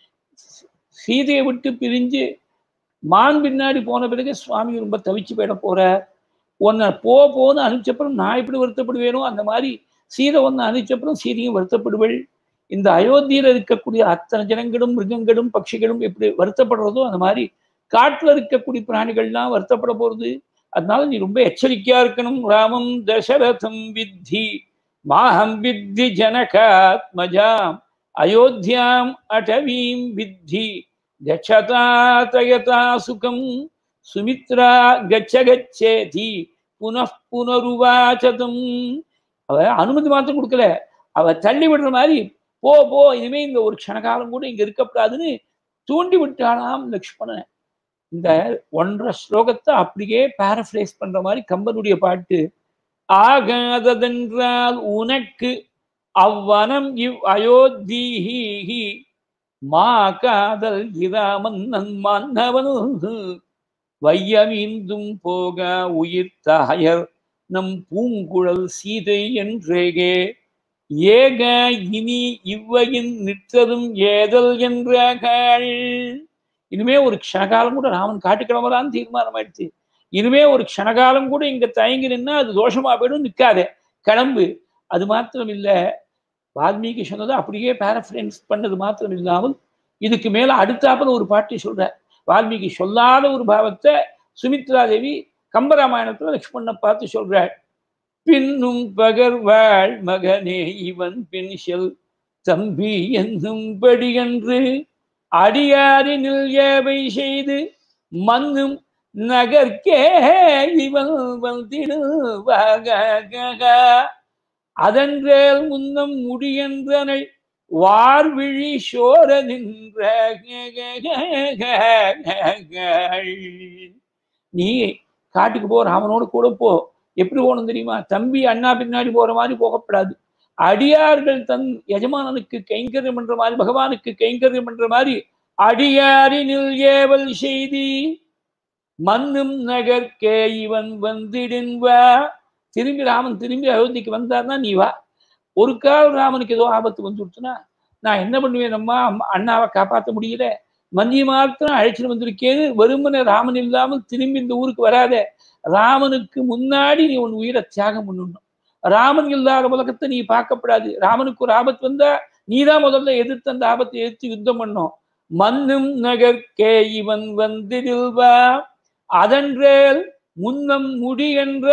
சீதையை விட்டு பிரிஞ்சு மான் பின்னாடி போன பிறகு சுவாமி ரொம்ப தவிச்சு போயிட போற உன்னை போ போன்னு அனுப்பிச்சப்புறம் நான் எப்படி வருத்தப்படுவேனோ அந்த மாதிரி சீதை ஒன்று அனுப்பிச்சப்புறம் சீதையும் வருத்தப்படுவள் இந்த அயோத்தியில இருக்கக்கூடிய அத்தனை ஜனங்களும் மிருகங்களும் பட்சிகளும் எப்படி வருத்தப்படுறதோ அந்த மாதிரி காட்டுல இருக்கக்கூடிய பிராணிகள்லாம் வருத்தப்பட போறது அதனால நீ ரொம்ப எச்சரிக்கையா இருக்கணும் ராமம் தசரதம் வித்தி மாஹம் வித்தி ஜனகாத்மஜாம் அயோத்தியாம் அடவீம் வித்தி கச்சதா சுகம் சுமித்ரா கச்ச கச்சேதி புனః புனருவாச்சதம் அவ அனுமதி மாத்திரம் கொடுக்கல அவ தள்ளி விடுற மாதிரி போ போ இனிமே இந்த ஒரு க்ஷணகாலம் கூட இங்க இருக்கக்கூடாதுன்னு தூண்டி விட்டானாம் லக்ஷ்மணன் இந்த ஒன்றரை ஸ்லோகத்தை அப்படியே பேரஃப்ரேஸ் பண்ற மாதிரி கம்பனுடைய பாட்டு ஆகாததென்றால் உனக்கு அவ்வனம் இவ் அயோத்தீஹி மா காதல் இராமன்னன் மன்னவனு வையமீந்தும் போக உயிர் தாயர் நம் பூங்குழல் சீதை என்றேகே ஏக இனி இவ்வையின் நிற்றதும் ஏதல் என்றார்கள் இனிமே ஒரு க்ஷணகாலம் கூட ராமன் காட்டுக்கிழமதான் தீர்மானம் ஆயிடுச்சு இனிமே ஒரு க்ஷணகாலம் கூட இங்க தயங்கி நின்னா அது தோஷமா போயிடும் நிற்காதே கிளம்பு அது மாத்திரம் இல்லை வால்மீகி சொன்னதை அப்படியே பேரஃப்ரென்ஸ் பண்ணது மாத்திரம் இல்லாமல் இதுக்கு மேல அடுத்தாப்புல ஒரு பாட்டி சொல்ற வால்மீகி சொல்லாத ஒரு பாவத்தை சுமித்ரா தேவி கம்பராமாயணத்துல லக்ஷ்மணனை பார்த்து சொல்றாள் பின்னும் பகர்வாள் மகனே இவன் பின் செல் தம்பி என்னும் படியன்று அடியாரினில் ஏவை செய்து மண்ணும் நகர்க்கே இவன் வந்திடுவாக அதன்றேல் முன்னம் முடியன்றனை வார்விழி சோர நின்ற நீ காட்டுக்கு போ ராமனோடு கூட போ எப்படி போகணும் தெரியுமா தம்பி அண்ணா பின்னாடி போற மாதிரி போகப்படாது அடியார்கள் தன் எஜமானனுக்கு கைங்கரியம் பண்ற மாதிரி பகவானுக்கு கைங்கரியம் பண்ற மாதிரி அடியாரினில் ஏவல் செய்தி மண்ணும் நகர்க்கே இவன் வந்திடுவா திரும்பி ராமன் திரும்பி அயோத்திக்கு வந்தார்னா நீ வா ஒரு கால் ராமனுக்கு ஏதோ ஆபத்து வந்துடுச்சுன்னா நான் என்ன பண்ணுவேன் அம்மா அண்ணாவை காப்பாற்ற முடியல மந்திய மாத்திரம் அழைச்சிட்டு வந்திருக்கேன்னு வெறுமனே ராமன் இல்லாமல் திரும்பி இந்த ஊருக்கு வராத ராமனுக்கு முன்னாடி நீ உன் உயிரை தியாகம் பண்ணணும் ராமன் இல்லாத உலகத்தை நீ பார்க்கப்படாது ராமனுக்கு ஒரு ஆபத்து வந்தா நீதான் முதல்ல எதிர்த்து அந்த ஆபத்தை எதிர்த்து யுத்தம் பண்ணும் மண்ணும் நகர்க்கே இவன் வந்திருவா அதன்றேல் முன்னம் முடி என்ற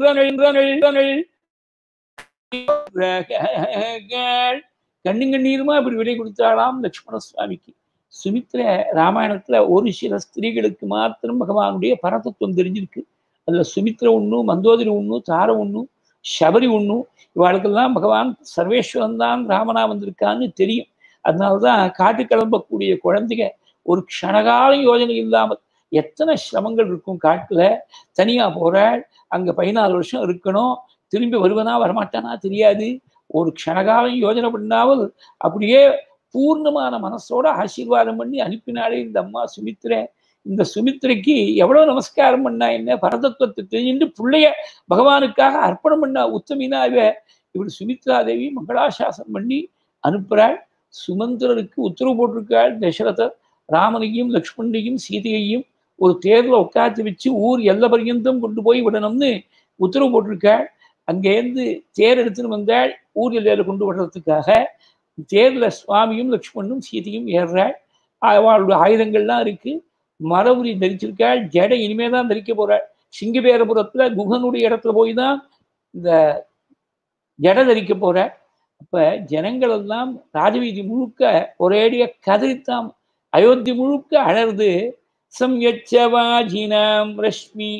கண்ணு கண்ணீருமா இப்படி விடை கொடுத்தாலாம் லட்சுமண சுவாமிக்கு சுமித்ர ராமாயணத்துல ஒரு சில ஸ்திரீகளுக்கு மாத்திரம் பகவானுடைய பரதத்துவம் தெரிஞ்சிருக்கு அதுல சுமித்ர ஒன்றும் மந்தோதரி ஒன்றும் தார ஒன்றும் சபரி ஒன்றும் இவாளுக்கெல்லாம் பகவான் சர்வேஸ்வரன் தான் ராமனா வந்திருக்கான்னு தெரியும் அதனாலதான் காட்டு கிளம்பக்கூடிய குழந்தைங்க ஒரு க்ஷணகாலம் யோஜனை இல்லாமல் எத்தனை சிரமங்கள் இருக்கும் காட்டுல தனியா போறாள் அங்க பதினாலு வருஷம் இருக்கணும் திரும்பி வருவனா வரமாட்டானா தெரியாது ஒரு க்ஷணகாலம் யோஜனை பண்ணாமல் அப்படியே பூர்ணமான மனசோட ஆசீர்வாதம் பண்ணி அனுப்பினாலே இந்த அம்மா சுமித்ரை இந்த சுமித்ரைக்கு எவ்வளவு நமஸ்காரம் பண்ணா என்ன பரதத்துவத்தை தெரிஞ்சுட்டு பிள்ளைய பகவானுக்காக அர்ப்பணம் பண்ண உத்தமினா இவ இப்படி சுமித்ரா தேவி மங்களாசாசனம் பண்ணி அனுப்புறாள் சுமந்திரருக்கு உத்தரவு போட்டிருக்காள் தசரதர் ராமனையும் லக்ஷ்மணையும் சீதையையும் ஒரு தேர்ல உட்காந்து வச்சு ஊர் எல்லை பர்யந்தம் கொண்டு போய் விடணும்னு உத்தரவு போட்டிருக்காள் அங்கேருந்து தேர் எடுத்துன்னு வந்தாள் ஊர் எல்லையில கொண்டு விடுறதுக்காக தேர்ல சுவாமியும் லக்ஷ்மணும் சீதையும் ஏறுறாள் அவளுடைய ஆயுதங்கள்லாம் இருக்கு மரபுரி தரிச்சிருக்காள் ஜடை இனிமே தான் தரிக்க போறாள் சிங்கபேரபுரத்துல குகனுடைய இடத்துல போய் தான் இந்த ஜடை தரிக்க போறாள் அப்ப ஜனங்கள் எல்லாம் ராஜவீதி முழுக்க ஒரேடிய கதறித்தாம் அயோத்தி முழுக்க அழறது சம்யச்சவாஜினாம் ரஷ்மி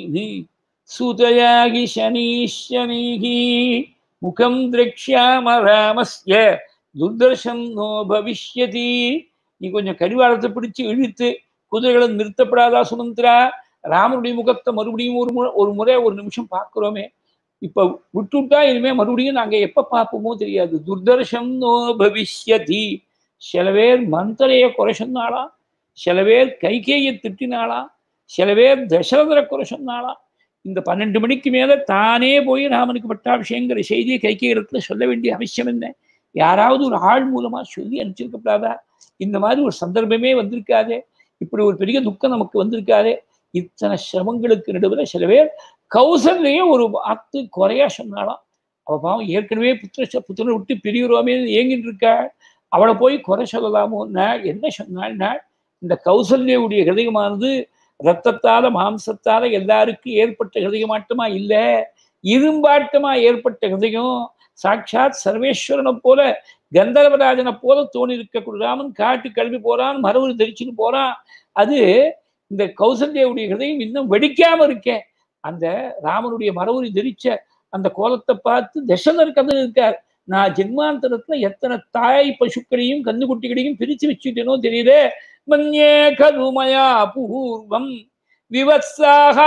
சூதயாகி சனீஷனீகி முகம் திரக்ஷாம ராமஸ்ய துர்தர்ஷம் நோ பவிஷ்யதி நீ கொஞ்சம் கடிவாளத்தை பிடிச்சு இழுத்து குதிரைகளை நிறுத்தப்படாதா சுமந்திரா ராமனுடைய முகத்தை மறுபடியும் ஒரு முறை ஒரு முறை ஒரு நிமிஷம் பார்க்கிறோமே இப்ப விட்டுட்டா இனிமே மறுபடியும் நாங்க எப்ப பார்ப்போமோ தெரியாது துர்தர்ஷம் நோ பவிஷ்யதி சில பேர் மந்தரைய குறை சொன்னாளா சில பேர் கைகேயை திட்டினாளா சில பேர் தசரதரை குறை சொன்னாளா இந்த பன்னெண்டு மணிக்கு மேல தானே போய் ராமனுக்கு பட்டாபிஷேகங்கிற செய்தியை கைகே இடத்துல சொல்ல வேண்டிய அவசியம் என்ன யாராவது ஒரு ஆள் மூலமா சொல்லி அனுப்பிச்சிருக்கப்படாதா இந்த மாதிரி ஒரு சந்தர்ப்பமே வந்திருக்காதே இப்படி ஒரு பெரிய துக்கம் நமக்கு வந்திருக்காதே இத்தனை சிரமங்களுக்கு நடுவில் சில பேர் கௌசல்லையே ஒரு வார்த்தை குறையா சொன்னாலாம் அவ பாவம் ஏற்கனவே புத்திர புத்திரனை விட்டு பிரியுறோமே ஏங்கிட்டு இருக்கா அவளை போய் குறை சொல்லலாமோ என்ன சொன்னாள்னா இந்த கௌசல்யுடைய ஹிருதயமானது ரத்தத்தால மாம்சத்தால எல்லாருக்கும் ஏற்பட்ட ஹிருதயமாட்டமா இல்ல இரும்பாட்டமா ஏற்பட்ட ஹிருதயம் சாட்சாத் சர்வேஸ்வரனை போல கந்தர்வராஜனை போல தோணி இருக்கக்கூடிய ராமன் காட்டு கல்வி போறான் மரபு தரிச்சுன்னு போறான் அது இந்த கௌசல்யாவுடைய ஹிருதயம் இன்னும் வெடிக்காம இருக்கேன் அந்த ராமனுடைய மரபுரி தரிச்ச அந்த கோலத்தை பார்த்து தசனர் கதை இருக்கார் நான் ஜென்மாந்தரத்துல எத்தனை தாய் பசுக்களையும் கண்ணுக்குட்டிகளையும் பிரிச்சு வச்சுட்டேனோ தெரியல மன்யே கருமயா பூர்வம் விவத்ஸாக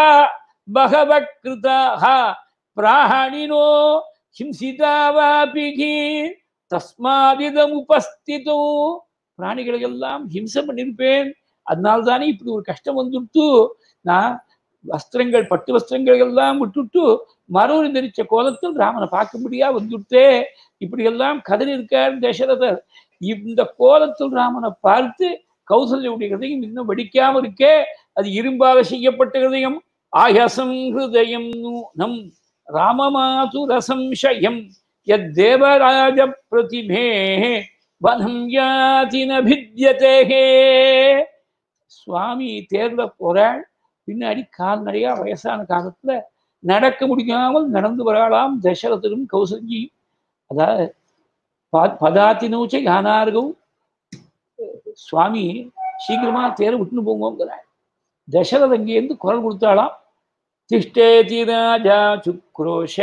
பகவக்ருதாக பிராணினோ ஹிம்சிதாவாபிகி தஸ்மாதிதம் உபஸ்திதோ பிராணிகளை எல்லாம் ஹிம்சை பண்ணியிருப்பேன் அதனால்தானே இப்படி ஒரு கஷ்டம் வந்துட்டு நான் வஸ்திரங்கள் பட்டு வஸ்திரங்கள் எல்லாம் விட்டுட்டு மறுபடி தரிச்ச கோலத்தில் ராமனை பார்க்கும்படியா வந்துட்டே இப்படி எல்லாம் கதறி இருக்கார் தசரதர் இந்த கோலத்தில் ராமனை பார்த்து கௌசல்யுடைய ஹிருதயம் இன்னும் வெடிக்காம இருக்கே அது இரும்பால செய்யப்பட்ட ஹிருதயம் ஆயசம் ஹிருதயம் நம் ராமமாதுர சம்சயம் யத்தேவராஜ பிரதிமே வனம் யாதி நபித்யதே சுவாமி தேர்ல போறாள் பின்னாடி கால்நடையா வயசான காலத்துல நடக்க முடியாமல் நடந்து வராளாம் தசரதரும் கௌசல்யும் அதாவது பதாத்தினூச்ச யானார்கவும் சுவாமி சீக்கிரமா தேர விட்டுன்னு போங்கிறாள் தசரத அங்கேருந்து குரல் கொடுத்தாளாம் திஷ்டேதி ராஜா சுக்ரோஷ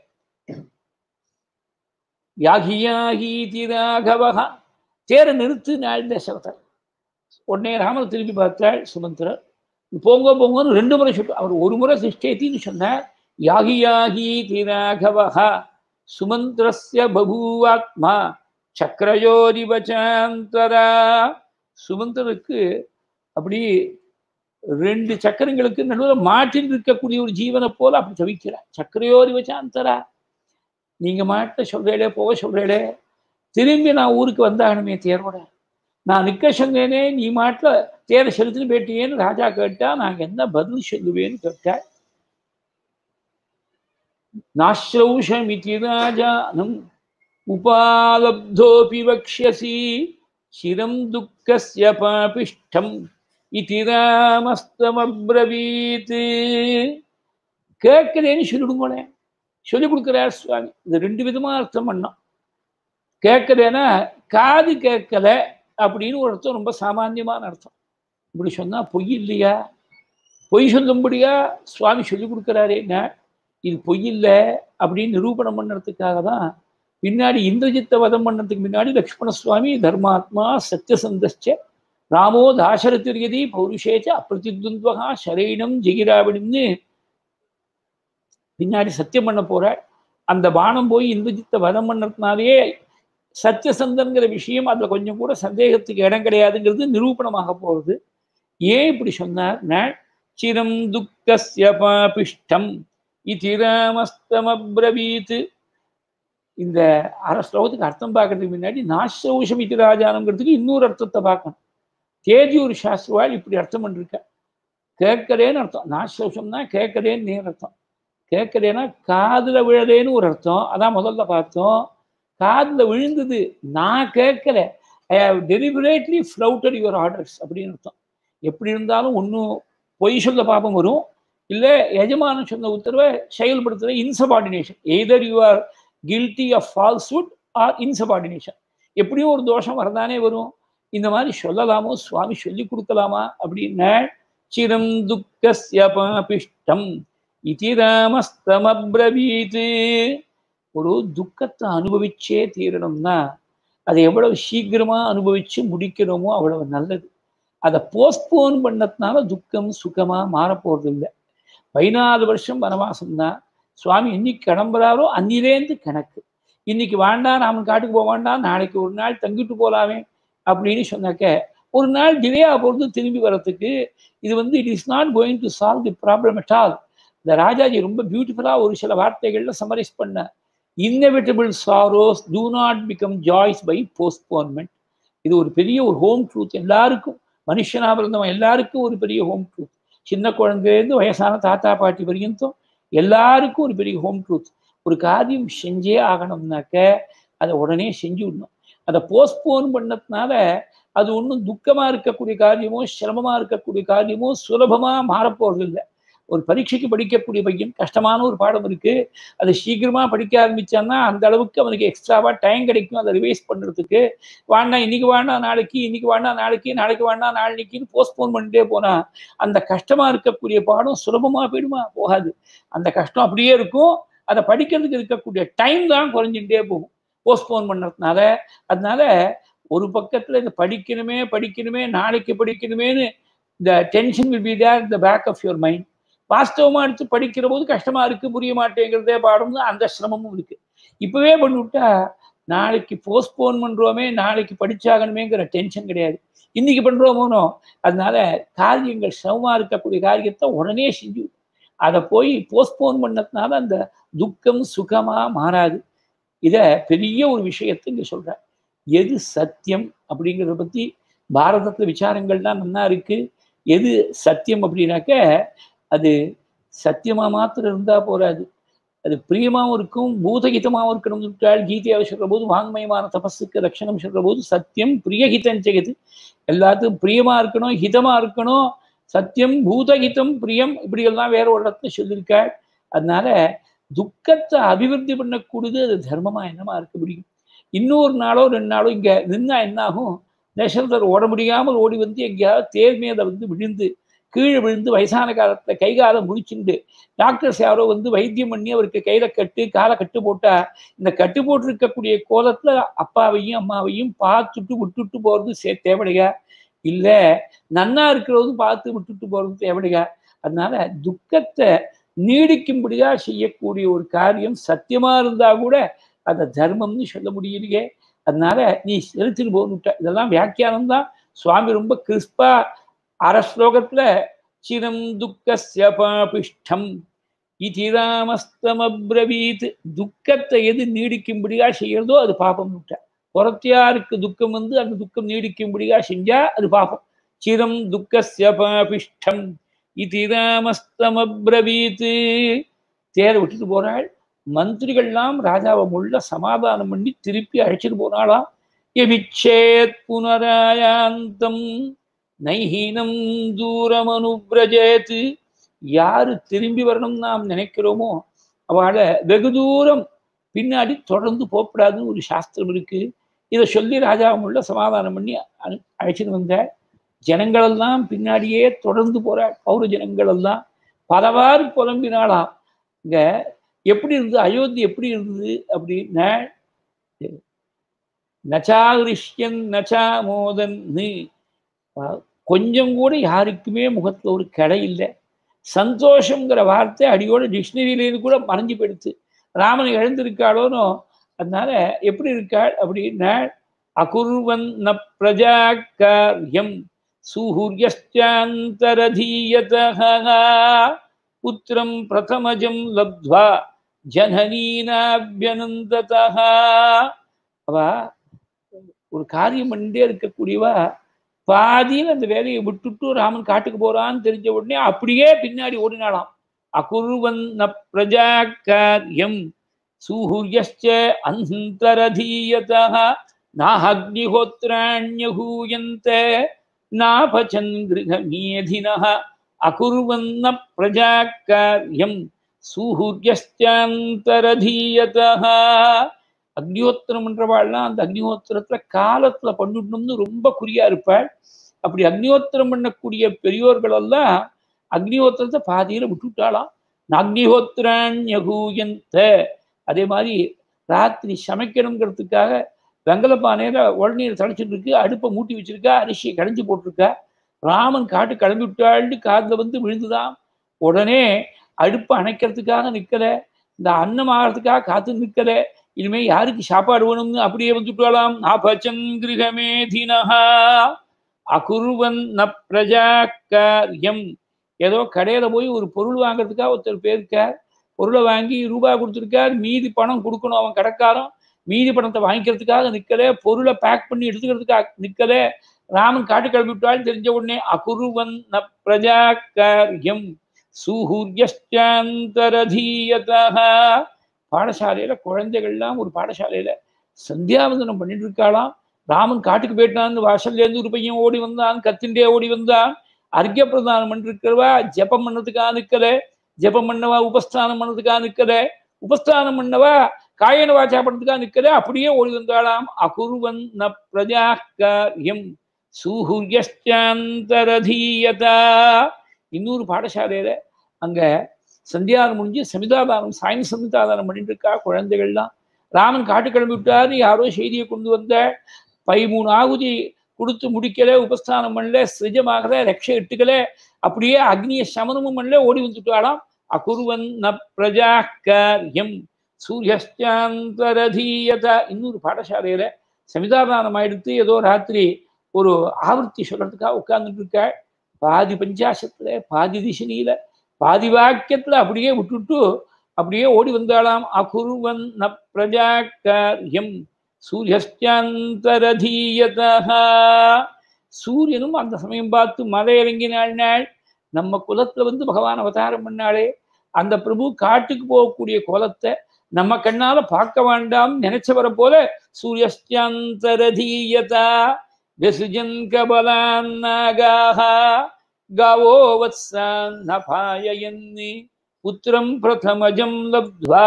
யாகியாகீதி ராகவகா தேரை நிறுத்து நாள் தசரதர் உடனே ராமர் திரும்பி பார்த்தாள் சுமந்திரர் போங்க போங்கன்னு ரெண்டு முறை சொல்லு அவர் ஒரு முறை திஷ்டேத்தின்னு சொன்னார் யாகி யாகி திராகவஹா சுமந்திரஸ்ய பபூவாத்மா சக்கரயோரிவச்சாந்தரா சுமந்திரருக்கு அப்படி ரெண்டு சக்கரங்களுக்கு நடுவில் மாட்டில் இருக்கக்கூடிய ஒரு ஜீவனை போல அப்படி தவிக்கிறார் சக்கரையோரி வச்சாந்தரா நீங்க மாட்ட சொல்றேளே போக சொல்றேளே திரும்பி நான் ஊருக்கு வந்தாகணுமே தேரோட நான் நிற்க சொன்னேனே நீ மாட்டில் தேரை செலுத்தின்னு போயிட்டியேன்னு ராஜா கேட்டா நாங்கள் என்ன பதில் சொல்லுவேன்னு கேட்டாள் நாஸ்ரௌஷமிதி ராஜானம் உபாலப்தோபி வக்ஷசி சிரம் துக்கஸ்ய பாபிஷ்டம் இதி ராமஸ்தமப்ரவீத் கேட்குறேன்னு சொல்லிடுங்களேன் சொல்லிக் கொடுக்குறார் சுவாமி இது ரெண்டு விதமா அர்த்தம் பண்ணோம் கேட்குறேன்னா காது கேட்கல அப்படின்னு ஒரு அர்த்தம் ரொம்ப சாமானியமான அர்த்தம் இப்படி சொன்னா பொய் இல்லையா பொய் சொல்லும்படியா சுவாமி சொல்லி கொடுக்குறாரேங்க இது பொய் இல்லை அப்படின்னு நிரூபணம் பண்ணுறதுக்காக தான் பின்னாடி இந்திரஜித்தை வதம் பண்ணதுக்கு முன்னாடி லக்ஷ்மண சுவாமி தர்மாத்மா சத்தியசந்தஸ்ச ராமோ தாசரத்திரியதி பௌருஷேச்ச அப்பிரதித்வந்தகா சரீனம் ஜெகிராவிடம்னு பின்னாடி சத்தியம் பண்ண போறாள் அந்த பானம் போய் இந்திரஜித்தை வதம் பண்ணதுனாலேயே சத்தியசந்தன்கிற விஷயம் அதுல கொஞ்சம் கூட சந்தேகத்துக்கு இடம் கிடையாதுங்கிறது நிரூபணமாக போறது ஏன் இப்படி சொன்னார் சிரம் துக்கஸ்ய பாபிஷ்டம் இதி ராமஸ்தமப்ரவீத் இந்த அரை ஸ்லோகத்துக்கு அர்த்தம் பார்க்கறதுக்கு முன்னாடி நாசௌஷம் இத்தி ராஜானங்கிறதுக்கு இன்னொரு அர்த்தத்தை பார்க்கணும் தேதி ஒரு சாஸ்திரவாள் இப்படி அர்த்தம் பண்ணிருக்க கேட்கறேன்னு அர்த்தம் நாசோஷம்னா கேட்கறேன்னு அர்த்தம் கேட்கறேன்னா காதுல விழதேன்னு ஒரு அர்த்தம் அதான் முதல்ல பார்த்தோம் காதுல விழுந்தது நான் கேட்கல I have deliberately flouted your orders அப்படின்னு அர்த்தம் எப்படி இருந்தாலும் ஒன்றும் பொய் சொல்ல பாப்பம் வரும் இல்லை எஜமானன் சொன்ன உத்தரவை செயல்படுத்துகிற insubordination either you are guilty of falsehood or insubordination எப்படியும் ஒரு தோஷம் வரதானே வரும் இந்த மாதிரி சொல்லலாமோ சுவாமி சொல்லி கொடுக்கலாமா அப்படின்னா சிரம் துக்கஸ்ய பாபிஷ்டம் இதி ராமஸ்தமப்ரவீத் ஒரு துக்கத்தை அனுபவிச்சே தீரணும்னா அதை எவ்வளவு சீக்கிரமா அனுபவிச்சு முடிக்கணுமோ அவ்வளவு நல்லது அதை போஸ்ட்போன் பண்ணதுனால துக்கம் சுகமா மாறப்போறது இல்லை பதினாலு வருஷம் வனவாசம் தான் சுவாமி இன்னைக்கு கிளம்புறாரோ அன்னிலேருந்து கணக்கு இன்னைக்கு வேண்டாம் நாம காட்டுக்கு போக வேண்டாம் நாளைக்கு ஒரு நாள் தங்கிட்டு போகலாமே அப்படின்னு சொன்னாக்க ஒரு நாள் டிலே ஆக போகிறது திரும்பி வரத்துக்கு இது வந்து it is not going to solve the problem at all இந்த ராஜாஜி ரொம்ப பியூட்டிஃபுல்லாக ஒரு சில வார்த்தைகள்ல சமரைஸ் பண்ண inevitable sorrows do not become joys by postponement இது ஒரு பெரிய ஒரு ஹோம் ட்ரூத் எல்லாருக்கும் மனுஷனாக பிறந்தவன் எல்லாருக்கும் ஒரு பெரிய ஹோம் ட்ரூத் சின்ன குழந்தைலேருந்து வயசான தாத்தா பாட்டி வரைக்கும் எல்லாருக்கும் ஒரு பெரிய ஹோம் ட்ரூத் ஒரு காரியம் செஞ்சே ஆகணும்னாக்க அதை உடனே செஞ்சு விடணும் அதை போஸ்ட்போன் பண்ணதுனால அது ஒன்றும் துக்கமா இருக்கக்கூடிய காரியமோ சிரமமா இருக்கக்கூடிய காரியமோ சுலபமா மாறப்போறது இல்லை ஒரு பரீட்சைக்கு படிக்கக்கூடிய பையன் கஷ்டமான ஒரு பாடம் இருக்கு அதை சீக்கிரமா படிக்க ஆரம்பிச்சான்னா அந்த அளவுக்கு அவனுக்கு எக்ஸ்ட்ராவா டைம் கிடைக்கும் அதை ரிவைஸ் பண்றதுக்கு வேண்டாம் இன்னைக்கு வேண்டாம் நாளைக்கு இன்னைக்கு வேண்டாம் நாளைக்கு நாளைக்கு வேண்டாம் நாளைக்குன்னு போஸ்ட்போன் பண்ணிட்டே போனா அந்த கஷ்டமா இருக்கக்கூடிய பாடம் சுலபமா போயிடுமா போகாது அந்த கஷ்டம் அப்படியே இருக்கும் அதை படிக்கிறதுக்கு இருக்கக்கூடிய டைம் தான் குறைஞ்சுட்டே போகும் போஸ்ட்போன் பண்ணுறதுனால அதனால ஒரு பக்கத்துல இந்த படிக்கணுமே படிக்கணுமே நாளைக்கு படிக்கணுமேனு இந்த டென்ஷன் வில் பி தேர் இந்த பேக் ஆஃப் யுவர் மைண்ட் வாஸ்தவமா எடுத்து படிக்கிற போது கஷ்டமா இருக்கு புரிய மாட்டேங்கிறதே பாடம் அந்த சிரமமும் இருக்கு இப்பவே பண்ணிவிட்டா நாளைக்கு போஸ்ட்போன் பண்றோமே நாளைக்கு படிச்சாகணுமேங்கிற டென்ஷன் கிடையாது இன்னைக்கு பண்றோமோனோ அதனால காரியங்கள் சிரமமா இருக்கக்கூடிய காரியத்தை உடனே செஞ்சு அதை போய் போஸ்ட்போன் பண்ணதுனால அந்த துக்கம் சுகமா மாறாது இத பெரிய ஒரு விஷயத்தை இங்க சொல்றேன் எது சத்தியம் அப்படிங்கிறத பத்தி பாரதத்துல விசாரங்கள்லாம் நல்லா இருக்கு எது சத்தியம் அப்படின்னாக்க அது சத்தியமா மாத்திரம் இருந்தா போராது அது பிரியமாவும் இருக்கும் பூதகிதமாவும் இருக்கணும் விட்டால் கீதையாவை சொல்ற போது வாங்மயமான தபஸுக்கு ரட்சணம் சொல்ற போது சத்தியம் பிரியஹிதம் ஜெகது எல்லாத்துக்கும் பிரியமா இருக்கணும் ஹிதமா இருக்கணும் சத்தியம் பூதகிதம் பிரியம் இப்படியெல்லாம் வேற ஒரு இடத்துல சொல்லியிருக்காள் அதனால துக்கத்தை அபிவிருத்தி பண்ணக்கூடியது அது தர்மமா என்னமா இருக்க முடியும் இன்னொரு நாளோ ரெண்டு நாளோ இங்க நின்னா என்னாகும் தசரதர் ஓட முடியாமல் ஓடி வந்து எங்கேயாவது தேர் மேல வந்து விழுந்து கீழே விழுந்து வயசான காலத்துல கை காலை முடிச்சுண்டு டாக்டர்ஸ் யாரோ வந்து வைத்தியம் பண்ணி அவருக்கு கையில கட்டு காலை கட்டு போட்டா இந்த கட்டு போட்டு இருக்கக்கூடிய கோலத்துல அப்பாவையும் அம்மாவையும் பார்த்துட்டு விட்டுட்டு போறது சே தேவையா இல்ல நன்னா இருக்கிறதும் பார்த்து விட்டுட்டு போறது தேவையா அதனால துக்கத்தை நீடிக்கும்படியா செய்யக்கூடிய ஒரு காரியம் சத்தியமா இருந்தா கூட அதை தர்மம்னு சொல்ல முடியலையே அதனால நீ செலுத்திட்டு போகணுட்ட இதெல்லாம் வியாக்கியானம் தான் சுவாமி ரொம்ப கிறிஸ்பா அரை ஸ்லோகத்துல சிரம் துக்கஸ்ய பாபிஷ்டம் இது ராமஸ்தமப்ரவீத் துக்கத்தை எது நீடிக்கும்படியா செய்யறதோ அது பாப்பம் விட்ட புறத்தியாருக்கு துக்கம் வந்து அந்த துக்கம் நீடிக்கும்படியா செஞ்சா அது பாப்பம் சிரம் துக்கஸ்ய பாபிஷ்டம் இது ராமஸ்தமப்ரவீத் தேரை விட்டுட்டு போறாள் மந்திரிகள்லாம் ராஜாவை முள்ள சமாதானம் பண்ணி திருப்பி அழைச்சிட்டு போனாளாம் எமிச்சேத் புனராயாந்தம் நைஹீனம் தூரம் அனுபிரஜேத் யாரு திரும்பி வரணும் நாம் நினைக்கிறோமோ அவளை வெகு தூரம் பின்னாடி தொடர்ந்து போகக்கூடாதுன்னு ஒரு சாஸ்திரம் இருக்கு இதை சொல்லி ராஜாவுள்ள சமாதானம் பண்ணி அழைச்சிட்டு வந்த ஜனங்களெல்லாம் பின்னாடியே தொடர்ந்து போற பௌர ஜனங்கள் எல்லாம் பலவாறு புலம்பினாலாம் இங்க எப்படி இருந்தது அயோத்தி எப்படி இருந்தது அப்படின்னா நச்சா ரிஷ்யன் நச்சா மோதன்னு கொஞ்சம் கூட யாருக்குமே முகத்துல ஒரு கடை இல்லை சந்தோஷங்கிற வார்த்தை அடியோட டிக்ஷனரியிலேருந்து கூட மறைஞ்சு போயிடுச்சு ராமன் இழந்திருக்காளோனோ அதனால எப்படி இருக்காள் அப்படின்னா அகுர்வன் ந பிரஜா காரியம் சூரியஸ்டாந்தரதீயத புத்திரம் பிரதமஜம் லப்த்வா ஜனனீனாபியனந்ததா அவ ஒரு காரியம் பண்ணிட்டே இருக்கக்கூடியவா பாதியில் அந்த வேலையை விட்டுட்டு ராமன் காட்டுக்கு போறான்னு தெரிஞ்ச உடனே அப்படியே பின்னாடி ஓடினாலாம் அகுர்வன்ன பிரஜா காரியம் சூஹுர்யச்ச அந்தரதீயதா நாஹக்னிஹோத்ராண்யகூயந்த நாபச்சன் கிருகமேதினः அகுர்வன்ன பிரஜா காரியம் சூஹுர்யஸ்டாந்தரதீயதः அக்னிஹோத்திரம் பண்றவாள்லாம் அந்த அக்னிஹோத்திரத்துல காலத்துல பண்ணிடணும்னு ரொம்ப குறியா இருப்பாள் அப்படி அக்னிஹோத்திரம் பண்ணக்கூடிய பெரியோர்கள் எல்லாம் அக்னிஹோத்திரத்தை பாதியில விட்டுட்டாளாம் அக்னிஹோத்திராண்யகூயந்த அதே மாதிரி ராத்திரி சமைக்கணுங்கிறதுக்காக வெங்கல பானையில உடனீர் தழைச்சிட்டு இருக்கு அடுப்பை மூட்டி வச்சிருக்கா அரிசியை கடைஞ்சி போட்டிருக்கா ராமன் காட்டு கிளம்பி விட்டாள்னு காதுல வந்து விழுந்துதான் உடனே அடுப்பை அணைக்கிறதுக்காக நிக்கல இந்த அன்னம் ஆகிறதுக்காக காத்து நிக்கல இனிமே யாருக்கு சாப்பாடு வேணும்னு அப்படியே வந்துட்டாலாம் நாபச்சன் கிரகமேதினஹா அகுர்வன் ந பிரஜா காரியம் ஏதோ கடையில போய் ஒரு பொருள் வாங்குறதுக்காக ஒருத்தர் போயிருக்கார் பொருளை வாங்கி ரூபாய் கொடுத்துருக்கார் மீதி பணம் கொடுக்கணும் அவன் கடைக்காரன் மீதி பணத்தை வாங்கிக்கிறதுக்காக நிக்கல பொருளை பேக் பண்ணி எடுத்துக்கிறதுக்காக நிக்கல ராமன் காட்டு கிளம்பி விட்டால் தெரிஞ்ச உடனே அகுருவன் ந பிரஜா காரியம் சூஹூர்யஸ்டாந்தரதீயதா பாடசாலையில குழந்தைகள்லாம் ஒரு பாடசாலையில சந்தியாவந்தனம் பண்ணிட்டு இருக்காளாம் ராமன் காட்டுக்கு போயிட்டான்னு வாசல்ல இருந்து ஒரு பையன் ஓடி வந்தான் கத்திண்டே ஓடி வந்தான் அர்க்கிய பிரதானம் பண்ணிருக்கிறவா ஜெபம் பண்ணதுக்காக நிக்கல ஜெபம் பண்ணவா உபஸ்தானம் பண்ணதுக்காக நிக்கல உபஸ்தானம் பண்ணவா காயன வாச்சா பண்ணதுக்காக நிக்கல அப்படியே ஓடி வந்தாளாம் அகுர்வன் ந பிரஜா காரியம் சூஹுர்யஸ்டாந்தரதீயதா இன்னொரு பாடசாலையில அங்க சந்தியானம் முடிஞ்சு சமிதாதானம் சாயம் சமிதாதானம் பண்ணிட்டு இருக்கா குழந்தைகள்லாம் ராமன் காட்டு கிளம்பி விட்டாரு யாரோ செய்தியை கொண்டு வந்த பதிமூணு ஆகுதி கொடுத்து முடிக்கல உபஸ்தானம் பண்ணல சிரஜமாகல ரக்ஷை இட்டுக்கல அப்படியே அக்னிய சமனமும் பண்ணல ஓடி வந்துட்டாளாம் அகுர்வன் ந பிரஜா காரியம் சூரியஸ்டாந்தரதீயத இன்னொரு பாடசாலையில சமிதாதானம் ஆயிடுத்து ஏதோ ராத்திரி ஒரு ஆவர்த்தி சொல்றதுக்காக உட்கார்ந்துட்டு இருக்க பாதி பஞ்சாசத்துல பாதி திசனியில பாதி வாக்கியத்துல அப்படியே விட்டுட்டு அப்படியே ஓடி வந்தாளாம் அகுர்வன் ந பிரஜா காரியம் சூரியஸ்டாந்தரதீயதா சூரியனும் அந்த சமயம் பார்த்து மலை இறங்கினாள் நாள் நம்ம குலத்துல வந்து பகவான் அவதாரம் பண்ணாளே அந்த பிரபு காட்டுக்கு போகக்கூடிய கோலத்தை நம்ம கண்ணால பார்க்க வேண்டாம் நினைச்சவரை போல சூரியஸ்டாந்தரதீயதா விசுஜன் கபலான் நாகாக गावो वत्सान्नपाययन्नि पुत्रं प्रथमजं लब्ध्वा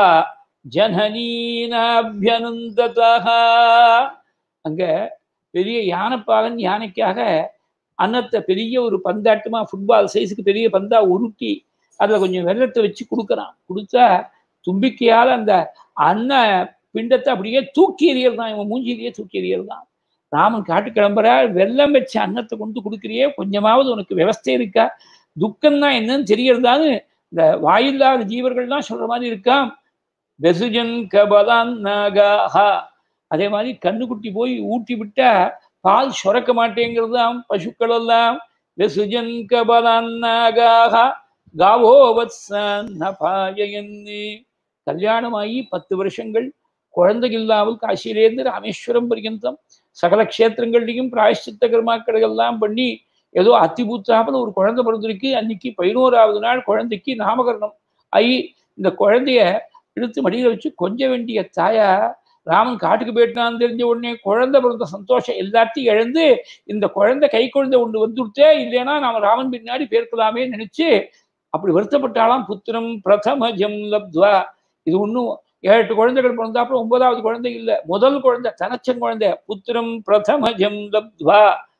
ஜனனீனாபியனந்ததா அங்க பெரிய யானைப்பாகன் யானைக்காக அன்னத்தை பெரிய ஒரு பந்தாட்டமா ஃபுட்பால் சைஸுக்கு பெரிய பந்தா உருட்டி அதுல கொஞ்சம் வெள்ளத்தை வச்சு கொடுக்குறான் கொடுத்தா தும்பிக்கையால அந்த அன்ன பிண்டத்தை அப்படியே தூக்கி எறியறதான் இவன் மூஞ்சிலேயே தூக்கி எறியறதான் ராமன் காட்டு கிளம்புற வெள்ளம் வச்ச அன்னத்தை கொண்டு கொடுக்குறியே கொஞ்சமாவது உனக்கு விவஸ்தை இருக்கா துக்கம்னா என்னன்னு தெரியறதான்னு இந்த வாயில்லாத ஜீவர்கள்லாம் சொல்ற மாதிரி இருக்கா பெசுஜன் கபலான் நாகாஹா அதே மாதிரி கண்ணுக்குட்டி போய் ஊட்டி விட்டா பால் சுரக்க மாட்டேங்கிறதாம் பசுக்கள் எல்லாம் வெசுஜன் கபலான் நாகாஹா காவோ வத்சன்னபாயன்னு கல்யாணமாகி பத்து வருஷங்கள் குழந்தை இல்லாமல் காசியிலேருந்து ராமேஸ்வரம் பர்யந்தம் சகல க்ஷேத்திரங்கள்லையும் பிராயஷ்சித்த கர்மாக்களை எல்லாம் பண்ணி ஏதோ அத்திபூத்தாப்பில் ஒரு குழந்தை பிறந்திருக்கு அன்னைக்கு பதினோராவது நாள் குழந்தைக்கு நாமகரணம் ஐ இந்த குழந்தைய எடுத்து மடியில வச்சு கொஞ்ச வேண்டிய தாயா ராமன் காட்டுக்கு போயிட்டான்னு தெரிஞ்ச உடனே குழந்தை பிறந்த சந்தோஷம் எல்லாத்தையும் இழந்து இந்த குழந்தை கை குழந்தை ஒன்று வந்துடுத்தே இல்லைன்னா நாம ராமன் பின்னாடி பேர்க்கலாமே நினைச்சு அப்படி வருத்தப்பட்டாலாம் புத்திரம் பிரதம ஜம் லப்துவா இது ஒன்றும் ஏழு எட்டு குழந்தைகள் பிறந்தாப்புல ஒன்பதாவது குழந்தை இல்லை முதல் குழந்தை தனச்சன் குழந்தை புத்திரம் பிரதம ஜம் லப்துவா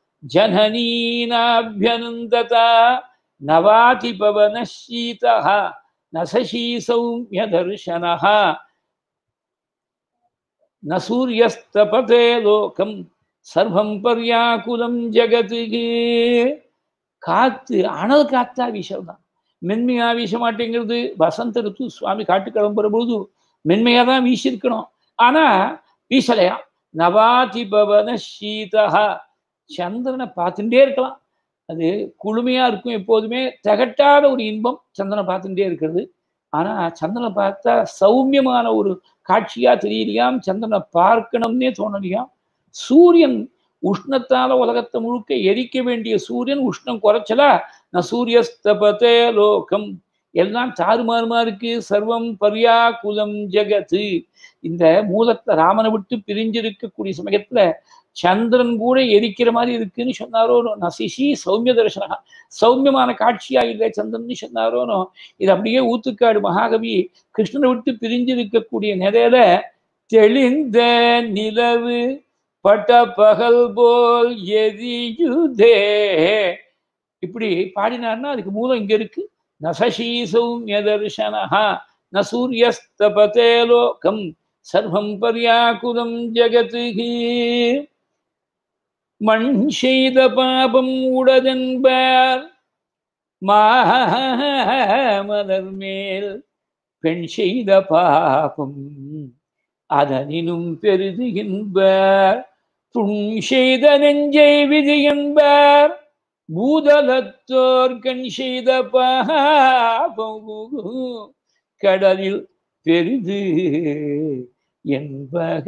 ஜனனீனாபியனந்ததா நவாதி பவன சீதா நசீ சௌமிய தர்சனः ந சூரியஸ்தபதே லோகம் சர்வம் பர்யாக்குலம் ஜெகத்துக்கு காத்து அனல் காத்தா வீசல்தான் மென்மையா வீச மாட்டேங்கிறது வசந்த ரித்து சுவாமி காட்டு கிளம்புற பொழுது மென்மையா தான் வீசியிருக்கணும் ஆனா வீசலையா நவாதி பவன சீதா சந்திரனை பார்த்துட்டே இருக்கலாம் அது குளுமையா இருக்கும் எப்போதுமே திகட்டாத ஒரு இன்பம் சந்திரனை பார்த்துட்டே இருக்கிறது ஆனா சந்திரனை பார்த்தா சௌமியமான ஒரு காட்சியா தெரியலையாம் சந்திரனை பார்க்கணும்னே தோணலையாம் சூரியன் உஷ்ணத்தால உலகத்தை முழுக்க எரிக்க வேண்டிய சூரியன் உஷ்ணம் குறைச்சலா ந சூரியஸ்தபதே லோகம் எல்லாம் தாறுமாறுமா இருக்கு சர்வம் பர்யாக்குலம் ஜெகத்து இந்த மூலத்தை ராமனை விட்டு பிரிஞ்சிருக்கக்கூடிய சமயத்துல சந்திரன் கூட எரிக்கிற மாதிரி இருக்குன்னு சொன்னாரோனோ நசிஷி சௌமிய தரிசனா சௌமியமான காட்சியா இல்லை சந்திரன் சொன்னாரோனோ இது அப்படியே ஊத்துக்காடு மகாகவி கிருஷ்ணனை விட்டு பிரிஞ்சிருக்கக்கூடிய நிலையில தெளிந்த நிலவு பட்ட பகல் போல் எரியுதே இப்படி பாடினார்னா அதுக்கு மூலம் இங்க இருக்கு நசசி சௌமிய தர்சனஹா ந சூரியஸ்தபதே லோகம் சர்வம் பர்யாக்குலம் ஜெகத்துகி மண் செய்த பாபம் உடதென்பார் மாமலர் மேல் பெண் செய்த பாபம் அதனினும் பெரிது என்பார் புண் செய்த நெஞ்சை விதி என்பார் பூதலத்தோர் கண் செய்த பாபம் கடலில் பெரிது என்பக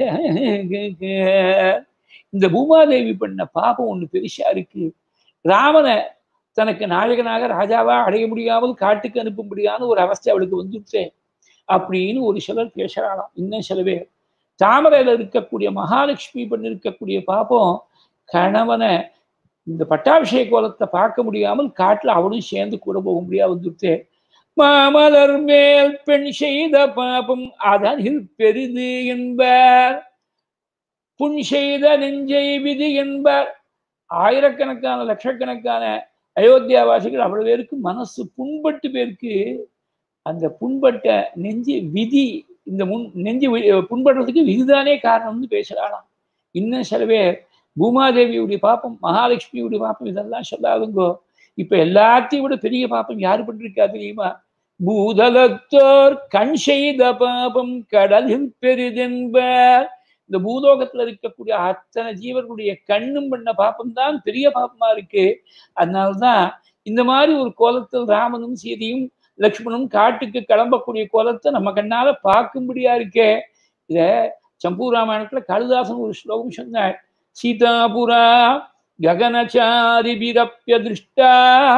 இந்த பூமாதேவி பண்ண பாபம் ஒண்ணு பெருசா இருக்கு ராமனை தனக்கு நாயகனாக ராஜாவா அடைய முடியாமல் காட்டுக்கு அனுப்பும்படியான ஒரு அவஸ்தை அவளுக்கு வந்துட்டு அப்படின்னு ஒரு சிலர் பேசுறாளாம் இன்னும் சில பேர் தாமரையில இருக்கக்கூடிய மகாலட்சுமி பண்ணி இருக்கக்கூடிய பாப்பம் கணவனை இந்த பட்டாபிஷேக கோலத்தை பார்க்க முடியாமல் காட்டுல அவளும் சேர்ந்து கூட போக முடியாது வந்துட்டு மாமலர் மேல் பெண் செய்த பாபம் அதனில் பெரிது என்பார் புண் செய்த நெஞ்சை விதி என்பார் ஆயிரக்கணக்கான லட்சக்கணக்கான அயோத்தியாவாசிகள் அவ்வளவு பேருக்கு மனசு புண்பட்டு பேருக்கு அந்த புண்பட்ட நெஞ்சு விதி இந்த முன் நெஞ்சு புண்படுறதுக்கு விதிதானே காரணம்னு பேசுறாளாம் இன்னும் சில பேர் பூமாதேவியுடைய பாப்பம் மகாலட்சுமியுடைய பாப்பம் இதெல்லாம் சொல்லாதுங்கோ இப்ப எல்லாத்தையும் விட பெரிய பாப்பம் யாரு பண்ணிருக்கா தெரியுமா பூதலத்தோர் கண் செய்த பாபம் கடலில் பெரிதென்பர் இந்த பூலோகத்துல இருக்கக்கூடிய அத்தனை ஜீவர்களுடைய கண்ணும் பண்ண பாப்பம் தான் பெரிய பாப்பமா இருக்கு அதனால்தான் இந்த மாதிரி ஒரு கோலத்தில் ராமனும் சீதையும் லக்ஷ்மணும் காட்டுக்கு கிளம்பக்கூடிய கோலத்தை நம்ம கண்ணால பார்க்கும்படியா இருக்கே இத சம்பூ ராமாயணத்துல காளிதாசன் ஒரு ஸ்லோகம் சொன்னார் சீதாபுரா ககனச்சாரி பிரப்பிய திருஷ்டா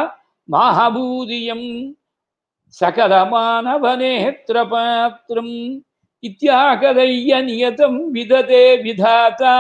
மகாபூதியம் சகலமானவனேத்திர பாத்திரம் இத்தியாகதைய நியதம் விததே விதாதா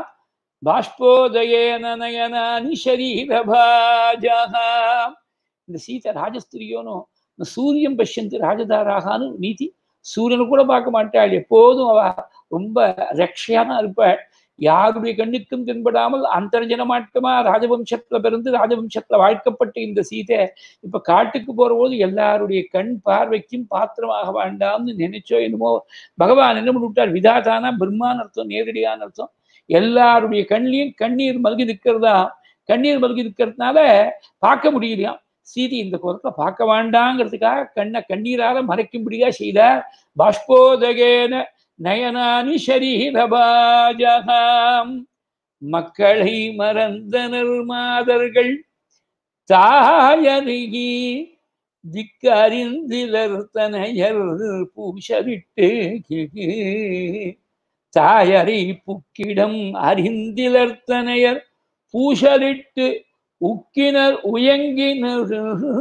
பாஷ்போதயேன நயனானி சரீரபாஜாக இந்த சீதை ராஜஸ்திரியோனோ சூரியன் பஷ்யந்து ராஜதாராகான்னு நீதி சூரியனை கூட பார்க்க மாட்டாள் எப்போதும் அவ ரொம்ப ரக்ஷையான இருப்பாள் யாருடைய கண்ணுக்கும் தென்படாமல் அந்தர்ஜனமாட்டமா ராஜவம்சத்துல பிறந்து ராஜவம்சத்துல வாழ்க்கப்பட்ட இந்த சீதை இப்ப காட்டுக்கு போற போது எல்லாருடைய கண் பார்வைக்கும் பாத்திரமாக வேண்டாம்னு நினைச்சோ என்னமோ பகவான் என்ன பண்ணிவிட்டார் விதாதானா பிரம்மான் அர்த்தம் நேரடியான அர்த்தம் எல்லாருடைய கண்ணிலையும் கண்ணீர் மல்கி நிற்கிறதா கண்ணீர் மல்கி நிற்கிறதுனால பார்க்க முடியலையாம் சீதி இந்த குரத்தை பார்க்க வேண்டாங்கிறதுக்காக கண்ணை கண்ணீரால மறைக்கும்படியா செய்தார் பாஷ்போதகேன நயனானி ஷரீரபாஜகாம் மக்களை மறந்தனர் மாதர்கள் தாயருகி திக்கறிந்திலர் தனையர் பூசரிட்டு தாயரை புக்கிடம் அறிந்திலர் தனையர் பூசலிட்டு உக்கினர் உயங்கினர்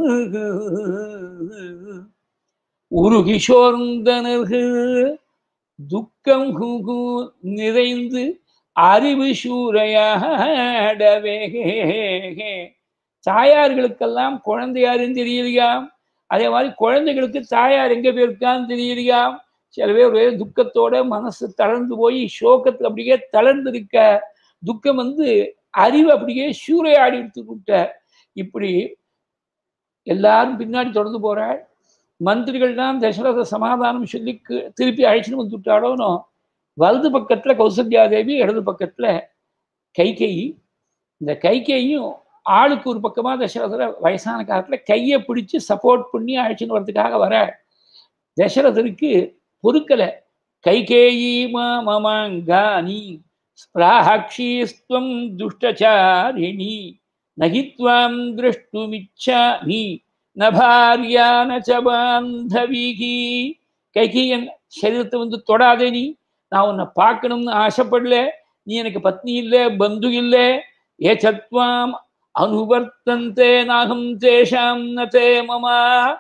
உருகி சோர்ந்தனர்கள் துக்கம் நிறைந்து அறிவு சூறையாடவே தாயார்களுக்கெல்லாம் குழந்தையாருன்னு தெரியலையா அதே மாதிரி குழந்தைகளுக்கு தாயார் எங்க போயிருக்கான்னு தெரியலையா சில பேர் ஒரே துக்கத்தோட மனசு தளர்ந்து போய் சோகத்துல அப்படியே தளர்ந்து இருக்க துக்கம் வந்து அறிவு அப்படியே சூறையாடி எடுத்து விட்ட இப்படி எல்லாரும் பின்னாடி தொடர்ந்து போறாள் மந்திரிகள் தான் தசரத சமாதானம் சொல்லி திருப்பி அழைச்சின்னு வந்து விட்டாடோனோ வலது பக்கத்துல கௌசல்யா தேவி இடது பக்கத்துல கைகேயி இந்த கைகேயும் ஆளுக்கு ஒரு பக்கமா தசரதர வயசான காலத்துல கையை பிடிச்சு சப்போர்ட் பண்ணி அழைச்சின்னு வரதுக்காக வர தசரதருக்கு பொறுக்கலை கைகேயி மமாங்கானி ஸ்பிராஹாட்சீஸ்துவம் துஷ்டச்சாரிணி நகித்வாம் திருஷ்டுமிச்சாமி நபாரியான சபாந்தவிகி கைகி என் சரீரத்தை வந்து தொடாதே நீ நான் உன்னை பார்க்கணும்னு ஆசைப்படல நீ எனக்கு பத்னி இல்லை பந்து இல்லை ஏ சத்வாம் அனுவர்த்தந்தே நாகம் தேஷாம் நதே மமா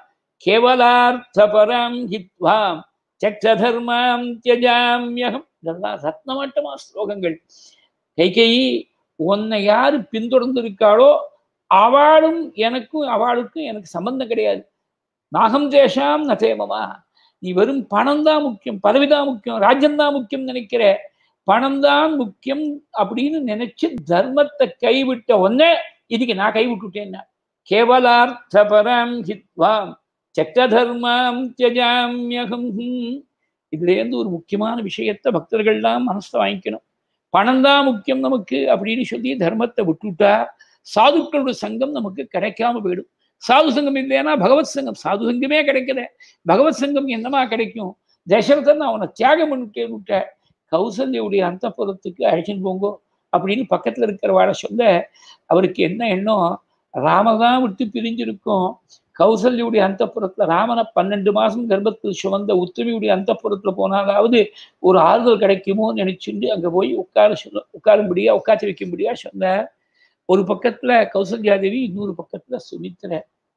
கேவலார்த்தபரம் ஹித்வாம் சக்ஷதர்மாம் தியஜாமியகம் இதெல்லாம் ரத்னமட்டமா ஸ்லோகங்கள் கைகேயி உன்னை யாரு பின்தொடர்ந்து இருக்காளோ அவளும் எனக்கும் அவளுக்கும் எனக்கு சம்பந்தம் கிடையாது நாகம் தேஷாம் நதேமமா நீ வெறும் பணம் தான் முக்கியம் பதவிதான் முக்கியம் ராஜ்யம்தான் முக்கியம் நினைக்கிற பணம் தான் முக்கியம் அப்படின்னு நினைச்சு தர்மத்தை கைவிட்ட ஒன்னே இதுக்கு நான் கைவிட்டுட்டேன்னா கேவலார்த்தபரம் ஹித்வாம் சக்கதர்மாம் தியஜாமியகம் இதுல இருந்து ஒரு முக்கியமான விஷயத்தை பக்தர்கள்லாம் மனசுல வாங்கிக்கணும் பணம் தான் முக்கியம் நமக்கு அப்படின்னு சொல்லி தர்மத்தை விட்டுட்டா சாதுக்களோட சங்கம் நமக்கு கிடைக்காம போயிடும் சாது சங்கம் இல்லைன்னா பகவத் சங்கம் சாது சங்கமே கிடைக்கல பகவத் சங்கம் என்னமா கிடைக்கும் தசரதன் அவனை தியாகம் பண்ணிட்டேன்னு விட்ட கௌசல்யுடைய அந்தப்புறத்துக்கு அழைச்சின்னு போங்கோ அப்படின்னு பக்கத்துல இருக்கிறவாட சொல்ல அவருக்கு என்ன எண்ணம் ராமதான் விட்டு பிரிஞ்சிருக்கும் கௌசல்யுடைய அந்தப்புறத்துல ராமனை பன்னெண்டு மாசம் கர்ப்பத்தில் சுமந்த உத்தமியுடைய அந்தப்புறத்துல போனாலாவது ஒரு ஆறுதல் கிடைக்குமோன்னு நினைச்சுட்டு அங்க போய் உட்கார சொல்ல உட்காரும்படியா உட்காந்து வைக்கும்படியா சொன்னார் ஒரு பக்கத்துல கௌசல்யாதேவி இன்னொரு பக்கத்துல சுமித்திர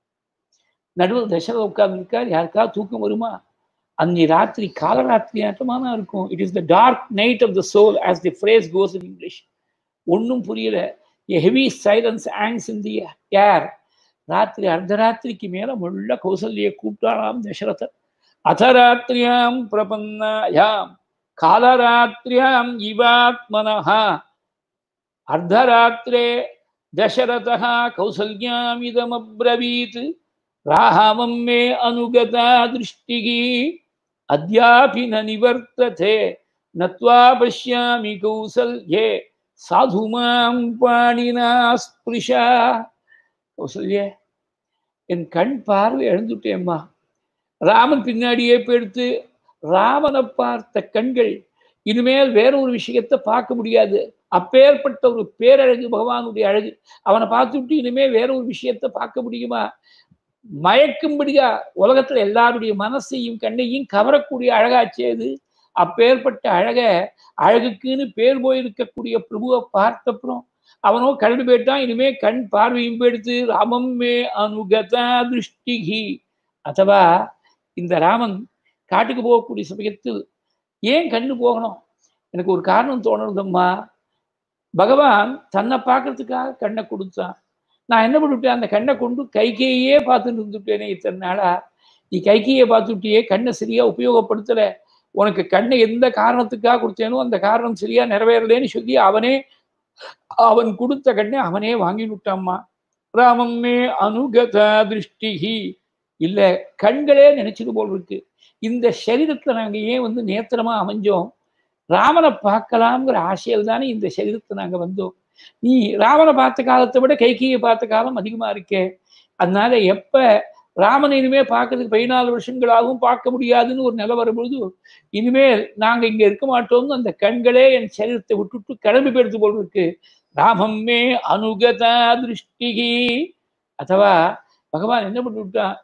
நடுவில் தசரத உட்கார்ந்துருக்கார் யாருக்கா தூக்கம் வருமா அன்னி ராத்திரி காலராத்திரி ஆட்டமான இருக்கும் it is the dark night of the soul as the phrase goes in English ஒன்றும் புரியல எ ஹெவி சைலன்ஸ் ஆங்ஸ் இன் தி ஏர் ராத்திரி அர்த்தராத்திரிக்கு மேல முள்ள கௌசல்யை கூப்பிட்டாராம் தசரதர் அதராத்திரியாம் பிரபன்னாயாம் காலராத்திரியாம் இவாத்மனஹா அர்த்தராத்திரே தசரதः கௌசல்யாமிதமப்ரவீத் ராமம் மே அனுகதா திருஷ்டிः அத்யாபி ந நிவர்த்ததே நத்வா பஷ்யாமி கௌசல்யே சாது மாம் பாணினா ஸ்பிருஷா கௌசல்யே என் கண் பார்வை எழுந்துட்டேம்மா ராமன் பின்னாடியே போயிடுத்து ராமனை பார்த்த கண்கள் இனிமேல் வேற ஒரு விஷயத்தை பார்க்க முடியாது அப்பேற்பட்ட ஒரு பேரழகு பகவானுடைய அழகு அவனை பார்த்துட்டு இனிமே வேற ஒரு விஷயத்தை பார்க்க முடியுமா மயக்கும்படியா உலகத்துல எல்லாருடைய மனசையும் கண்ணையும் கவரக்கூடிய அழகாச்சே அது அப்பேற்பட்ட அழக அழகுக்குன்னு பேர் போயிருக்கக்கூடிய பிரபுவை பார்த்தப்புறம் அவனோ கரண்டு போயிட்டான் இனிமே கண் பார்வையும் போயிடுத்து ராமம் மே அனுகதா திருஷ்டிகி அதுவா இந்த ராமன் காட்டுக்கு போகக்கூடிய சமயத்தில் ஏன் கண்ணு போகணும் எனக்கு ஒரு காரணம் தோணுறதம்மா பகவான் தன்னை பார்க்கறதுக்காக கண்ணை கொடுத்தான் நான் என்ன பண்ணிவிட்டேன் அந்த கண்ணை கொண்டு கைகையே பார்த்துட்டு இருந்துட்டேனே இத்தனை நாளா நீ கைகையை பார்த்துட்டியே கண்ணை சரியா உபயோகப்படுத்தல உனக்கு கண்ணை எந்த காரணத்துக்காக கொடுத்தேனோ அந்த காரணம் சரியா நிறைவேறலேன்னு சொல்லி அவனே அவன் கொடுத்த கண்ணை அவனே வாங்கி விட்டாம்மா ராமம் மே அனுகதா திருஷ்டிகி இல்ல கண்களே நினைச்சது போல் இருக்கு இந்த சரீரத்துல நாங்க ஏன் வந்து நேத்திரமா அமைஞ்சோம் ராமனை பார்க்கலாம்ங்கிற ஆசையில் தானே இந்த சரீரத்தை நாங்க வந்தோம் நீ ராமனை பார்த்த காலத்தை விட கைகையை பார்த்த காலம் அதிகமா இருக்கே அதனால எப்ப ராமனை இனிமே பார்க்கறதுக்கு பதினாலு வருஷங்களாகவும் பார்க்க முடியாதுன்னு ஒரு நிலை வரும்பொழுது இனிமேல் நாங்க இங்க இருக்க மாட்டோம்னு அந்த கண்களே என் சரீரத்தை விட்டுட்டு கிளம்பி போயிடுத்து போல் இருக்கு ராமம் மே அனுகதா திருஷ்டிகி அதுவா பகவான் என்ன பண்ணி விட்டான்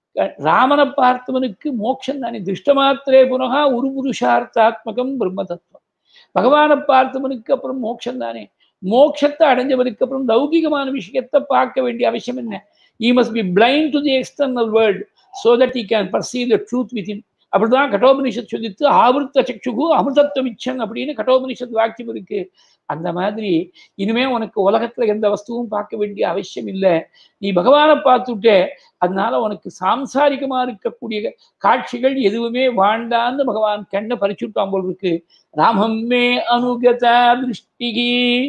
ராமனை பார்த்தவனுக்கு மோட்சம் தானே திருஷ்டமாத்திரே புனகா ஒரு புருஷார்த்தாத்மகம் பிரம்ம தத்துவம் பகவானை பார்த்தவனுக்கு அப்புறம் மோட்சம் தானே மோட்சத்தை அடைஞ்சவனுக்கு அப்புறம் லௌகிகமான விஷயத்தை பார்க்க வேண்டிய அவசியம் என்ன he must be blind to the external world so that he can perceive the truth within அப்படிதான் கட்டோபனிஷத் சொல்லித்து ஆவர்த்த சக்ஷுகு அமிர்தத்துவ இச்சன் அப்படின்னு கட்டோபனிஷத் வாக்கியம் இருக்கு அந்த மாதிரி இனிமே உனக்கு உலகத்துல எந்த வஸ்துவும் பார்க்க வேண்டிய அவசியம் இல்லை நீ பகவானை பார்த்துட்டே அதனால உனக்கு சாம்சாரிகமா இருக்கக்கூடிய காட்சிகள் எதுவுமே வாண்டான்னு பகவான் கண்ணை பறிச்சுட்டான் போல் இருக்கு ராமம் மே அனுகதா திருஷ்டிகி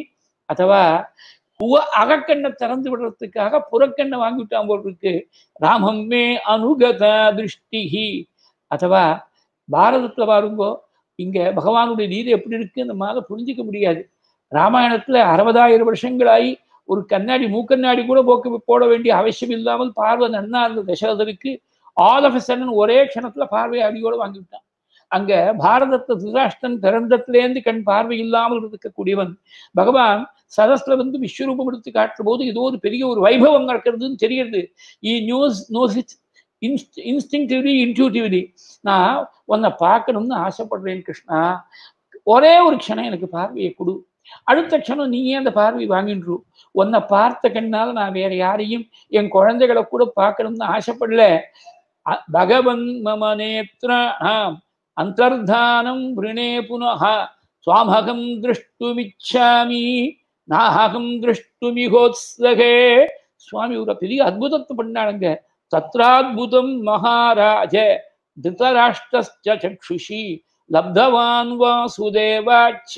அதுவா புவ அகக்கண்ணை திறந்து விடுறதுக்காக புறக்கண்ணை வாங்கிவிட்டான் போல் இருக்கு ராமம் மே அனுகதா திருஷ்டிகி அதுவா பாரதத்துல பாருங்கோ இங்க பகவானுடைய நீதி எப்படி இருக்கு நம்மளால புரிஞ்சிக்க முடியாது ராமாயணத்துல அறுபதாயிரம் வருஷங்களாகி ஒரு கண்ணாடி மூக்கண்ணாடி கூட போக்க போட வேண்டிய அவசியம் இல்லாமல் பார்வை நன்னா இருந்த தசரதருக்கு ஆல் ஆஃப் சடன் ஒரே க்ஷணத்துல பார்வை அடியோட வாங்கிவிட்டான் அங்க பாரதத்தை திருராஷ்டிரன் பிறந்தத்திலேருந்து கண் பார்வை இல்லாமல் இருக்கக்கூடியவன் பகவான் சதஸ்ல வந்து விஸ்வரூபம் எடுத்து காட்டுற போது ஏதோ ஒரு பெரிய ஒரு வைபவம் நடக்கிறதுன்னு தெரியுது he knows knows it instinctively intuitively நான் உன்னை பார்க்கணும்னு ஆசைப்படுறேன் கிருஷ்ணா ஒரே ஒரு க்ஷணம் எனக்கு பார்வையை கொடு அடுத்த க்ஷணம் நீயே அந்த பார்வை வாங்கின்று உன்னை பார்த்த கண்ணால நான் வேற யாரையும் என் குழந்தைகளை கூட பார்க்கணும்னு ஆசைப்படல அ- பகவன் மம நேத்ராணாம் அந்தர்தானம் விருணே புனः சுவாமகம் திருஷ்டுமிச்சாமி நாகம் திருஷ்டுமிகோத்சகே சுவாமி ஒரு பெரிய அற்புதத்தை பண்ணானுங்க தத்ராத்புதம் மகாராஜ திருதராஷ்டிரஸ்ச சக்ஷுஷி லப்தவான் வாசுதேவாச்ச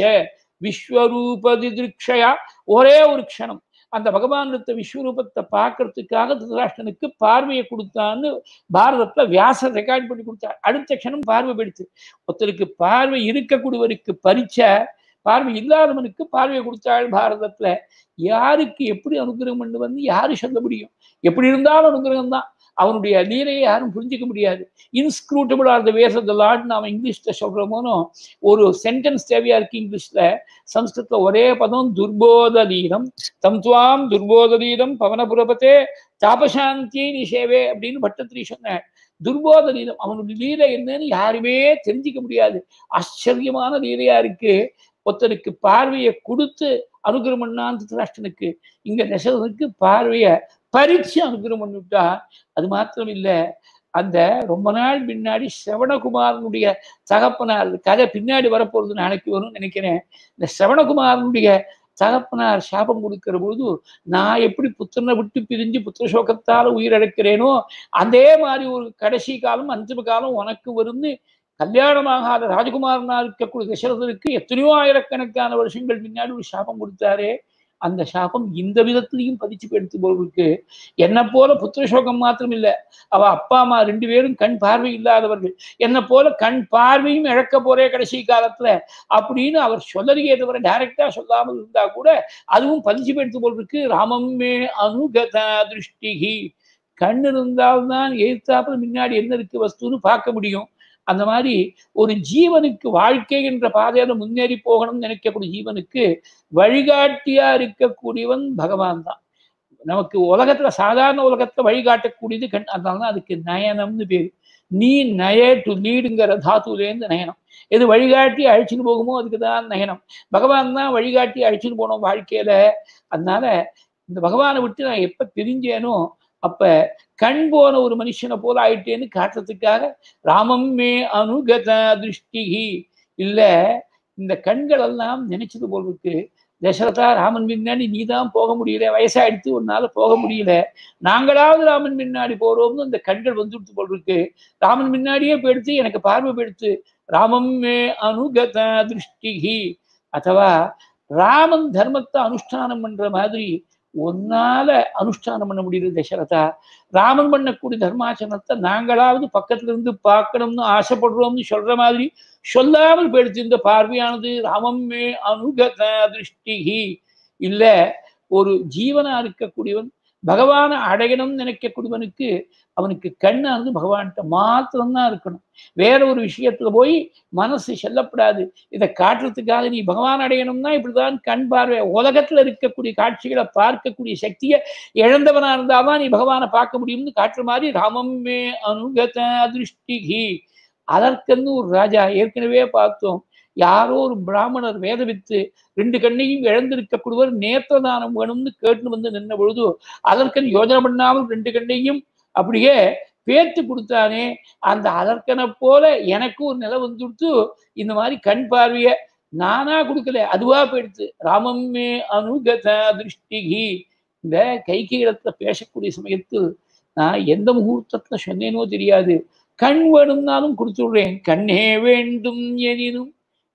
விஸ்வரூபதி திருக்ஷயா ஒரே ஒரு க்ஷணம் அந்த பகவானிடத்த விஸ்வரூபத்தை பார்க்கறதுக்காக திருதராஷ்டனுக்கு பார்வையை கொடுத்தான்னு பாரதத்துல வியாசர் ரெக்கார்ட் பண்ணி கொடுத்தார் அடுத்த க்ஷணம் பார்வை போயிடுச்சு ஒருத்தருக்கு பார்வை இருக்கக்கூடியவருக்கு பரிச்ச பார்வை இல்லாதவனுக்கு பார்வையை கொடுத்தாள் பாரதத்துல யாருக்கு எப்படி அனுகிரகம் பண்ணு வந்து யாரு சொல்ல முடியும் எப்படி இருந்தாலும் அனுகிரகம் தான் அவனுடைய லீலையை யாரும் புரிஞ்சிக்க முடியாது inscrutable are the ways of the Lord நாம இங்கிலீஷ்ல சொல்றோமோனோ ஒரு சென்டென்ஸ் தேவையா இருக்கு இங்கிலீஷ்ல சம்ஸ்கிருத்ல ஒரே பதம் துர்போதலீனம் தம் துவாம் துர்போதலீனம் பவனபுரபத்தே தாபசாந்தியை நிஷேவே அப்படின்னு பட்டத்திரி சொன்னார் துர்போதலீனம் அவனுடைய லீலை என்னன்னு யாருமே தெரிஞ்சிக்க முடியாது ஆச்சரியமான லீலையா இருக்கு ஒருத்தருக்கு பார்வையை கொடுத்து அனுகிரகம் பண்ணான் திருஷ்டனுக்கு இங்க தசரதனுக்கு பார்வையை பறிச்சு அனுகிரகம் பண்ணிவிட்டா அது மாத்திரம் இல்ல அந்த ரொம்ப நாள் பின்னாடி சிரவணகுமாரனுடைய தகப்பனார் கதை பின்னாடி வரப்போறது நாளைக்கு வரும்னு நினைக்கிறேன் இந்த சிரவணகுமாரனுடைய தகப்பனார் சாபம் கொடுக்கிற பொழுது நான் எப்படி புத்திரனை விட்டு பிரிஞ்சு புத்திர சோகத்தால உயிரிழக்கிறேனோ அதே மாதிரி ஒரு கடைசி காலம் அந்திம காலம் உனக்கு வரும்னு கல்யாணமாகாத ராஜகுமாரனா இருக்கக்கூடிய தசரதனுக்கு எத்தனையோ ஆயிரக்கணக்கான வருஷங்கள் பின்னாடி ஒரு சாபம் கொடுத்தாரே அந்த சாபம் இந்த விதத்திலையும் பதிச்சு போயிடுத்து போல் இருக்கு என்ன போல புத்திர சோகம் மாத்திரம் இல்ல அவ அப்பா அம்மா ரெண்டு பேரும் கண் பார்வை இல்லாதவர்கள் என்ன போல கண் பார்வையும் இழக்க போறே கடைசி காலத்துல அப்படின்னு அவர் சொல்லறியே தவிர டைரக்டா சொல்லாமல் இருந்தா கூட அதுவும் பதிச்சு போயிடுத்து போல் இருக்கு ராமம் மே அனுகதா திருஷ்டிகி கண் இருந்தால்தான் எதிர்த்தாப்புல முன்னாடி என்ன இருக்கு வஸ்துன்னு பார்க்க முடியும் அந்த மாதிரி ஒரு ஜீவனுக்கு வாழ்க்கை என்ற பாதையில முன்னேறி போகணும்னு நினைக்கக்கூடிய ஜீவனுக்கு வழிகாட்டியா இருக்கக்கூடியவன் பகவான் தான் நமக்கு உலகத்துல சாதாரண உலகத்துல வழிகாட்டக்கூடியது கண் அதனால தான் அதுக்கு நயனம்னு பேரு நீ நய டு லீடுங்கிற தாத்துலேருந்து நயனம் எது வழிகாட்டி அழிச்சுன்னு போகுமோ அதுக்கு தான் நயனம் பகவான் தான் வழிகாட்டி அழிச்சுன்னு போனோம் வாழ்க்கையில அதனால இந்த பகவானை விட்டு நான் எப்ப பிரிஞ்சேனோ அப்ப கண் போன ஒரு மனுஷனை போல ஆயிட்டேன்னு காட்டுறதுக்காக ராமம் மே அனுகத திருஷ்டிகி இல்ல இந்த கண்கள் எல்லாம் நினைச்சது போல் இருக்கு தசரதா ராமன் பின்னாடி நீ தான் போக முடியல வயசாயிடுத்து உன்னால போக முடியல நாங்களாவது ராமன் பின்னாடி போறோம்னு இந்த கண்கள் வந்துடுத்து போல் இருக்கு ராமன் முன்னாடியே போயிடுத்து எனக்கு பார்வை போயிடுத்து ராமம் மே அனுகத திருஷ்டிகி அதுவா ராமன் தர்மத்தை அனுஷ்டானம் பண்ற மாதிரி ஒன்னால அனுஷ்டானம் பண்ண முடியுது தசரதா ராமன் பண்ணக்கூடிய தர்மாச்சரணத்தை நாங்களாவது பக்கத்துல இருந்து பார்க்கணும்னு ஆசைப்படுறோம்னு சொல்ற மாதிரி சொல்லாமல் போயிடுச்சு இந்த பார்வையானது ராமம் மே அனுகத திருஷ்டிகி இல்ல ஒரு ஜீவனா இருக்கக்கூடியவன் பகவானை அடையணும்னு நினைக்கக்கூடியவனுக்கு அவனுக்கு கண்ணானது பகவான்கிட்ட மாத்திரம்தான் இருக்கணும் வேற ஒரு விஷயத்துல போய் மனசு செல்லப்படாது இதை காட்டுறதுக்காக நீ பகவான் அடையணும்னா இப்படிதான் கண் பார்வை உலகத்துல இருக்கக்கூடிய காட்சிகளை பார்க்கக்கூடிய சக்தியை இழந்தவனா இருந்தாதான் நீ பகவானை பார்க்க முடியும்னு காட்டுற மாதிரி ராமம் மே அனுகத திருஷ்டிகி அதற்கென்னு ஒரு ராஜா ஏற்கனவே பார்த்தோம் யாரோ ஒரு பிராமணர் வேதவித்து ரெண்டு கண்ணையும் இழந்திருக்கக்கூடியவர் நேத்திரதானம் வேணும்னு கேட்டு வந்து நின்ன பொழுது அதற்கன் யோஜனை பண்ணாமல் ரெண்டு கண்ணையும் அப்படியே பேத்து கொடுத்தானே அந்த அதற்கனை போல எனக்கும் ஒரு நிலை வந்துடுத்து இந்த மாதிரி கண் பார்வைய நானா கொடுக்கல அதுவா போயிடுத்து ராமம்மே அனுகத திருஷ்டிகி இந்த கைகை இடத்துல பேசக்கூடிய சமயத்தில் நான் எந்த முகூர்த்தத்துல சொன்னேனோ தெரியாது கண் வேணும்னாலும் கொடுத்துடுறேன் கண்ணே வேண்டும் எனினும்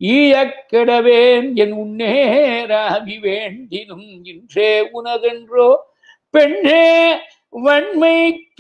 ஈழக்கிடவேன் என் உன்னேராகி வேண்டினும் இன்றே உனதென்றோ பெண்ணே வன்மை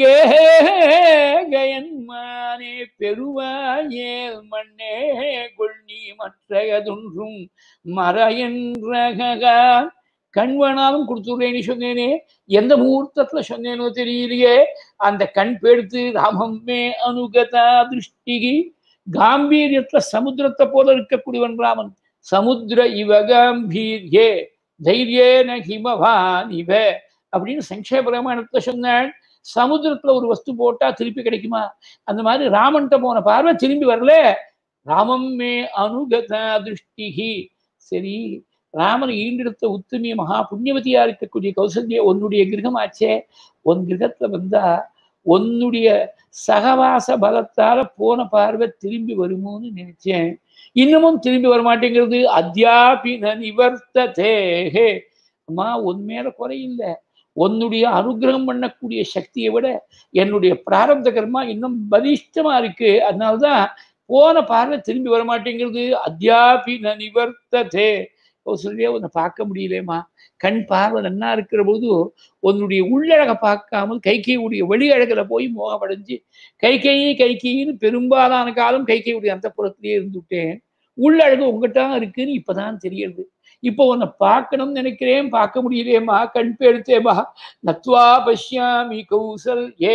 கேகயன்மானே பெருவாயேல் மண்ணே கொள்ளி மற்றையதொன்றும் மறையன்றகான் கண் வேணாலும் கொடுத்துடுறேன்னு சொன்னேனே எந்த முகூர்த்தத்துல சொன்னேனோ தெரியலையே அந்த கண் பேடுத்து ராமம்மே அனுகதா திருஷ்டிகி காம்பீரியத்துல சமுத்திரத்தை போல இருக்கக்கூடியவன் ராமன் சமுத்திர இவ காம்பீரியே தைரியேன ஹிமவான் இவ அப்படின்னு சங்கேப ராமாயணத்துல சொன்னாள் சமுத்திரத்துல ஒரு வஸ்து போட்டா திருப்பி கிடைக்குமா அந்த மாதிரி ராமன்கிட்ட போன பார்வை திரும்பி வரல ராமம் மே அனுகதா திருஷ்டிகி சரி ராமன் ஈண்டெடுத்த உத்தமி மகா புண்ணியவதியா இருக்கக்கூடிய கௌசல்யா உன்னுடைய கிரகமாச்சே உன் கிரகத்துல வந்தா உன்னுடைய சகவாச பலத்தால போன பார்வை திரும்பி வருமோன்னு நினைச்சேன் இன்னமும் திரும்பி வரமாட்டேங்கிறது அத்தியாபின நிவர்த்ததேஹே அம்மா உன் மேல குறையில்லை உன்னுடைய அனுகிரகம் பண்ணக்கூடிய சக்தியை விட என்னுடைய பிராரப்த கர்மா இன்னும் பலிஷ்டமா இருக்கு அதனால்தான் போன பார்வை திரும்பி வரமாட்டேங்கிறது அத்தியாபின நிவர்த்ததே கௌசல்யா உன்னை பார்க்க முடியலேம்மா கண் பார்வை நன்னா இருக்கிற போது உன்னுடைய உள்ளழகை பார்க்காமல் கைகையுடைய வெளி அழகில் போய் மோகமடைஞ்சு கைகையே கைகையின்னு பெரும்பாலான காலம் கைகையுடைய அந்த புறத்திலேயே இருந்துட்டேன் உள்ளழகு உங்ககிட்ட இருக்குன்னு இப்பதான் தெரியுது இப்போ உன்னை பார்க்கணும்னு நினைக்கிறேன் பார்க்க முடியலையேம்மா கண் பேடுத்தேமா நத்வா பஷ்யாமி கௌசல் ஏ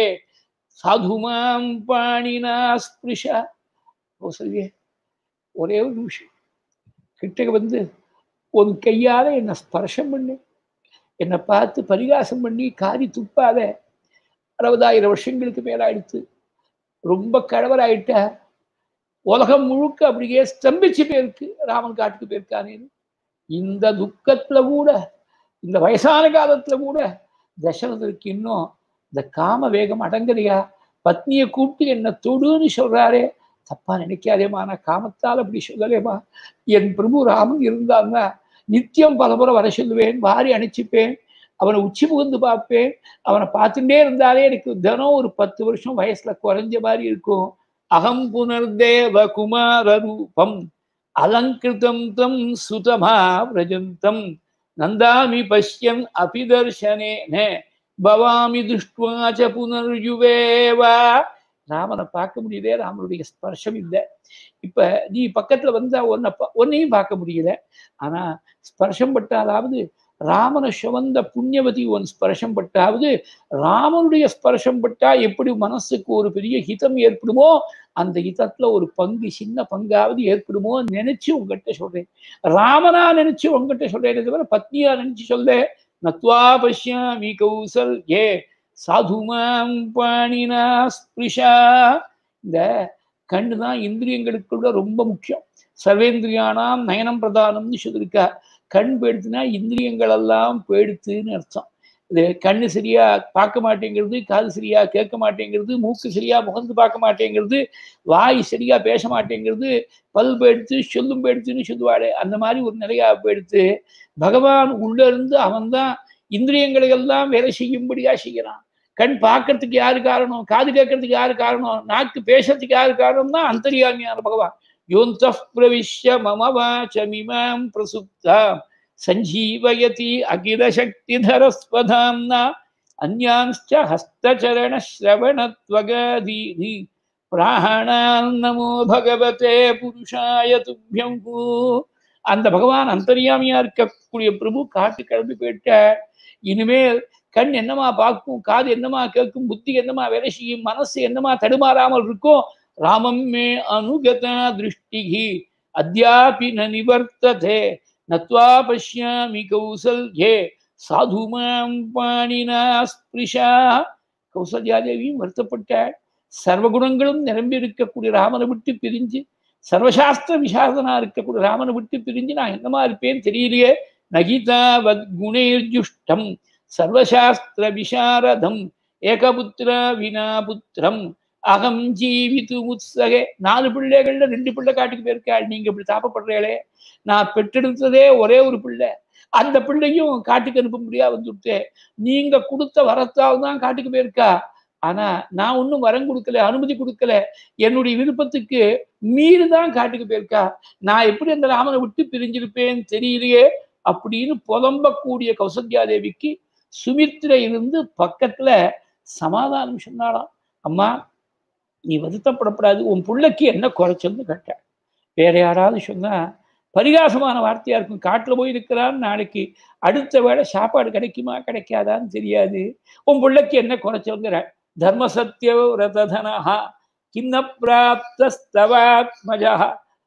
சாதுமாம் பாணினா ஸ்பிருஷா கௌசல்யே ஒரே ஒரு நிமிஷம் கிட்டக்க வந்து உன் கையால என்னை ஸ்பர்ஷம் பண்ணு என்னை பார்த்து பரிகாசம் பண்ணி காரி துப்பாத அறுபதாயிரம் வருஷங்களுக்கு மேலாயிடுத்து ரொம்ப கடவராயிட்ட உலகம் முழுக்க அப்படியே ஸ்தம்பிச்சு போயிருக்கு ராமன் காட்டுக்கு போயிருக்கானேன்னு இந்த துக்கத்துல கூட இந்த வயசான காலத்துல கூட தசரதற்கு இன்னும் இந்த காம வேகம் அடங்கலையா பத்னியை கூப்பிட்டு என்ன தொடுன்னு சொல்றாரே தப்பா நினைக்காதேமா நான் காமத்தால் அப்படி சொல்லலேமா என் பிரபு ராமன் இருந்தான்னா நித்தியம் பலமுறை வர சொல்லுவேன் வாரி அணைச்சிப்பேன் அவனை உச்சி புகுந்து பார்ப்பேன் அவனை பார்த்துட்டே இருந்தாலே எனக்கு தினம் ஒரு பத்து வருஷம் வயசுல குறைஞ்ச மாதிரி இருக்கும் அகம் புனர்தேவ குமார ரூபம் அலங்கிருதம் தம் சுதமா விரஜந்தம் நந்தாமி பஷ்யன் அபிதர்ஷனேன பவாமி துஷ்டுவாச்ச புனர்யுவேவா ராமனை பார்க்க முடியல ராமனுடைய ஸ்பர்ஷம் இல்லை இப்ப நீ பக்கத்துல வந்தா உன்னை உன்னையும் பார்க்க முடியல ஆனா ஸ்பர்ஷம் பட்டாலாவது ராமனை சுவந்த புண்ணியவதி உன் ஸ்பர்ஷம் பட்டாவது ராமனுடைய ஸ்பர்ஷம் பட்டா எப்படி மனசுக்கு ஒரு பெரிய ஹிதம் ஏற்படுமோ அந்த ஹிதத்துல ஒரு பங்கு சின்ன பங்காவது ஏற்படுமோ நினைச்சு உங்ககிட்ட சொல்றேன் ராமனா நினைச்சு உங்ககிட்ட சொல்றேன் தவிர பத்னியா நினைச்சு சொல்ல நத்வா பஷ்யாமி கௌசல் ஏ சாதுமாம் பாணினா ஸ்பிருஷா இந்த கண்ணு தான் இந்திரியங்களுக்குள்ள ரொம்ப முக்கியம் சர்வேந்திரியானாம் நயனம் பிரதானம்னு சொல்லியிருக்கா கண் போயிடுத்துனா இந்திரியங்கள் எல்லாம் போயிடுத்துன்னு அர்த்தம் இது கண்ணு சரியா பார்க்க மாட்டேங்கிறது காது சரியா கேட்க மாட்டேங்கிறது மூக்கு சரியா முகந்து பார்க்க மாட்டேங்கிறது வாய் சரியா பேச மாட்டேங்கிறது பல் போயிடுத்து சொல்லும் போயிடுத்துன்னு சொல்லுவாளே அந்த மாதிரி ஒரு நிலையா போயிடுத்து பகவான் உள்ள இருந்து அவன் தான் இந்திரியங்களை எல்லாம் வேலை செய்யும்படியா செய்யறான் கண் பார்க்கறதுக்கு யாரு காரணம் காது கேட்கறதுக்கு யாரு காரணம் நாக்கு பேசுறதுக்கு யாரு காரணம்னா அந்தரியாமியான பகவான் யோந்த பிரவிஷ்ய மம வாச்சமிமாம் பிரசுப்தா சஞ்சீவயதி அகில சக்திதரஸ்வதாம்னா அந்யான்ச்ச ஹஸ்தச்சரண ஸ்ரவணத்வகாதீனி பிராணான் நமோ பகவதே புருஷாய துப்பியம் அந்த பகவான் அந்தரியாமியா இருக்கக்கூடிய பிரபு காட்டு கிளம்பி போயிட்டார் இனிமேல் கண் என்னமா பார்க்கும் காது என்னமா கேட்கும் புத்தி என்னமா வேலை செய்யும் மனசு என்னமா தடுமாறாமல் இருக்கும் ராமம் மே அனுகதா திருஷ்டிகி அத்தியாபி ந நிவர்த்ததே நத்வா பஷ்யாமி கௌசல்யே சாதுமாம் பாணினா ஸ்பிருஷா கௌசல்யாதேவியும் வருத்தப்பட்டாள் சர்வகுணங்களும் நிரம்பி இருக்கக்கூடிய ராமனை விட்டு பிரிஞ்சு சர்வசாஸ்திர விசாரதனா இருக்கக்கூடிய ராமனை விட்டு பிரிஞ்சு நான் என்னமா இருப்பேன் தெரியலையே நகிதாவத் குணேர்ஜுஷ்டம் சர்வசாஸ்திர விசாரதம் ஏகபுத்திர வினா புத்திரம் அகம் ஜீவித்து உத்சகே நாலு பிள்ளைகள்ல ரெண்டு பிள்ளை காட்டுக்கு போயிருக்காள் நீங்க இப்படி தாப்பப்படுறீங்களே நான் பெற்றெடுத்ததே ஒரே ஒரு பிள்ளை அந்த பிள்ளையும் காட்டுக்கு அனுப்ப முடியா வந்துட்டு நீங்க கொடுத்த வரத்தால் தான் காட்டுக்கு போயிருக்கா ஆனா நான் ஒன்றும் வரம் கொடுக்கல அனுமதி கொடுக்கல என்னுடைய விருப்பத்துக்கு மீறி தான் காட்டுக்கு போயிருக்கா நான் எப்படி அந்த ராமனை விட்டு பிரிஞ்சிருப்பேன் தெரியலையே அப்படின்னு புலம்பக்கூடிய கௌசல்யாதேவிக்கு சுமித்ரை இருந்து பக்கத்துல சமாதானம் சொன்னாலாம் அம்மா நீ வருத்தப்படப்படாது உன் பிள்ளைக்கு என்ன குறைச்சல்னு கேட்டாள் வேற யாராவது சொன்னா பரிகாசமான வார்த்தையா இருக்கும் காட்டுல போய் இருக்கிறான்னு நாளைக்கு அடுத்த வேளை சாப்பாடு கிடைக்குமா கிடைக்காதான்னு தெரியாது உன் பிள்ளைக்கு என்ன குறைச்சல்ங்கிற தர்ம சத்திய ரததனஹா கிண்ண பிராப்தஸ்தவாத்மஜா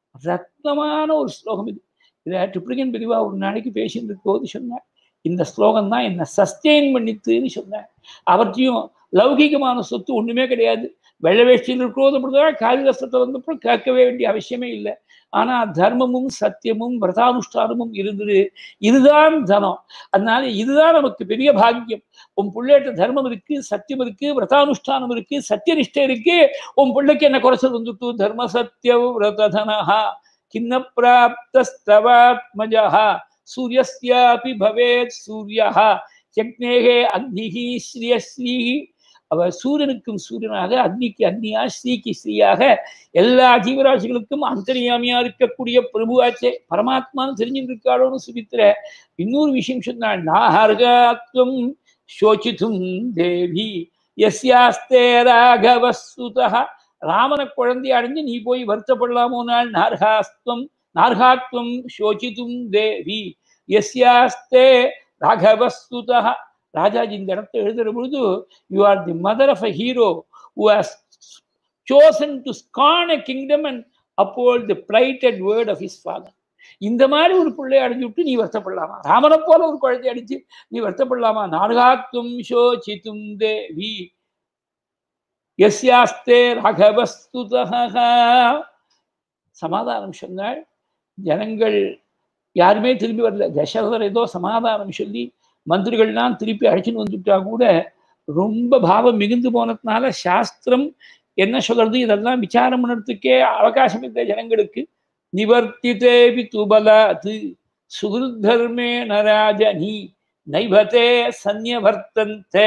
ரத்னமான ஒரு ஸ்லோகம் இது இதை ட்ரிப்ளிகன் பிரிவா ஒரு நாளைக்கு பேசிட்டு போது சொன்னேன் இந்த ஸ்லோகம் தான் என்னை சஸ்டெயின் பண்ணித்துன்னு சொன்னேன் அவற்றையும் லௌகிகமான சொத்து ஒண்ணுமே கிடையாது வெள்ளை வேஷ்டியில் இருக்கிறோது அப்படிதான் காளிதாசத்தை வந்தப்போ கேட்கவே வேண்டிய அவசியமே இல்லை ஆனா தர்மமும் சத்தியமும் விரதானுஷ்டானமும் இருந்தது இதுதான் தனம் அதனால இதுதான் நமக்கு பெரிய பாக்கியம் உன் பிள்ளைகிட்ட தர்மம் இருக்கு சத்தியம் இருக்கு விரதானுஷ்டானம் இருக்கு சத்தியனிஷ்டை இருக்கு உன் பிள்ளைக்கு என்ன குறைச்சல் வந்துட்டு தர்ம சத்திய விரதனஹா கிண்ண பிராப்தஸ்தவாத்மஜா சூரியஸ்யாபி பவேத் சூரியः யக்னேகே அக்னிஹி ஸ்ரீயஸ்ரீ அவ சூரியனுக்கும் சூரியனாக அக்னிக்கு அக்னியா ஸ்ரீக்கு ஸ்ரீயாக எல்லா ஜீவராசிகளுக்கும் அந்தரியாமியா இருக்கக்கூடிய பிரபுவாச்சே பரமாத்மான்னு தெரிஞ்சுட்டு இருக்காளோன்னு சுமித்திர இன்னொரு விஷயம் சொன்னாள் நாஹர்காத்வம் சோச்சித்தும் தேவி எஸ்யாஸ்தே ராகவசுதா ராமன குழந்தை அடைஞ்சு நீ போய் வருத்தப்படலாமோ நாள் நார்காஸ்துவம் நார்காத்வம் சோச்சித்தும் தேவி எஸ்யாஸ்தே ராகவஸ்துதா ராஜாஜி இந்த இடத்தை எழுதுற பொழுது you are the mother of a hero who has chosen to scorn a kingdom and uphold the plighted word of his father இந்த மாதிரி ஒரு பிள்ளைய அடைஞ்சு விட்டு நீ வருத்தப்படலாமா ராமனை போல ஒரு குழந்தை அடிச்சு நீ வருத்தப்படலாமா நாடகாத்தும் சோச்சித்தும் தேவி எஸ்யாஸ்தே ராகவஸ்துதா சமாதானம் சொன்னாள் ஜனங்கள் யாருமே திரும்பி வரல தசரதர் ஏதோ சமாதானம் சொல்லி மந்திரிகள்லாம் திருப்பி அழைச்சின்னு வந்துட்டா கூட ரொம்ப பாவம் மிகுந்து போனதுனால சாஸ்திரம் என்ன சொல்றது இதெல்லாம் விசாரம் பண்ணுறதுக்கே அவகாசம் இல்லை ஜனங்களுக்கு நிவர்த்திதேபி துபலாத் சுகிருத்தர்மே நராஜனி நைபதே சந்யவர்த்தந்தே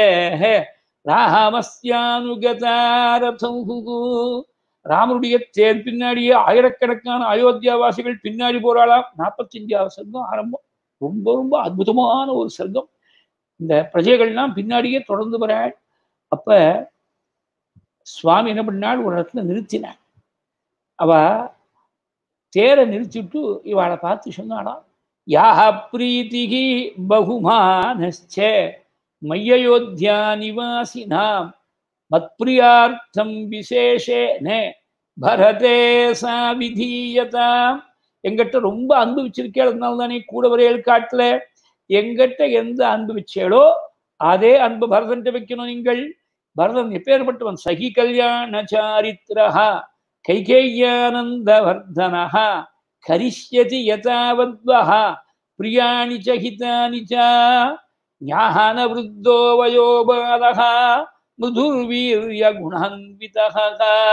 ராமஸ்யானுகதாரதம் ராமனுடைய தேர் பின்னாடியே ஆயிரக்கணக்கான அயோத்தியாவாசிகள் பின்னாடி போறாளாம் நாற்பத்தஞ்சாவது சர்க்கம் ஆரம்பம் ரொம்ப ரொம்ப அற்புதமான ஒரு சர்க்கம் இந்த பிரஜைகள்லாம் பின்னாடியே தொடர்ந்து வராள் அப்ப சுவாமி என்ன பண்ணாள் ஒரு இடத்துல நிறுத்தினாள் அவ தேரை நிறுத்திட்டு இவாளை பார்த்து சொன்னாலாம் யாக பிரீத்திகி பகுமானச்ச மையோத்தியா நிவாசினாம் மத்பிரியார்த்தம் விசேஷேன பரதே சா விதீயதாம் எங்கிட்ட ரொம்ப அன்பு வச்சிருக்கே அதனால தானே கூட வரையல் காட்டல எங்கிட்ட எந்த அன்பு வச்சேளோ அதே அன்பு பரதன்ட்ட வைக்கணும் நீங்கள் பரதன் எப்பேற்பட்டவன் சகி கல்யாண சாரித்திரஹா கைகேயானந்த வர்தனஹா கரிஷ்யதி யதாவத்வஹா பிரியாணி ச ஹிதானி ச ஞான விருத்தோ வயோபாலஹா முதுர்வீரிய குணான்விதஹா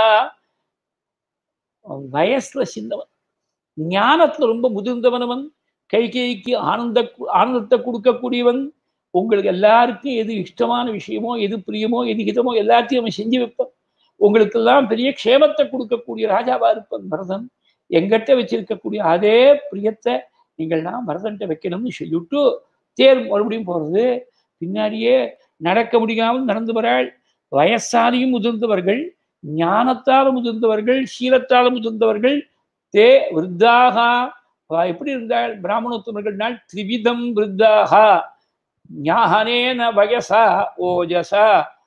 வயசுல சின்னவன் ஞானத்துல ரொம்ப முதிர்ந்தவனவன் கைகைக்கு ஆனந்த ஆனந்தத்தை கொடுக்கக்கூடியவன் உங்களுக்கு எல்லாருக்கும் எது இஷ்டமான விஷயமோ எது பிரியமோ எது ஹிதமோ எல்லாத்தையும் அவன் செஞ்சு வைப்பான் உங்களுக்கெல்லாம் பெரிய க்ஷேமத்தை கொடுக்கக்கூடிய ராஜாவா இருப்பன் பரதன் எங்கிட்ட வச்சிருக்கக்கூடிய அதே பிரியத்தை நீங்கள்லாம் பரதன்ட்ட வைக்கணும்னு சொல்லிவிட்டு தேர் மறுபடியும் போறது பின்னாடியே நடக்க முடியாமல் நடந்து வராள் வயசாலியும் முதிர்ந்தவர்கள் ஞானத்தால் முதிர்ந்தவர்கள் சீலத்தால் முதிர்ந்தவர்கள் தே விருத்தாகா எப்படி இருந்தாள் பிராமணோத்தமர்கள் நாள் திரிவிதம் விருத்தாகா ஞானேன வயசா ஓஜசா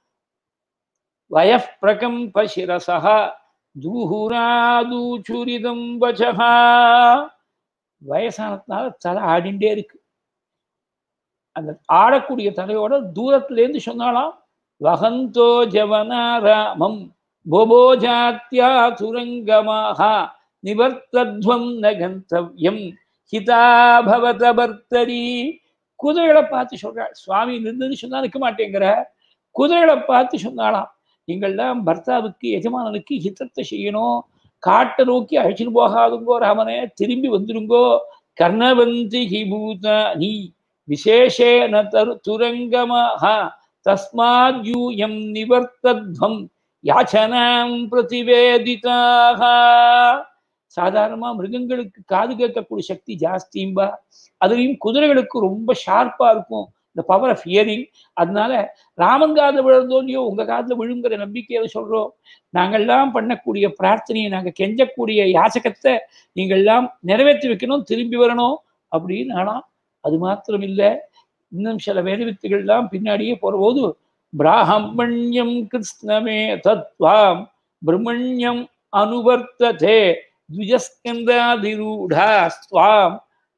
வயப் பிரகம்ப சிரசா தூஹுராதூச்சுரிதம் வச்சகா வயசானதுனால தலை ஆடிண்டே இருக்கு அந்த ஆடக்கூடிய தலையோட தூரத்திலேருந்து சொன்னாலாம் வகந்தோ ஜவனாராமம் போபோஜாத்தியா சுரங்கமாக நிவர்த்தத்வம் ந கந்தவ்யம் ஹிதாபவத பர்த்தரி குதிரைகளை பார்த்து சொல்றாள் சுவாமி நின்று சொன்னா நிற்க மாட்டேங்கிற குதிரைகளை பார்த்து சொன்னாலாம் நீங்கள்லாம் பர்த்தாவுக்கு எஜமானனுக்கு ஹிதத்தை செய்யணும் காட்டை நோக்கி அழைச்சிட்டு போகாதுங்கோ ராமனே திரும்பி வந்துருங்கோ கர்ணவந்தி ஹி பூதானி விசேஷேன தரு துரங்கமாக தஸ்மாத் யூயம் நிவர்த்தத்வம் யாச்சனாம் பிரதிவேதிதாக சாதாரணமா மிருகங்களுக்கு காது கேட்கக்கூடிய சக்தி ஜாஸ்தியும்பா அதுலேயும் குதிரைகளுக்கு ரொம்ப ஷார்ப்பா இருக்கும் இந்த பவர் ஆஃப் ஹியரிங் அதனால ராமன் காதில் விழுந்தோ இல்லையோ உங்க காதில் விழுங்கிற நம்பிக்கையை சொல்றோம் நாங்கள்லாம் பண்ணக்கூடிய பிரார்த்தனையை நாங்க கெஞ்சக்கூடிய யாசகத்தை நீங்கள்லாம் நிறைவேற்றி வைக்கணும் திரும்பி வரணும் அப்படின்னு ஆனா அது மாத்திரம் இல்லை இன்னும் சில வேதவித்துகள்லாம் பின்னாடியே போற போது பிராமணியம் கிருஷ்ணமே தத்வாம் பிரம்மண்யம் அனுவர்த்ததே द्विजस्कन्दाधिरूढास्त्वाम्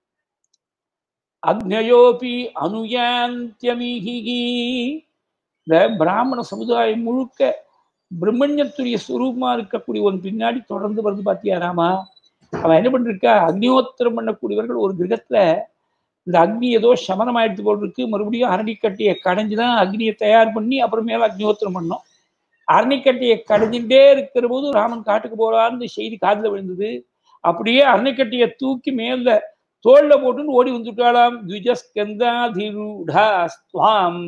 அக்னயோபி அனுயாந்தியமிகி இந்த பிராமண சமுதாயம் முழுக்க பிரம்மண்யத்துடைய சுரூபமா இருக்கக்கூடிய ஒரு பின்னாடி தொடர்ந்து வருது பாத்தியா ராமா அவன் என்ன பண்ணிருக்கா அக்னிஹோத்திரம் பண்ணக்கூடியவர்கள் ஒரு கிரகத்துல இந்த அக்னி ஏதோ சமனம் ஆயிடுத்து போல் இருக்கு மறுபடியும் அரணிக்கட்டையை கடைஞ்சுதான் அக்னியை தயார் பண்ணி அப்புறமேல அக்னிஹோத்திரம் பண்ணோம் அரணிக்கட்டையை கடைஞ்சுட்டே இருக்கிற போது ராமன் காட்டுக்கு போறான்னு செய்தி காதுல விழுந்தது அப்படியே அரணிக்கட்டையை தூக்கி மேல தோல்ல போட்டுன்னு ஓடி வந்துட்டாளாம் த்விஜஸ்கந்தாதிரூடா ஸ்வாம்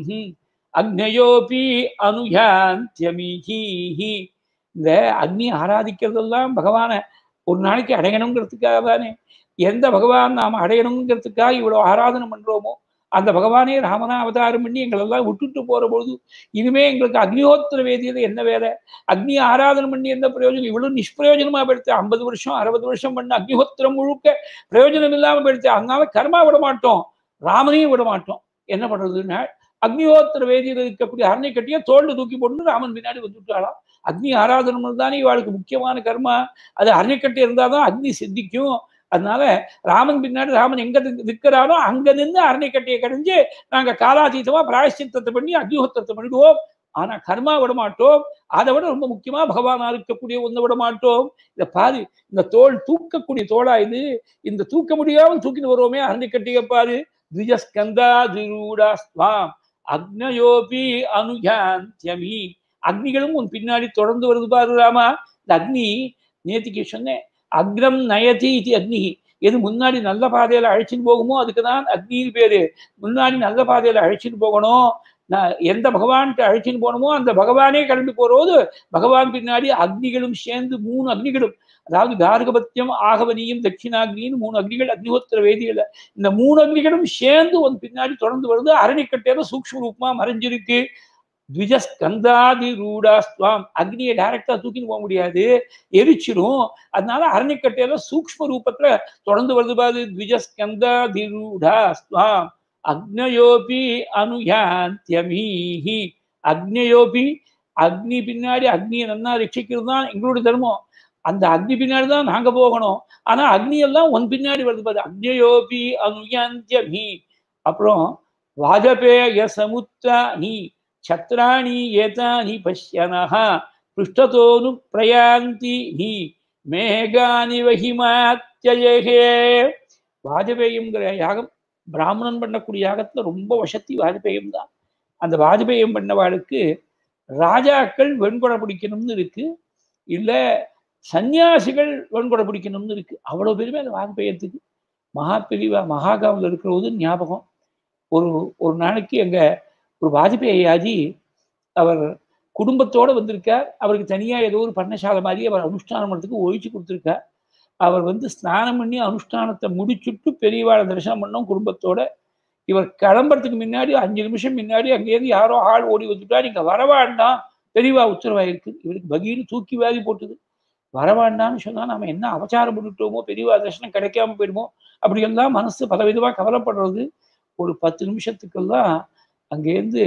அக்னயோபி அனுயாந்தியமிஹி இந்த அக்னி ஆராதிக்கிறதெல்லாம் பகவான ஒரு நாளைக்கு அடையணுங்கிறதுக்காக தானே எந்த பகவான் நாம் அடையணுங்கிறதுக்காக இவ்வளவு ஆராதனை பண்றோமோ அந்த பகவானே ராமனா அவதாரம் பண்ணி எங்களெல்லாம் விட்டுட்டு போற பொழுது இனிமே எங்களுக்கு அக்னிஹோத்திர வேதியில என்ன வேலை அக்னி ஆராதனை பண்ணி என்ன பிரயோஜனம் இவ்வளவு நிஷ்பிரயோஜனமா போயிடுத்து ஐம்பது வருஷம் அறுபது வருஷம் பண்ண அக்னிஹோத்திரம் முழுக்க பிரயோஜனம் இல்லாம போயிடுச்சு அதனால கர்மா விட மாட்டோம் ராமனையும் விட மாட்டோம் என்ன பண்றதுன்னா அக்னிஹோத்திர வேதியில் இருக்கக்கூடிய அரணை கட்டிய தோல்ல தூக்கி போட்டு ராமன் பின்னாடி வந்துட்டாளாம் அக்னி ஆராதனை தானே இவாளுக்கு முக்கியமான கர்மா அது அரண்யக்கட்டை இருந்தாதான் அக்னி சித்திக்கும் அதனால ராமன் பின்னாடி ராமன் எங்க நிற்கிறாரோ அங்க நின்று அரண்யக்கட்டையை கடைஞ்சு நாங்க காலாதீதமா பிராயஷ்சித்தத்தை பண்ணி அக்னிஹோத்திரத்தை பண்ணிடுவோம் ஆனா கர்மா விட மாட்டோம் அதை விட ரொம்ப முக்கியமா பகவானா இருக்கக்கூடிய ஒன்றை விட மாட்டோம் இத பாரு இந்த தோல் தூக்கக்கூடிய தோளா இது இந்த தூக்க முடியாமல் தூக்கிட்டு வருவோமே அரண்யக்கட்டையை பாரு திஜஸ்கந்தா திருடா ஸ்வாம் அக்னயோபி அனுயாந்தியமி அக்னிகளும் உன் பின்னாடி தொடர்ந்து வருது பாரு ராமா இந்த அக்னி நேத்திக்கு சொன்னேன் அக்ரம் நயதி இது அக்னி எது முன்னாடி நல்ல பாதையில அழைச்சிட்டு போகுமோ அதுக்கு தான் அக்னின்னு பேரு முன்னாடி நல்ல பாதையில அழைச்சிட்டு போகணும் நான் எந்த பகவான்கிட்ட அழைச்சிட்டு போகணுமோ அந்த பகவானே கிளம்பி போறபோது பகவான் பின்னாடி அக்னிகளும் சேர்ந்து மூணு அக்னிகளும் அதாவது கார்கபத்தியம் ஆகவனியும் தட்சிணாக்னின்னு மூணு அக்னிகள் அக்னிஹோத்திர வேதியில இந்த மூணு அக்னிகளும் சேர்ந்து ஒரு பின்னாடி தொடர்ந்து வருது அரணிக்கட்டையில சூக்ஷ்ம ரூபமா மறைஞ்சிருக்கு த்விஜஸ்கந்தாதி ரூடாஸ்துவாம் அக்னியை டைரக்டா தூக்கின்னு போக முடியாது எரிச்சிரும் அதனால அரணிக்கட்டையில சூக்ஷ்ம ரூபத்துல தொடர்ந்து வருது பாது த்விஜஸ்கந்தாதி ரூடாஸ்துவாம் அக்னயோபி அனுயாந்தியமீஹி அக்னயோபி அக்னி பின்னாடி அக்னியை நன்னா ரட்சிக்கிறது தான் எங்களுடைய தர்மம் அந்த அக்னி பின்னாடி தான் நாங்க போகணும் ஆனா அக்னி எல்லாம் ஒன் பின்னாடி வருது பாரு அக்னயோபி அனுயாந்தியமி அப்புறம் வாஜபேய சமுத்தானி சத்ராணி ஏதானி பஷ்யனஹ பிருஷ்டதோனு பிரயாந்தி நீ மேகானி வகிமாத்தியே வாஜபேயம்ங்கிற யாகம் பிராமணன் பண்ணக்கூடிய யாகத்துல ரொம்ப வசத்தி வாஜபேயம் தான் அந்த வாஜபேயம் பண்ணவாளுக்கு ராஜாக்கள் வெண்கொடை பிடிக்கணும்னு இருக்கு இல்ல சன்னியாசிகள் வெண்கொடை பிடிக்கணும்னு இருக்கு அவ்வளவு பெருமை அந்த வாஜபேயத்துக்கு மகா பெரிவா மகாகாவில் இருக்கிறது ஞாபகம் ஒரு ஒரு நாளைக்கு எங்க ஒரு வாஜ்பேயாஜி அவர் குடும்பத்தோட வந்திருக்கார் அவருக்கு தனியா ஏதோ ஒரு பண்ணசாலை மாதிரி அவர் அனுஷ்டானம் பண்ணுறதுக்கு ஒழிச்சு கொடுத்துருக்கார் அவர் வந்து ஸ்நானம் பண்ணி அனுஷ்டானத்தை முடிச்சுட்டு பெரியவாளை தரிசனம் பண்ணோம் குடும்பத்தோட இவர் கிளம்புறதுக்கு முன்னாடி அஞ்சு நிமிஷம் முன்னாடி அங்கேயிருந்து யாரோ ஆள் ஓடி வந்துட்டா நீங்க வரவாண்டாம் பெரியவா உத்தரவாயிருக்கு இவருக்கு பகீர்னு தூக்கி வாரி போட்டுது வரவாண்டான்னு சொன்னா நாம என்ன அபச்சாரம் பண்ணிட்டோமோ பெரியவா தரிசனம் கிடைக்காம போயிடுமோ அப்படியெல்லாம் மனசு பலவிதமா கவலைப்படுறது ஒரு பத்து நிமிஷத்துக்கெல்லாம் அங்கேருந்து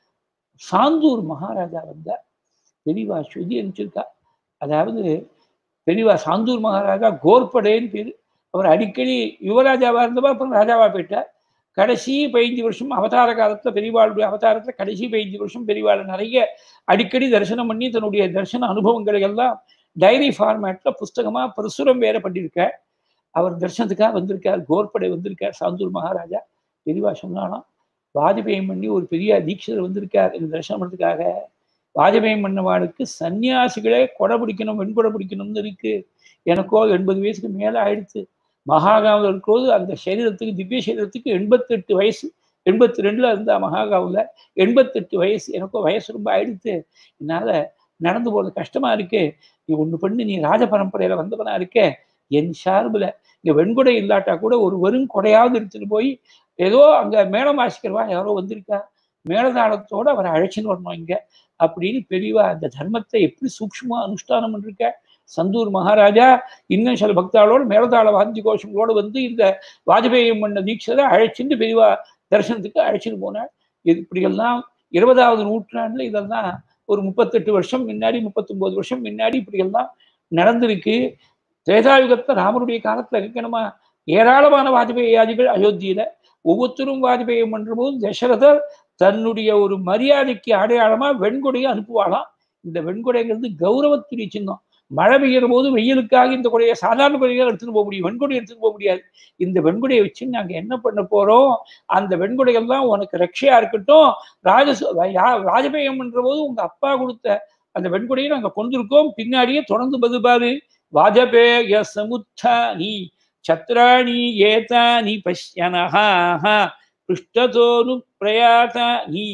சாந்தூர் மகாராஜா வந்தார் பெரியவா ஸ்ருதி அனுப்பிச்சிருக்கா அதாவது பெரியவா சாந்தூர் மகாராஜா கோர்படேன்னு பேர் அவர் அடிக்கடி யுவராஜாவா இருந்தப்ப அப்புறம் ராஜாவா போயிட்டார் கடைசி பதினஞ்சு வருஷம் அவதார காலத்துல பெரியவாளுடைய அவதாரத்துல கடைசி பதினஞ்சு வருஷம் பெரியவாளை நிறைய அடிக்கடி தரிசனம் பண்ணி தன்னுடைய தரிசன அனுபவங்களை எல்லாம் டைரி ஃபார்மேட்ல புஸ்தகமா பிரசுரம் வேற பண்ணியிருக்கார் அவர் தரிசனத்துக்காக வந்திருக்கார் கோர்படை வந்திருக்கார் சாந்தூர் மகாராஜா பெரியவா சொன்னாலாம் வாஜபேயம் பண்ணி ஒரு பெரிய தீட்சிதர் வந்திருக்கார் இந்த தரிசனம் பண்ணுறதுக்காக வாஜபேயம் பண்ணவாளுக்கு சன்னியாசிகளே கொடை பிடிக்கணும் வெண்கொடை பிடிக்கணும்னு இருக்கு எனக்கோ எண்பது வயசுக்கு மேலே ஆயிடுச்சு மகாகாவில் இருக்கிறது அந்த சரீரத்துக்கு திவ்ய சரீரத்துக்கு எண்பத்தெட்டு வயசு எண்பத்தி ரெண்டுல இருந்தா மகாகாவில் எண்பத்தெட்டு வயசு எனக்கோ வயசு ரொம்ப ஆயிடுத்து என்னால நடந்து போறது கஷ்டமா இருக்கு நீ ஒண்ணு பண்ணி நீ ராஜ பரம்பரையில வந்தவனா இருக்க என் சார்புல இங்க வெண்கொடை இல்லாட்டா கூட ஒரு வெறும் கொடையாவது எடுத்துட்டு போய் ஏதோ அங்க மேளம் வாசிக்கிறவா யாரோ வந்திருக்கா மேளதாளத்தோட அவரை அழைச்சின்னு வரணும் இங்க அப்படின்னு பெரியவா அந்த தர்மத்தை எப்படி சூக்ஷ்மா அனுஷ்டானம் பண்ணிருக்க சந்தூர் மகாராஜா இன்னும் சில பக்தாளோட மேலதாள வாந்தி கோஷங்களோட வந்து இந்த வாஜபேயம் பண்ண தீட்சரை அழைச்சிட்டு பெரியவா தரிசனத்துக்கு அழைச்சிட்டு போனார் இது இப்படியெல்லாம் இருபதாவது நூற்றாண்டுல இதெல்லாம் ஒரு முப்பத்தெட்டு வருஷம் முன்னாடி முப்பத்தொன்பது வருஷம் முன்னாடி இப்படியெல்லாம் நடந்திருக்கு திரேதாயுகத்தை ராமருடைய காலத்துல இருக்கணுமா ஏராளமான வாஜபேயாதிகள் அயோத்தியில ஒவ்வொருத்தரும் வாஜபேயம் பண்ற போது தசரதர் தன்னுடைய ஒரு மரியாதைக்கு அடையாளமா வெண்கொடையை அனுப்புவாளாம் இந்த வெண்கொடைங்கிறது கௌரவத்துடைய சின்னம் மழை பெய்கிற போது வெயிலுக்காக இந்த கொடையை சாதாரண கொடையாக எடுத்துட்டு போக முடியும் வெண்கொடை எடுத்துட்டு போக முடியாது இந்த வெண்கொடையை வச்சு நாங்க என்ன பண்ண போறோம் அந்த வெண்கொடைகள்லாம் உனக்கு ரட்சையா இருக்கட்டும் ராஜ ராஜபேயம் பண்ற போது உங்க அப்பா கொடுத்த அந்த வெண்கொடையை நாங்க கொண்டிருக்கோம் பின்னாடியே தொடர்ந்து பதிப்பாரு வாஜபேய சமுத்தானி சத்ராணி ஏதானி பஷ்யனஹா பிருஷ்டதோனு பிரயாதானி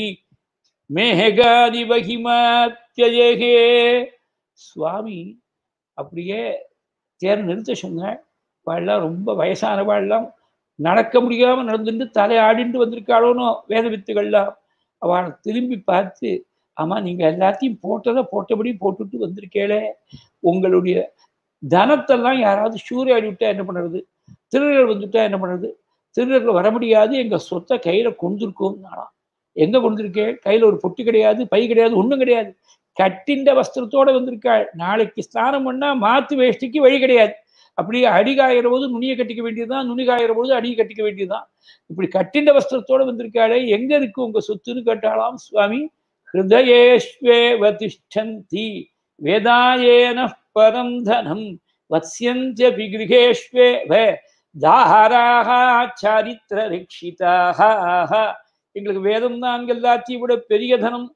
மேகாதி மகிமாத்தியஜே சுவாமி அப்படியே தேர் நிறுத்த சொன்னாள் வாழலாம் ரொம்ப வயசான வாழலாம் நடக்க முடியாம நடந்துட்டு தலை ஆடிட்டு வந்திருக்காளோனோ வேத வித்துகள்லாம் அவளை திரும்பி பார்த்து ஆமா நீங்க எல்லாத்தையும் போட்டதை போட்டபடி போட்டுட்டு வந்திருக்கேளே உங்களுடைய தனத்தெல்லாம் யாராவது சூறையாடி விட்டா என்ன பண்ணுறது திருடர்கள் வந்துட்டா என்ன பண்ணுறது திருடர்கள் வர முடியாது எங்க சொத்தை கையில கொண்டிருக்கோம் நானா எங்க கொண்டிருக்கேன் கையில ஒரு பொட்டு கிடையாது பை கிடையாது ஒண்ணும் கிடையாது கட்டின்ற வஸ்திரத்தோட வந்திருக்காள் நாளைக்கு ஸ்நானம் பண்ணா மாத்து வேஷ்டிக்கு வழி கிடையாது அப்படியே அடி காயிற போது நுனியை கட்டிக்க வேண்டியதுதான் நுனி காயிற போது அடியை கட்டிக்க வேண்டியதுதான் இப்படி கட்டின்ற வஸ்திரத்தோட வந்திருக்காளே எங்க இருக்கு உங்க சொத்துன்னு கேட்டாலாம் சுவாமி ஹிருதயேஷ்வேவ திஷ்டந்தி வேதாயேன பரம் தனம் வத்ஸ்யந்திய விகிருகேஷ்வேவ தாராக சாரித்திர ரட்சிதாக எங்களுக்கு வேதம் தான் எல்லாத்தையும் விட பெரிய தனம்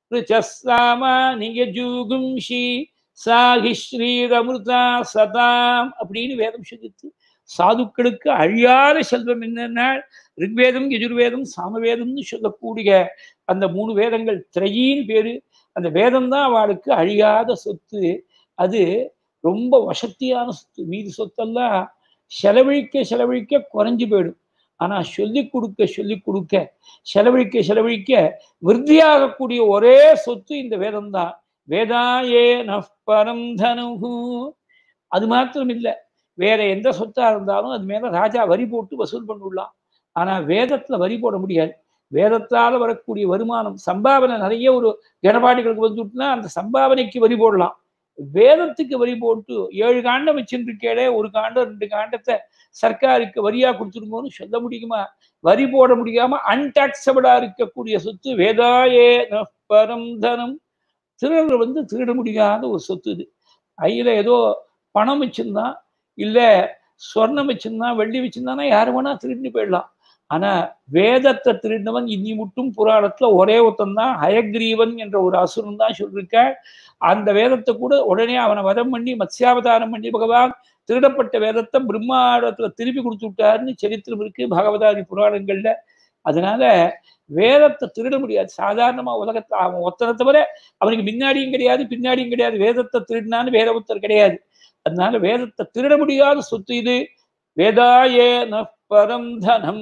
ரிச்சஸ்தாமானிய ஜூகும்ஷி சாகி ஸ்ரீரமிருதா சதாம் அப்படின்னு வேதம் சொல்லித்து சாதுக்களுக்கு அழியாத செல்வம் என்னன்னா ரிக்வேதம் யஜுர்வேதம் சாமவேதம்னு சொல்லக்கூடிய அந்த மூணு வேதங்கள் திரையின் பேரு அந்த வேதம் தான் அவளுக்கு அழியாத சொத்து அது ரொம்ப வசத்தியான சொத்து மீதி சொத்தெல்லாம் செலவழிக்க செலவழிக்க குறைஞ்சு போயிடும் ஆனா சொல்லி கொடுக்க சொல்லி கொடுக்க செலவழிக்க செலவழிக்க விருத்தியாகக்கூடிய ஒரே சொத்து இந்த வேதம் தான் வேதாயே நரம் தனுகு அது மாத்திரம் இல்லை வேற எந்த சொத்தா இருந்தாலும் அது மேல ராஜா வரி போட்டு வசூல் பண்ணிவிடலாம் ஆனா வேதத்துல வரி போட முடியாது வேதத்தால வரக்கூடிய வருமானம் சம்பாவனை நிறைய ஒரு கணபாடிகளுக்கு வந்துட்டுனா அந்த சம்பாவனைக்கு வரி போடலாம் வேதத்துக்கு வரி போட்டு ஏழு காண்டம் வச்சுருக்கேளே ஒரு காண்டம் ரெண்டு காண்டத்தை சர்க்காருக்கு வரியா கொடுத்துருங்கன்னு சொல்ல முடியுமா வரி போட முடியாம அன்டாக்சபிளா இருக்கக்கூடிய சொத்து வேதாயே பரம் தனம் திருடர்கள் வந்து திருட முடியாத ஒரு சொத்து இது ஐயில ஏதோ பணம் வச்சிருந்தான் இல்ல சொர்ணம் வச்சிருந்தான் வெள்ளி வச்சிருந்தானா யாரு வேணா திருடிட்டு போயிடலாம் ஆனா வேதத்தை திருடினவன் இன்னி மட்டும் புராணத்துல ஒரே ஒருத்தன் தான் ஹயக்ரீவன் என்ற ஒரு அசுரன் தான் சொல்லியிருக்க அந்த வேதத்தை கூட உடனே அவனை வதம் பண்ணி மத்ஸ்யாவதாரம் பண்ணி பகவான் திருடப்பட்ட வேதத்தை பிரம்மாடத்துல திருப்பி கொடுத்து விட்டாருன்னு சரித்திரம் இருக்கு பகவதாதி புராணங்கள்ல அதனால வேதத்தை திருட முடியாது சாதாரணமா உலகத்தை அவன் ஒத்தனை தவிர அவனுக்கு முன்னாடியும் கிடையாது பின்னாடியும் கிடையாது வேதத்தை திருடினான்னு வேற ஒருத்தர் கிடையாது அதனால வேதத்தை திருட முடியாத சொத்து இது வேதாயே பரம் தனம்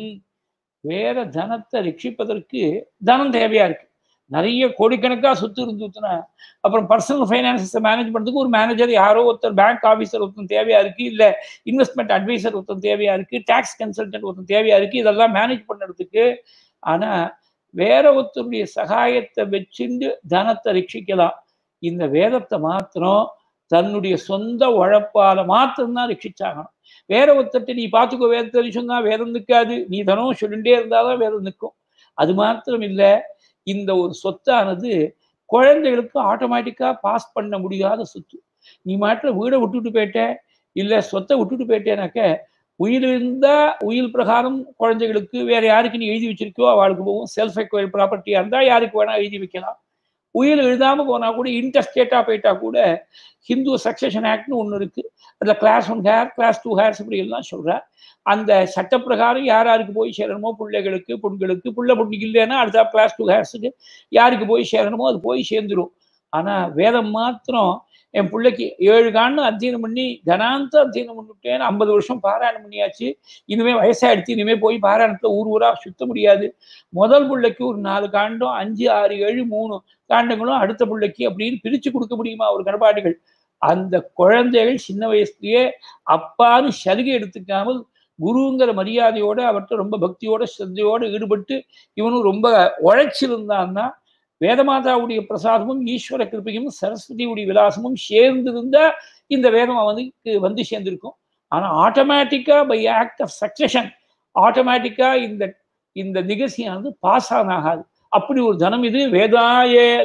வேற தனத்தை ரட்சிப்பதற்கு தனம் தேவையா இருக்கு நிறைய கோடிக்கணக்காக சொத்து இருந்துச்சுன்னா அப்புறம் பர்சனல் ஃபைனான்சஸை மேனேஜ் பண்ணுறதுக்கு ஒரு மேனேஜர் யாரோ ஒருத்தர் பேங்க் ஆஃபீஸர் ஒருத்தன் தேவையா இருக்கு இல்லை இன்வெஸ்ட்மெண்ட் அட்வைசர் ஒருத்தன் தேவையா இருக்கு டேக்ஸ் கன்சல்டன்ட் ஒருத்தன் தேவையா இருக்கு இதெல்லாம் மேனேஜ் பண்ணுறதுக்கு ஆனால் வேற ஒருத்தருடைய சகாயத்தை வச்சுண்டு தனத்தை ரட்சிக்கலாம் இந்த வேதத்தை மாத்திரம் தன்னுடைய சொந்த உழைப்பால மாத்திரம்தான் ரட்சிச்சாகணும் வேற ஒருத்தட்ட நீ பார்த்துக்கோ வேதத்தை சொன்னா வேதம் நிற்காது நீ தனம் சொல்லிட்டே இருந்தாதான் வேதம் நிற்கும் அது மாத்திரம் இல்லை இந்த ஒரு சொத்தானது குழந்தைகளுக்கு ஆட்டோமேட்டிக்காக பாஸ் பண்ண முடியாத சொத்து நீ மாட்டில் வீடை விட்டுட்டு போயிட்ட இல்லை சொத்தை விட்டுட்டு போயிட்டேனாக்க உயிர் இருந்தால் உயிர் பிரகாரம் குழந்தைகளுக்கு வேற யாருக்கு நீ எழுதி வச்சிருக்கோ அவளுக்கு போகும் செல்ஃப் எக்வயர் ப்ராப்பர்ட்டியாக இருந்தால் யாருக்கு வேணா எழுதி வைக்கலாம் உயிர் எழுதாமல் போனால் கூட இன்டர்ஸ்டேட்டாக போயிட்டா கூட ஹிந்து சக்சஷன் ஆக்ட்னு ஒன்று இருக்குது அதில் class one heir class two heirs இப்படி எல்லாம் சொல்கிறேன் அந்த சட்டப்பிரகாரம் யார் யாருக்கு போய் சேரணுமோ பிள்ளைகளுக்கு பொண்களுக்கு பிள்ளை பொண்ணுக்கு இல்லைன்னா அடுத்த கிளாஸ் டூ ஹேர்ஸுக்கு யாருக்கு போய் சேரணுமோ அது போய் சேர்ந்துடும் ஆனால் வேதம் மாத்திரம் என் பிள்ளைக்கு ஏழு காண்டு அத்தியனம் பண்ணி கனாந்த அத்தியனம் பண்ணிவிட்டேன்னு ஐம்பது வருஷம் பாராயணம் பண்ணியாச்சு இனிமேல் வயசாயிடுச்சு இனிமேல் போய் பாராயணத்தில் ஊர் ஊராக சுத்த முடியாது முதல் பிள்ளைக்கு ஒரு நாலு காண்டம் அஞ்சு ஆறு ஏழு மூணு காண்டங்களும் அடுத்த பிள்ளைக்கு அப்படின்னு பிரித்து கொடுக்க முடியுமா ஒரு கணப்பாடுகள் அந்த குழந்தைகள் சின்ன வயசுலயே அப்பான்னு சலுகை எடுத்துக்காமல் குருங்கிற மரியாதையோட அவர்கிட்ட ரொம்ப பக்தியோட ஸ்ரத்தையோட ஈடுபட்டு இவனும் ரொம்ப உழைச்சிருந்தான்னா வேதமாதாவுடைய பிரசாதமும் ஈஸ்வர கிருப்பையும் சரஸ்வதியுடைய விலாசமும் சேர்ந்திருந்தா இந்த வேதம் அவனுக்கு வந்து சேர்ந்திருக்கும் ஆனா ஆட்டோமேட்டிக்கா பை ஆக்ட் ஆஃப் சக்சஷன் ஆட்டோமேட்டிக்கா இந்த இந்த நிகழ்ச்சியானது பாஸ் ஆன் ஆகாது அப்படி ஒரு தனம் இது வேதாய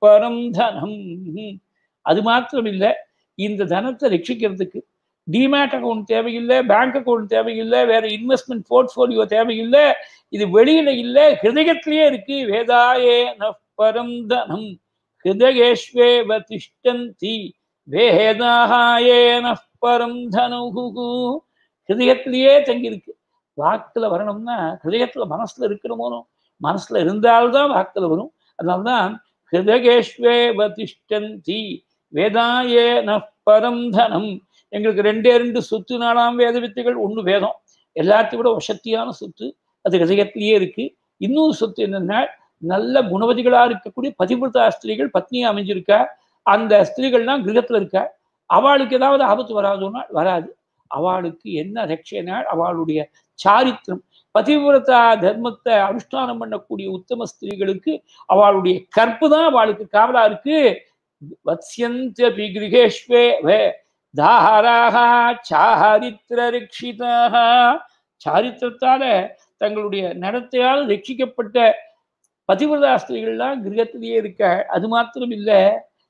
பரம் தனம் அது மாத்திரம் இல்லை இந்த தனத்தை ரட்சிக்கிறதுக்கு டிமேட் அக்கௌண்ட் தேவையில்லை பேங்க் அக்கௌண்ட் தேவையில்லை வேற இன்வெஸ்ட்மெண்ட் போர்ட்ஃபோலியோ தேவையில்லை இது வெளியில இல்லை ஹிருதயத்திலேயே இருக்கு வேதாயே பரம் தனம் ஹிருதயேஸ்வேவ திஷ்டந்தி வேதாயேன பரம் தனுகு ஹிருதயத்திலேயே தங்கியிருக்கு வாக்குல வரணும்னா ஹிருதயத்துல மனசுல இருக்கணுமோ மனசுல இருந்தால்தான் வாக்குல வரும் அதனால்தான் ஹிருதகேஸ்வேவ திஷ்டந்தி வேதாயேன பரம் தனம் எங்களுக்கு ரெண்டே ரெண்டு சொத்து நாலாம் வேத வித்துகள் ஒன்று வேதம் எல்லாத்தையும் விட வசத்தியான சொத்து அது ஹிருதயத்திலேயே இருக்கு இன்னொரு சொத்து என்னன்னா நல்ல குணவதிகளா இருக்கக்கூடிய பதிவிரதா ஸ்திரீகள் பத்னியா அமைஞ்சிருக்கா அந்த ஸ்திரீகள்லாம் கிரகத்துல இருக்கா அவளுக்கு ஏதாவது ஆபத்து வராதுன்னா வராது அவளுக்கு என்ன ரட்சைனால் அவளுடைய சாரித்திரம் பதிவிரதா தர்மத்தை அனுஷ்டானம் பண்ணக்கூடிய உத்தம ஸ்திரீகளுக்கு அவளுடைய கற்பு தான் அவளுக்கு காவலா இருக்கு வத்யந்த கிரகேஷ்வே தாராக சாரித்திர ரட்சிதாக சாரித்திரத்தால தங்களுடைய நடத்தையால் ரட்சிக்கப்பட்ட பதிவிரதா ஸ்திரீகள்லாம் கிரகத்திலேயே இருக்க அது மாத்திரம் இல்லை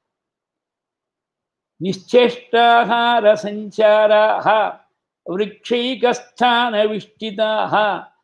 நிச்சேஷ்டாக சஞ்சாராக விரக்ஷைகஸ்தானவிஷ்டிதாக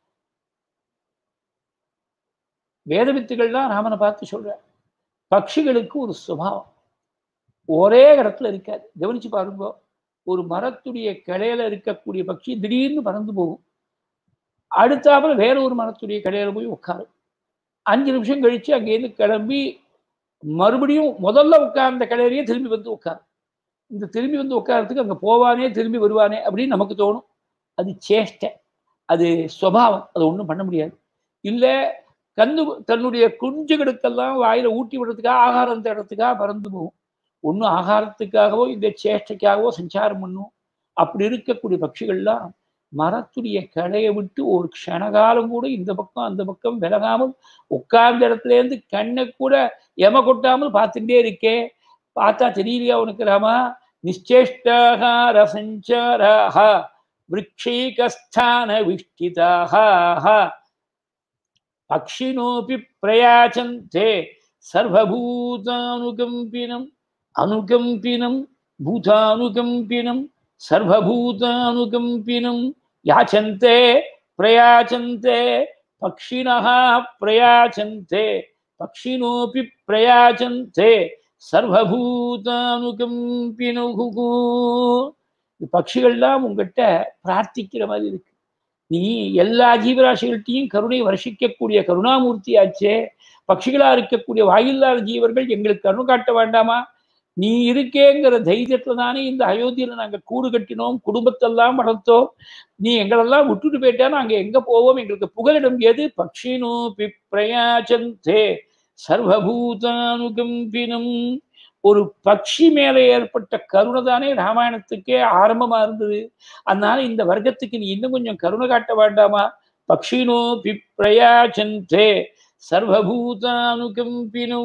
வேதவித்துகள் தான் ராமனை பார்த்து சொல்ற பட்சிகளுக்கு ஒரு சுபாவம் ஒரே இடத்துல இருக்காது கவனிச்சு பாருங்க ஒரு மரத்துடைய கிளையில இருக்கக்கூடிய பட்சி திடீர்னு பறந்து போகும் அடுத்தாப்புல வேற ஒரு மரத்துடைய கிளையில போய் உட்காரும் அஞ்சு நிமிஷம் கழிச்சு அங்கேருந்து கிளம்பி மறுபடியும் முதல்ல உட்கார்ந்த கிளையிலேயே திரும்பி வந்து உட்காரும் இந்த திரும்பி வந்து உட்காரத்துக்கு அங்கே போவானே திரும்பி வருவானே அப்படின்னு நமக்கு தோணும் அது சேஷ்டை அது சுவாவம் அது ஒன்றும் பண்ண முடியாது இல்லை கந்து தன்னுடைய குஞ்சுகளுக்கெல்லாம் வாயில ஊட்டி விடுறதுக்காக ஆகாரம் தேடுறதுக்காக பறந்து போகும் ஒன்றும் ஆகாரத்துக்காகவோ இந்த சேஷ்டைக்காகவோ சஞ்சாரம் பண்ணும் அப்படி இருக்கக்கூடிய பட்சிகள்லாம் மரத்துடைய கடையை விட்டு ஒரு க்ஷணகாலம் கூட இந்த பக்கம் அந்த பக்கம் விலகாமல் உட்கார்ந்த இடத்துல இருந்து கண்ணை கூட எம கொட்டாமல் பார்த்துட்டே இருக்கே பார்த்தா தெரியலையா உனக்கு ராமா நிச்சேஷ்டாக ரசஞ்சாராக விரக்ஷைகஸ்தான விஷ்டிதாக பக்ஷினோபி பிரயாச்சந்தே சர்வபூதானுகம்பினம் அனுகம்பினம் பூதானுகம்பினம் சர்வபூதானுகம்பினம் யாச்சந்தே பிரயாச்சந்தே பக்ஷிணः பிரயாச்சந்தே பக்ஷினோபி பிரயாச்சந்தே சர்வபூதானுகம்பினுகு பட்சிகள்லாம் உங்ககிட்ட பிரார்த்திக்கிற மாதிரி இருக்கு நீ எல்லா ஜீவராசிகள்கிட்டையும் கருணை வருஷிக்கக்கூடிய கருணாமூர்த்தி ஆச்சே பட்சிகளா இருக்கக்கூடிய வாயில்லாத ஜீவர்கள் எங்களுக்கு கருணை காட்ட வேண்டாமா நீ இருக்கேங்கிற தைரியத்துல தானே இந்த அயோத்தியில நாங்க கூடு கட்டினோம் குடும்பத்தெல்லாம் வளர்த்தோம் நீ எங்களெல்லாம் விட்டுட்டு போயிட்டா நாங்க எங்க போவோம் எங்களுக்கு புகலிடம் எது பக்ஷினோ பிப்ரயாச்சந்தே சர்வபூதானுகம்பினம் ஒரு பக்ஷி மேலே ஏற்பட்ட கருணை தானே ராமாயணத்துக்கே ஆரம்பமா இருந்தது அதனால இந்த வர்க்கத்துக்கு நீ இன்னும் கொஞ்சம் கருணை காட்ட வேண்டாமா பக்ஷினோ பிப்ரயாச்சந்தே சர்வபூதானுகம்பினு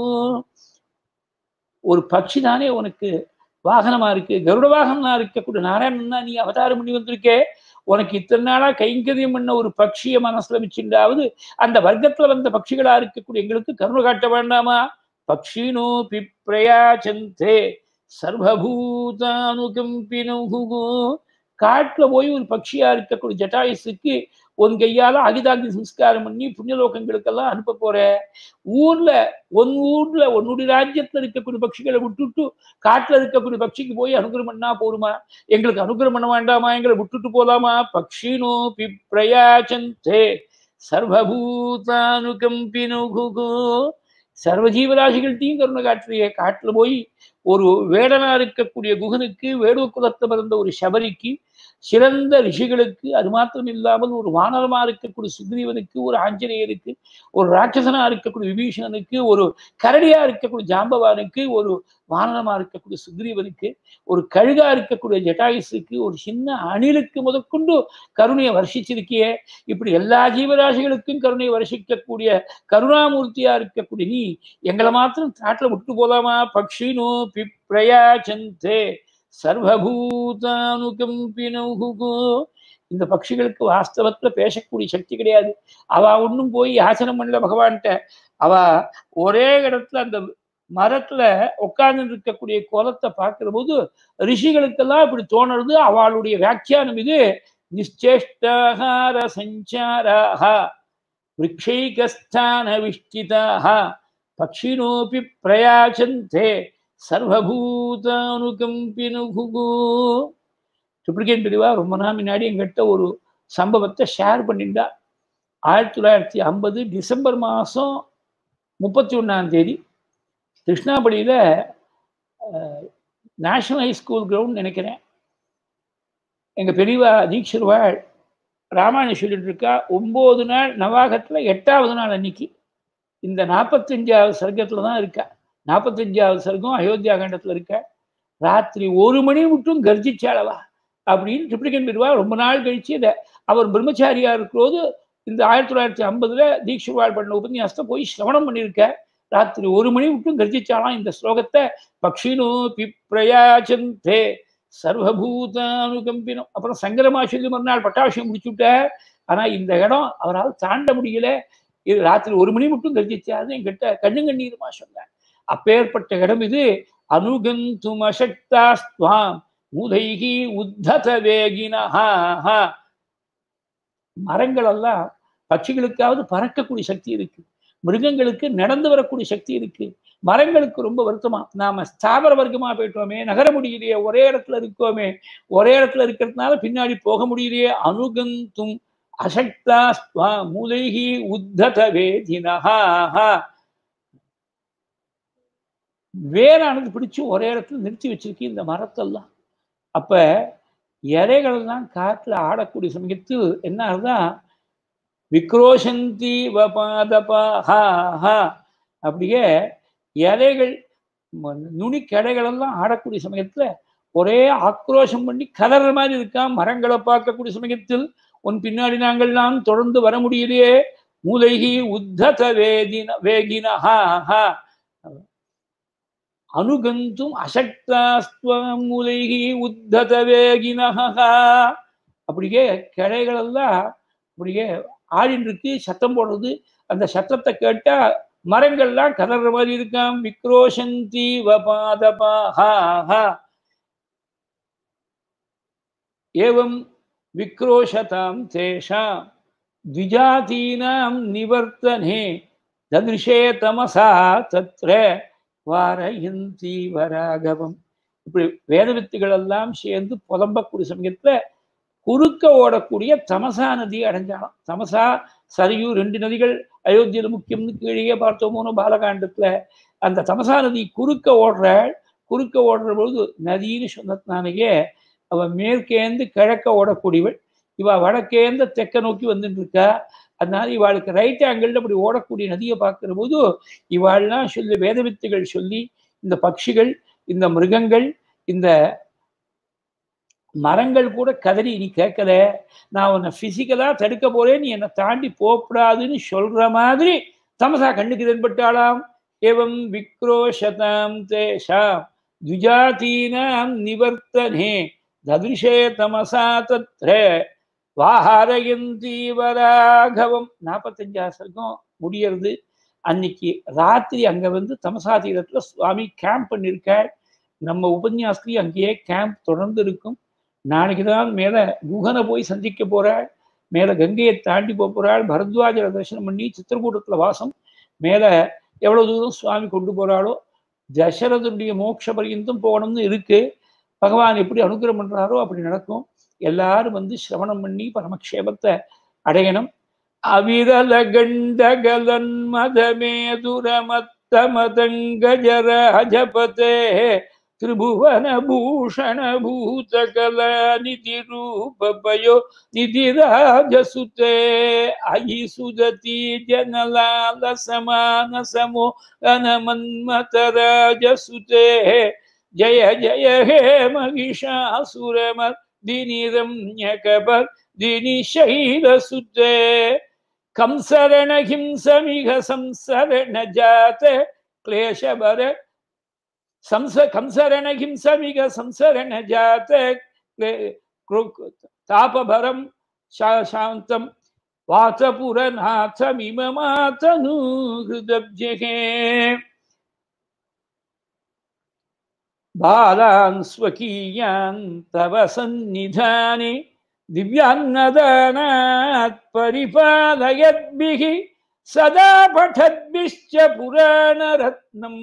ஒரு பட்சி தானே உனக்கு வாகனமா இருக்கு கருட வாகனமா இருக்கக்கூடிய நாராயணன்னா நீ அவதாரம் பண்ணி வந்திருக்கே உனக்கு இத்தனை நாளா கைங்கரியம் பண்ண ஒரு பட்சிய மனசுல வச்சுண்டாவது அந்த வர்க்கத்துல வந்த பட்சிகளா இருக்கக்கூடிய எங்களுக்கு கருணை காட்ட வேண்டாமா பக்ஷினோ பிப்ரயாச்சந்தே சர்வபூதானுகம்பினு காட்டுல போய் ஒரு பட்சியா இருக்கக்கூடிய ஜட்டாயுசுக்கு உன் கையால அகிதாகி சம்ஸ்காரம் பண்ணி புண்ணியலோகங்களுக்கெல்லாம் அனுப்ப போற ஊர்ல ஒன் ஊர்ல உன்னுடைய ராஜ்யத்துல இருக்கக்கூடிய பட்சிகளை விட்டுட்டு காட்டுல இருக்கக்கூடிய பட்சிக்கு போய் அனுகிரம் பண்ணா போருமா எங்களுக்கு அனுகிரம் பண்ண வேண்டாமா எங்களை விட்டுட்டு போலாமா பக்ஷினோ பிப்ரயாச்சந்தே சர்வபூதானுகம்பினுகு சர்வ ஜீவராசிகள்கிட்டையும் கருணை காட்டுறிய காட்டுல போய் ஒரு வேடனா இருக்கக்கூடிய குகனுக்கு வேடுவ குலத்தை பிறந்த ஒரு சபரிக்கு சிறந்த ரிஷிகளுக்கு அது மாத்திரம் இல்லாமல் ஒரு வானரமா இருக்கக்கூடிய சுக்ரீவனுக்கு ஒரு ஆஞ்சநேயருக்கு ஒரு ராட்சசனா இருக்கக்கூடிய விபீஷணனுக்கு ஒரு கரடியா இருக்கக்கூடிய ஜாம்பவானுக்கு ஒரு வானரமா இருக்கக்கூடிய சுக்ரீவனுக்கு ஒரு கழுகா இருக்கக்கூடிய ஜட்டாயுசுக்கு ஒரு சின்ன அணிலுக்கு முதற்கொண்டு கருணையை வருஷிச்சிருக்கியே இப்படி எல்லா ஜீவராசிகளுக்கும் கருணையை வருஷிக்கக்கூடிய கருணாமூர்த்தியா இருக்கக்கூடிய நீ எங்களை மாத்திரம் காட்டுல விட்டு போலாமா பக்ஷினோ பிப்ரயாச்சந்தே சர்வபூதானுகம்பினு இந்த பட்சிகளுக்கு வாஸ்தவத்துல பேசக்கூடிய சக்தி கிடையாது அவ ஒன்றும் போய் யாசனம் பண்ணல பகவான்கிட்ட அவ ஒரே இடத்துல அந்த மரத்துல உட்கார்ந்து இருக்கக்கூடிய கோலத்தை பார்க்கிற போது ரிஷிகளுக்கெல்லாம் இப்படி தோணுறது அவளுடைய வியாக்கியானம் இது நிச்சேஷ்டாகார சஞ்சாராக விரக்ஷைகஸ்தான விஷ்டிதாக பக்ஷினோபி பிரயாச்சந்தே சர்வபூதானுகம்பினுகு ட்ரிப்ளிகேட் பிரிவா ரொம்ப நாள் முன்னாடி எங்கிட்ட ஒரு சம்பவத்தை ஷேர் பண்ணிண்டா ஆயிரத்தி தொள்ளாயிரத்தி ஐம்பது டிசம்பர் மாதம் முப்பத்தி ஒன்றாம் தேதி கிருஷ்ணாபடியில் நேஷனல் ஹை ஸ்கூல் கிரவுண்ட் நினைக்கிறேன் எங்கள் பெரியவா தீக்ஷர்வாள் ராமாயணம் சொல்லிட்டு இருக்கா ஒம்பது நாள் நவாகத்தில் எட்டாவது நாள் அன்னைக்கு இந்த நாற்பத்தஞ்சாவது சர்க்கத்தில் தான் இருக்கா நாற்பத்தஞ்சாவது சர்க்கம் அயோத்தியா கண்டத்தில் இருக்க ராத்திரி ஒரு மணி மட்டும் கர்ஜிச்சாளவா அப்படின்னு ட்ரிப்ளிகன் பிரிவா ரொம்ப நாள் கழிச்சு இதை அவர் பிரம்மச்சாரியா இருக்கிறபோது இந்த ஆயிரத்தி தொள்ளாயிரத்தி ஐம்பதுல தீக்ஷுவாள் பண்ண உபன்யாசத்தை போய் சிரவணம் பண்ணியிருக்க ராத்திரி ஒரு மணி விட்டும் கர்ஜிச்சாலாம் இந்த ஸ்லோகத்தை பக்ஷினோ பிப்ரயாச்சந்தே சர்வபூதானுகம்பினம் அப்புறம் சங்கரமாசல்லி மறுநாள் பட்டாபிஷம் முடிச்சு விட்டார் ஆனா இந்த இடம் அவரால் தாண்ட முடியல இது ராத்திரி ஒரு மணி மட்டும் கர்ஜிச்சாருன்னு என்கிட்ட கண்ணு கண்ணீருமா சொன்னார் அப்பேற்பட்ட இடம் இது அனுகந்தும் அசக்தாஸ்துவாம் உதைகி உத்தத வேகினஹா மரங்கள் எல்லாம் பட்சிகளுக்காவது பறக்கக்கூடிய சக்தி இருக்கு மிருகங்களுக்கு நடந்து வரக்கூடிய சக்தி இருக்கு மரங்களுக்கு ரொம்ப வருத்தமா நாம ஸ்தாபர வர்க்கமா போயிட்டோமே நகர முடியலையே ஒரே இடத்துல இருக்கோமே ஒரே இடத்துல இருக்கிறதுனால பின்னாடி போக முடியலையே அனுகந்தும் அசக்தா மூலைகி உத்தத வேதினஹா வேறானது பிடிச்சு ஒரே இடத்துல நிறுத்தி வச்சிருக்கு இந்த மரத்தெல்லாம் அப்ப இலைகளெல்லாம் காற்றுல ஆடக்கூடிய சமயத்தில் என்ன ஆகுதா விக்ரோஷந்தி வபாதபா அப்படியே இலைகள் நுனி கடைகளெல்லாம் ஆடக்கூடிய சமயத்துல ஒரே ஆக்ரோஷம் பண்ணி கலர்ற மாதிரி இருக்கான் மரங்களை பார்க்கக்கூடிய சமயத்தில் உன் பின்னாடி நாங்கள்லாம் தொடர்ந்து வர முடியலையே மூலைகி உத்தத வேதின வேகினஹா அனுகந்தும் அசக்தாஸ்துவம் மூலைகி உத்தத வேகினஹா அப்படியே கிளைகளெல்லாம் அப்படியே ஆடின்னு இருக்கு சத்தம் போடுறது அந்த சத்தத்தை கேட்டா மரங்கள்லாம் கலர்ற மாதிரி இருக்காம் விக்ரோஷந்தி வபாதபாஹா ஏவம் விக்ரோஷதாம் தேஷாம் द्विजातीनां निवर्तने ददृशे तमसा தத்ர வாரயந்தி வராகவம் இப்படி வேத வித்துகள் எல்லாம் சேர்ந்து புலம்பக்கூடிய சமயத்துல குறுக்க ஓடக்கூடிய தமசா நதியை அடைஞ்சாலும் தமசா சரியு ரெண்டு நதிகள் அயோத்தியில முக்கியம்னு கீழே பார்த்தோமோனோ பாலகாண்டத்துல அந்த தமசா நதி குறுக்க ஓடுற குறுக்க ஓடுற பொழுது நதின்னு சொன்னதுனாலேயே அவ மேற்கேந்து கிழக்க ஓடக்கூடியவள் இவ வடக்கேந்த தெற்க நோக்கி வந்துட்டு இருக்கா அதனால இவாளுக்கு ரைட் ஆங்கிள் அப்படி ஓடக்கூடிய நதியை பார்க்கிற போது இவாள்லாம் சொல்லி வேதவித்துகள் சொல்லி இந்த பட்சிகள் இந்த மிருகங்கள் இந்த மரங்கள் கூட கதறி நீ கேட்கல நான் உன்னை பிசிக்கலா தடுக்க போறேன் நீ என்னை தாண்டி போகக்கூடாதுன்னு சொல்ற மாதிரி தமசா கண்ணுக்கு தென்பட்டாளாம் ஏவம் விக்ரோஷதாம் தேஷாம் துஜாதீனாம் நிவர்த்தனே ததிருஷே தமசா தத்ர வாஹாரயந்தி வராகவம் நாற்பத்தஞ்சாவது சர்க்கம் முடியறது அன்னைக்கு ராத்திரி அங்க வந்து தமசா தீரத்துல சுவாமி கேம்ப் பண்ணியிருக்காள் நம்ம உபன்யாஸ்திரி அங்கேயே கேம்ப் தொடர்ந்து இருக்கும் நாளைக்கு தான் மேல குகனை போய் சந்திக்க போறாள் மேல கங்கையை தாண்டி போக போறாள் பரத்வாஜரை தரிசனம் பண்ணி சித்திரக்கூட்டத்துல வாசம் மேல எவ்வளவு தூரம் சுவாமி கொண்டு போறாளோ தசரதனுடைய மோட்ச பரியந்தம் போகணும்னு இருக்கு பகவான் எப்படி அனுகிரகம் பண்றாரோ அப்படி நடக்கும் எல்லாரும் வந்து சிரவணம் பண்ணி பரமக்ஷேமத்தை அடையணும் அவிரல கண்டகலன் மதமேதுரமத்த மதங்கஜரஜபதே திரிபுவன பூஷண பூதகல நிதி ரூபபயோ நிதிராஜசுதே அயி சுததி ஜனலால சமான சமோ அனமன்மதராஜசுதே ஜய ஜய ஹே மகிஷாசுரமர்தினிரம்யகபர்தினி சைலசுதே கம்சரண ஹிம்சமிக சம்சரண ஜாத கிளேஷபர சம்ச கம்சரண ஹிம்சமிக சம்சரண ஜாத தாபபரம் சாந்தம் வாசபுரநாதமிமமாதனு ஹிருதப்ஜகே बालान् स्वकीयान् तव सन्निधाने दिव्यान्नदानात् परिपालयद्भिः सदा पठद्भिश्च पुराणरत्नम्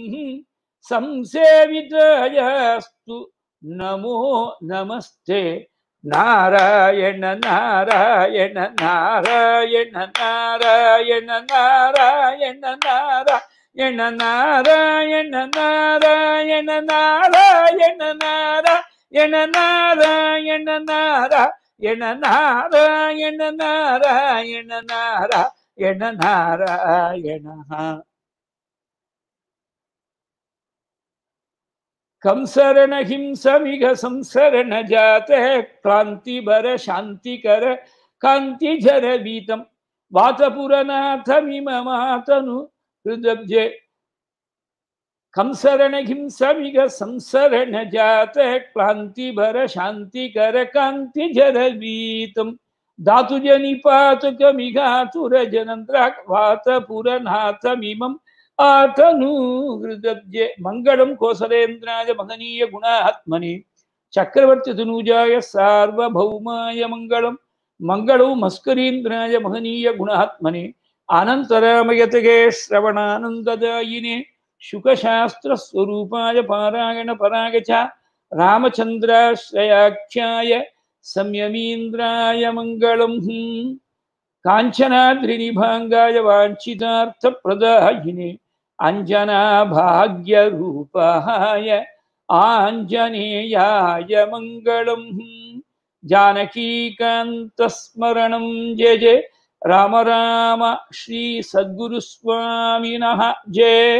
संसेवितायास्तु नमो नमस्ते नारायण नारायण नारायण नारायण नारायण नारायण नारायण नारायण नारायण नारायण नारायण नारायण नारायण नारायण नारायण नारायणः कंसरण हिंसमिघ संसरण जाते क्रांतिबर शांतिकर कांतिझर वीतम वातपुरनाथमिममातनु हृदब्जे कंसरण हिंसमिघ संसरण जाते क्रांतिभर शांतिकर कांतिझर वीतम धातुजनिपातुकमिघातुर जनन्द्राक् वातपुरनाथमिमम् आतनु हृदब्जे मङ्गलं कोसलेन्द्राय महनीय गुणात्मने चक्रवर्तितनूजाय सार्वभौमाय मङ्गलं मङ्गलौ मस्करीन्द्राय महनीय गुणात्मने अनन्तरामयतगे श्रवणानन्ददायिने शुकशास्त्रस्वरूपाय पारायणपराय च रामचन्द्राश्रयाख्याय संयमीन्द्राय मङ्गलम् काञ्चनाद्रिनिभाङ्गाय वाञ्छितार्थप्रदायिने अञ्जनाभाग्यरूपाय आञ्जनेयाय मङ्गलम् जानकीकान्तस्मरणं जय जय राम राम श्रीसद्गुरुस्वामिनः जय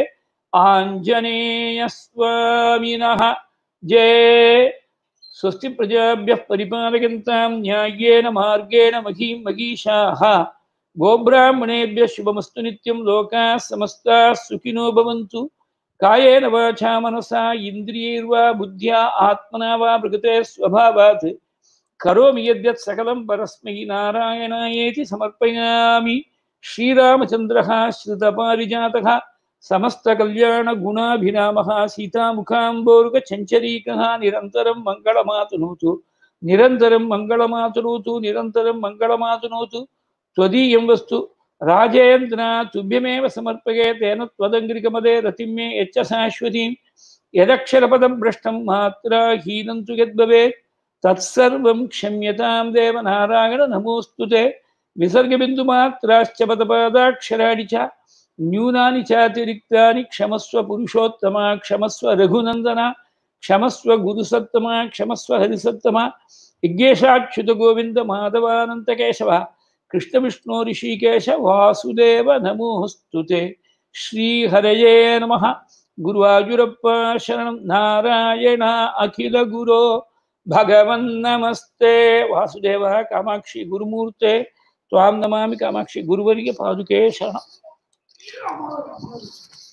आञ्जनेयस्वामिनः जय स्वस्ति प्रजाभ्यः परिपालयन्तां न्याय्येन मार्गेण महीं महीषाः गोब्राह्मणेभ्यः शुभमस्तु नित्यं लोकाः समस्ताः सुखिनो भवन्तु कायेन वाचा मनसा इन्द्रियैर्वा बुद्ध्या आत्मना वा प्रकृते स्वभावात् करोमि यद्यत् सकलं परस्मै नारायणायेति समर्पयामि श्रीरामचन्द्रः श्रुतपारिजातः समस्तकल्याणगुणाभिरामः सीतामुखाम्बोरुगचञ्चरीकः निरन्तरं मङ्गलमातनोतु निरन्तरं मङ्गलमातनोतु निरन्तरं मङ्गलमातनोतु त्वदीयं वस्तु राजेन्द्र तुभ्यमेव समर्पये तेन त्वदङ्घ्रिकमदे रतिं मे यच्च शाश्वतीं यदक्षरपदं भ्रष्टं मात्रा हीनं तु यद्भवेत् तत्सर्वं क्षम्यतां देव नारायण नमोऽस्तु ते विसर्गबिन्दुमात्राश्च पदपादाक्षराणि च न्यूनानि चातिरिक्तानि क्षमस्व पुरुषोत्तमा क्षमस्व रघुनन्दना क्षमस्व गुरुसत्तमा क्षमस्व हरिसत्तमा यज्ञेशाच्युतगोविन्द माधवानन्तकेशव कृष्णविष्णो ऋषिकेश वासुदेव नमोऽस्तु ते श्रीहरये नमः गुरुवायुरप्प शरणं नारायण अखिलगुरो भगवन्नमस्ते वासुदेवः कामाक्षि गुरुमूर्ते त्वां नमामि कामाक्षि गुरुवर्य पादुके शरणम्